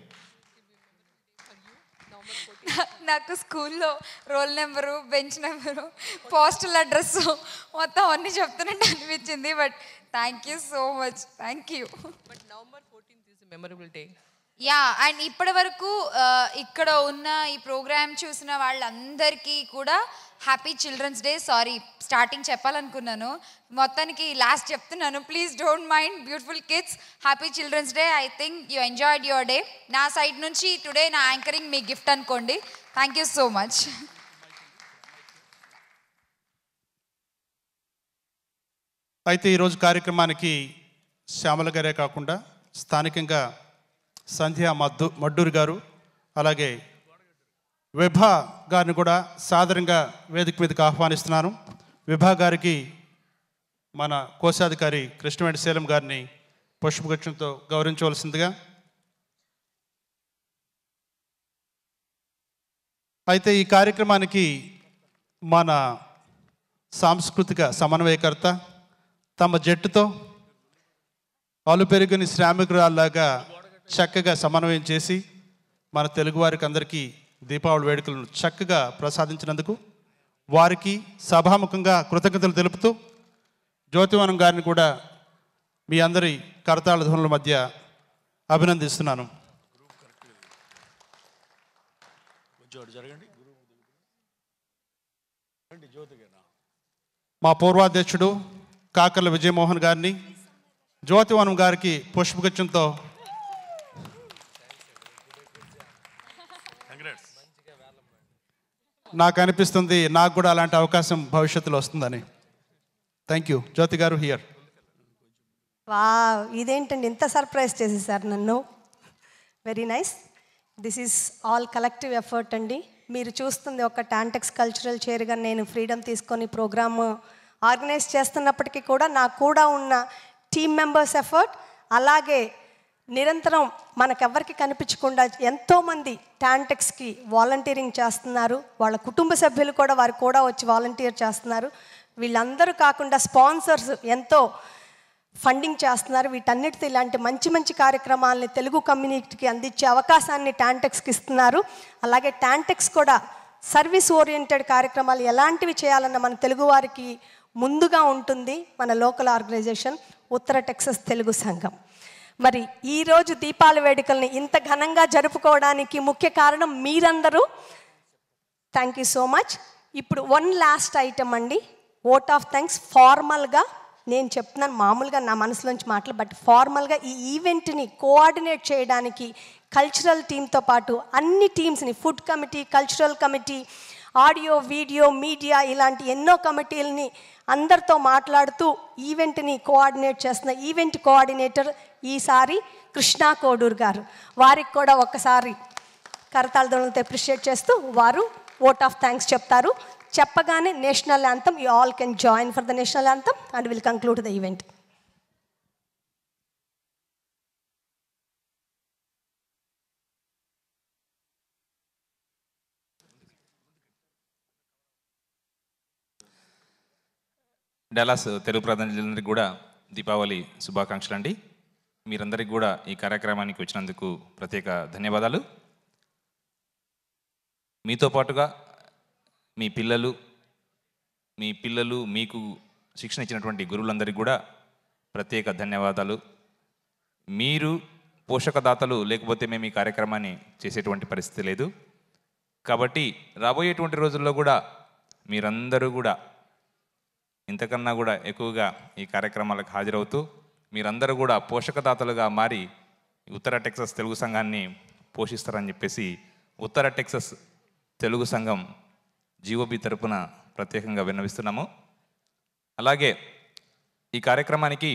నాకు స్కూల్లో roll number bench number postal address మొత్తం అన్నీ చెప్తున్నట్టు అనిపించింది but thank you so much thank you memorable day yeah and ఇప్పటి వరకు ఆ, ఇక్కడ ఉన్న ఈ ప్రోగ్రామ్ చూసిన వాళ్ళందరికీ కూడా happy children's day sorry starting చెప్పాలనుకున్నాను మొత్తానికి లాస్ట్ చెప్తున్నాను please don't mind beautiful kids happy children's day I think you enjoyed your day నా సైడ్ నుంచి టుడే నా యాంకరింగ్ మీ గిఫ్ట్ అనుకోండి థ్యాంక్ యూ సో మచ్ అయితే ఈరోజు కార్యక్రమానికి శ్యామల గారే కాకుండా స్థానికంగా సంధ్య మద్దు మడ్డూరి గారు అలాగే విభా గారిని కూడా సాదరంగా వేదిక మీదకి ఆహ్వానిస్తున్నాను విభా గారికి మన కోశాధికారి కృష్ణవేణి శీలం గారిని పుష్పగుచ్చంతో గౌరవించవలసిందిగా అయితే ఈ కార్యక్రమానికి మన సాంస్కృతిక సమన్వయకర్త తమ జట్టుతో అలుపెరుగుని శ్రామికురాల్లాగా చక్కగా సమన్వయం చేసి మన తెలుగువారికి అందరికీ దీపావళి వేడుకలను చక్కగా ప్రసాదించినందుకు వారికి సభాముఖంగా కృతజ్ఞతలు తెలుపుతూ జ్యోతివనం గారిని కూడా మీ అందరి కరతాళ ధ్వనుల మధ్య అభినందిస్తున్నాను మా పూర్వాధ్యక్షుడు కాకర్ల విజయమోహన్ గారిని జ్యోతివనం గారికి పుష్పగుచ్చంతో నాకు అనిపిస్తుంది నాకు కూడా అలాంటి అవకాశం భవిష్యత్తులో వస్తుందని థ్యాంక్ యూ జ్యోతి గారు హియర్ వా ఇదేంటండి ఇంత సర్ప్రైజ్ చేసేసారు నన్ను very nice this is all collective effort అండి మీరు చూస్తుంది ఒక టాంటెక్స్ కల్చరల్ చైర్గా నేను ఫ్రీడమ్ తీసుకొని ప్రోగ్రామ్ ఆర్గనైజ్ చేస్తున్నప్పటికీ కూడా నాకు కూడా ఉన్న టీమ్ మెంబర్స్ ఎఫర్ట్ అలాగే నిరంతరం మనకెవ్వరికి కనిపించకుండా ఎంతోమంది టాంటెక్స్కి వాలంటీరింగ్ చేస్తున్నారు వాళ్ళ కుటుంబ సభ్యులు కూడా వారు కూడా వచ్చి వాలంటీర్ చేస్తున్నారు వీళ్ళందరూ కాకుండా స్పాన్సర్స్ ఎంతో ఫండింగ్ చేస్తున్నారు వీటన్నిటితో ఇలాంటి మంచి మంచి కార్యక్రమాలని తెలుగు కమ్యూనిటీకి అందించే అవకాశాన్ని టాంటెక్స్కి ఇస్తున్నారు అలాగే టాంటెక్స్ కూడా సర్వీస్ ఓరియంటెడ్ కార్యక్రమాలు ఎలాంటివి చేయాలన్న మన తెలుగు వారికి ముందుగా ఉంటుంది మన లోకల్ ఆర్గనైజేషన్ ఉత్తర టెక్సస్ తెలుగు సంఘం మరి ఈరోజు దీపాల వేడుకల్ని ఇంత ఘనంగా జరుపుకోవడానికి ముఖ్య కారణం మీరందరూ థ్యాంక్ యూ సో మచ్ ఇప్పుడు వన్ లాస్ట్ ఐటమ్ అండి ఓట్ ఆఫ్ థ్యాంక్స్ ఫార్మల్గా నేను చెప్తున్నాను మామూలుగా నా మనసులోంచి మాటలు బట్ ఫార్మల్గా ఈ ఈవెంట్ని కోఆర్డినేట్ చేయడానికి కల్చరల్ టీంతో పాటు అన్ని టీమ్స్ని food committee cultural committee audio video media ఇలాంటి ఎన్నో కమిటీలని అందరితో మాట్లాడుతూ ఈవెంట్ని కోఆర్డినేట్ చేస్తున్న ఈవెంట్ కోఆర్డినేటర్ ఈసారి కృష్ణా కోడూరు గారు వారికి కూడా ఒక్కసారి కరతాళ ధ్వనులతో అప్రిషియేట్ చేస్తూ వారు ఓట్ ఆఫ్ థ్యాంక్స్ చెప్తారు చెప్పగానే national anthem you all can join for the national anthem and will conclude the event Dallas Telugu ప్రధానులందరికీ కూడా దీపావళి శుభాకాంక్షలు అండి మీరందరికీ కూడా ఈ కార్యక్రమానికి వచ్చినందుకు ప్రత్యేక ధన్యవాదాలు మీతో పాటుగా మీ పిల్లలు మీ పిల్లలు మీకు శిక్షణ ఇచ్చినటువంటి గురువులందరికీ కూడా ప్రత్యేక ధన్యవాదాలు మీరు పోషకదాతలు లేకపోతే మేము ఈ కార్యక్రమాన్ని చేసేటువంటి పరిస్థితి లేదు కాబట్టి రాబోయేటువంటి రోజుల్లో కూడా మీరందరూ కూడా ఇంతకన్నా కూడా ఎక్కువగా ఈ కార్యక్రమాలకు హాజరవుతూ మీరందరూ కూడా పోషకదాతలుగా మారి ఉత్తర టెక్సస్ తెలుగు సంఘాన్ని పోషిస్తారని చెప్పేసి ఉత్తర టెక్సస్ తెలుగు సంఘం జీఓబి తరపున ప్రత్యేకంగా విన్నవిస్తున్నాము అలాగే ఈ కార్యక్రమానికి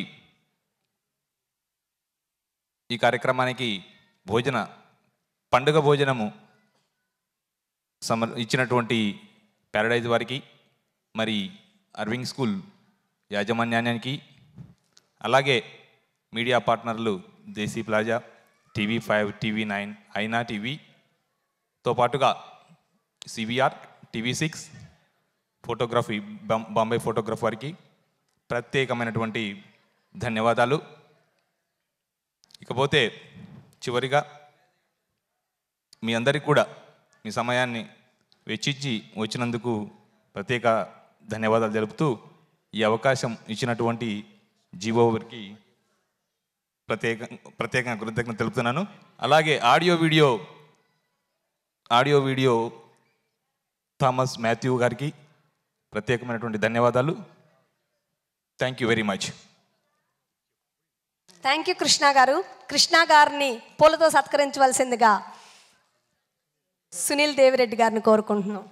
ఈ కార్యక్రమానికి భోజన పండుగ భోజనము సమర్ ఇచ్చినటువంటి ప్యారడైజ్ వారికి మరి అర్వింగ్ స్కూల్ యాజమాన్యానికి అలాగే మీడియా పార్ట్నర్లు Desi plaza TV five TV nine ఐనా టీవీతో పాటుగా సివిఆర్ టీవీ సిక్స్ ఫోటోగ్రఫీ బాం- బాంబే ఫోటోగ్రఫ్ వారికి ప్రత్యేకమైనటువంటి ధన్యవాదాలు ఇకపోతే చివరిగా మీ అందరికీ కూడా మీ సమయాన్ని వెచ్చించి వచ్చినందుకు ప్రత్యేక ధన్యవాదాలు తెలుపుతూ ఈ అవకాశం ఇచ్చినటువంటి జీవోకి ప్రత్యేక ప్రత్యేకంగా కృతజ్ఞత తెలుపుతున్నాను అలాగే audio video audio video Thomas Matthew గారికి ప్రత్యేకమైనటువంటి ధన్యవాదాలు thank you very much thank you Krishna garu Krishna గారిని పూలతో సత్కరించవలసిందిగా సునీల్ దేవిరెడ్డి గారిని కోరుకుంటున్నాం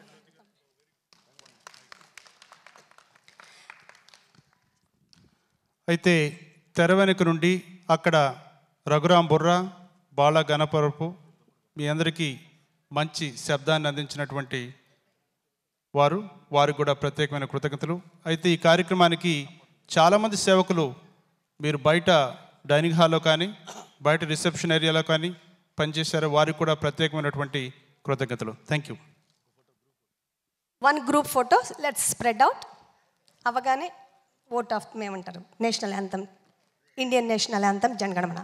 అయితే తెర వెనుక నుండి అక్కడ రఘురాం బుర్రా బాల గణపరపు మీ అందరికీ మంచి శబ్దాన్ని అందించినటువంటి వారు వారికి కూడా ప్రత్యేకమైన కృతజ్ఞతలు అయితే ఈ కార్యక్రమానికి చాలామంది సేవకులు మీరు బయట డైనింగ్ హాల్లో కానీ బయట రిసెప్షన్ ఏరియాలో కానీ పనిచేశారు వారికి కూడా ప్రత్యేకమైనటువంటి కృతజ్ఞతలు thank you one group photo let's spread out అవగానే ఓట్ ఆఫ్ మేమంటారు national anthem Indian national anthem Jana Gana Mana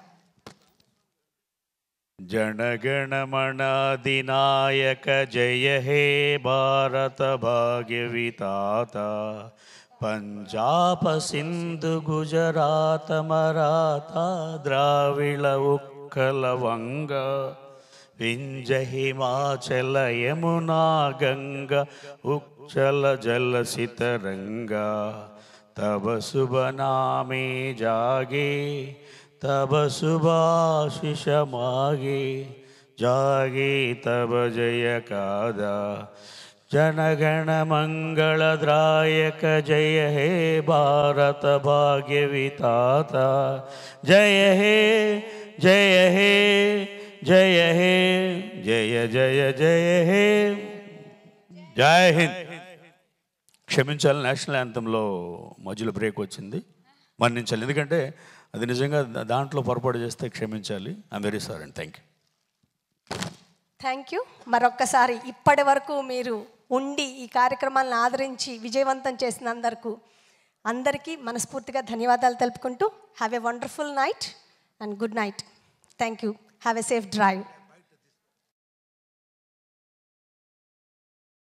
जनगणमनादिनायक जय हे भारत भाग्य विताता पञ्जाब सिन्धु गुजरात मराठा द्राविड उक्कल वङ्ग विञ्ज हिमाचल यमुना गङ्गा उच्चल जलसितरङ्गा तब शुभ नामे जागे तब सुभाशिष मागे जागे तब जय कादा जनगण मंगलद्रायक जय हे भारत भाग्य विताता जय हे जय हे जय हे जय जय जय हे జై హింద్ క్షమించాలి నేషనల్ యాంథంలో మధ్యలో బ్రేక్ వచ్చింది మన్నించాలి ఎందుకంటే అది నిజంగా దా- దాంట్లో పొరపాటు చేస్తే క్షమించాలి I'm very sorry and thank you thank you మరొక్కసారి ఇప్పటి వరకు మీరు ఉండి ఈ కార్యక్రమాలను ఆదరించి విజయవంతం చేసినందరకు అందరికీ మనస్ఫూర్తిగా ధన్యవాదాలు తెలుపుకుంటూ have a wonderful night and good night thank you have a safe drive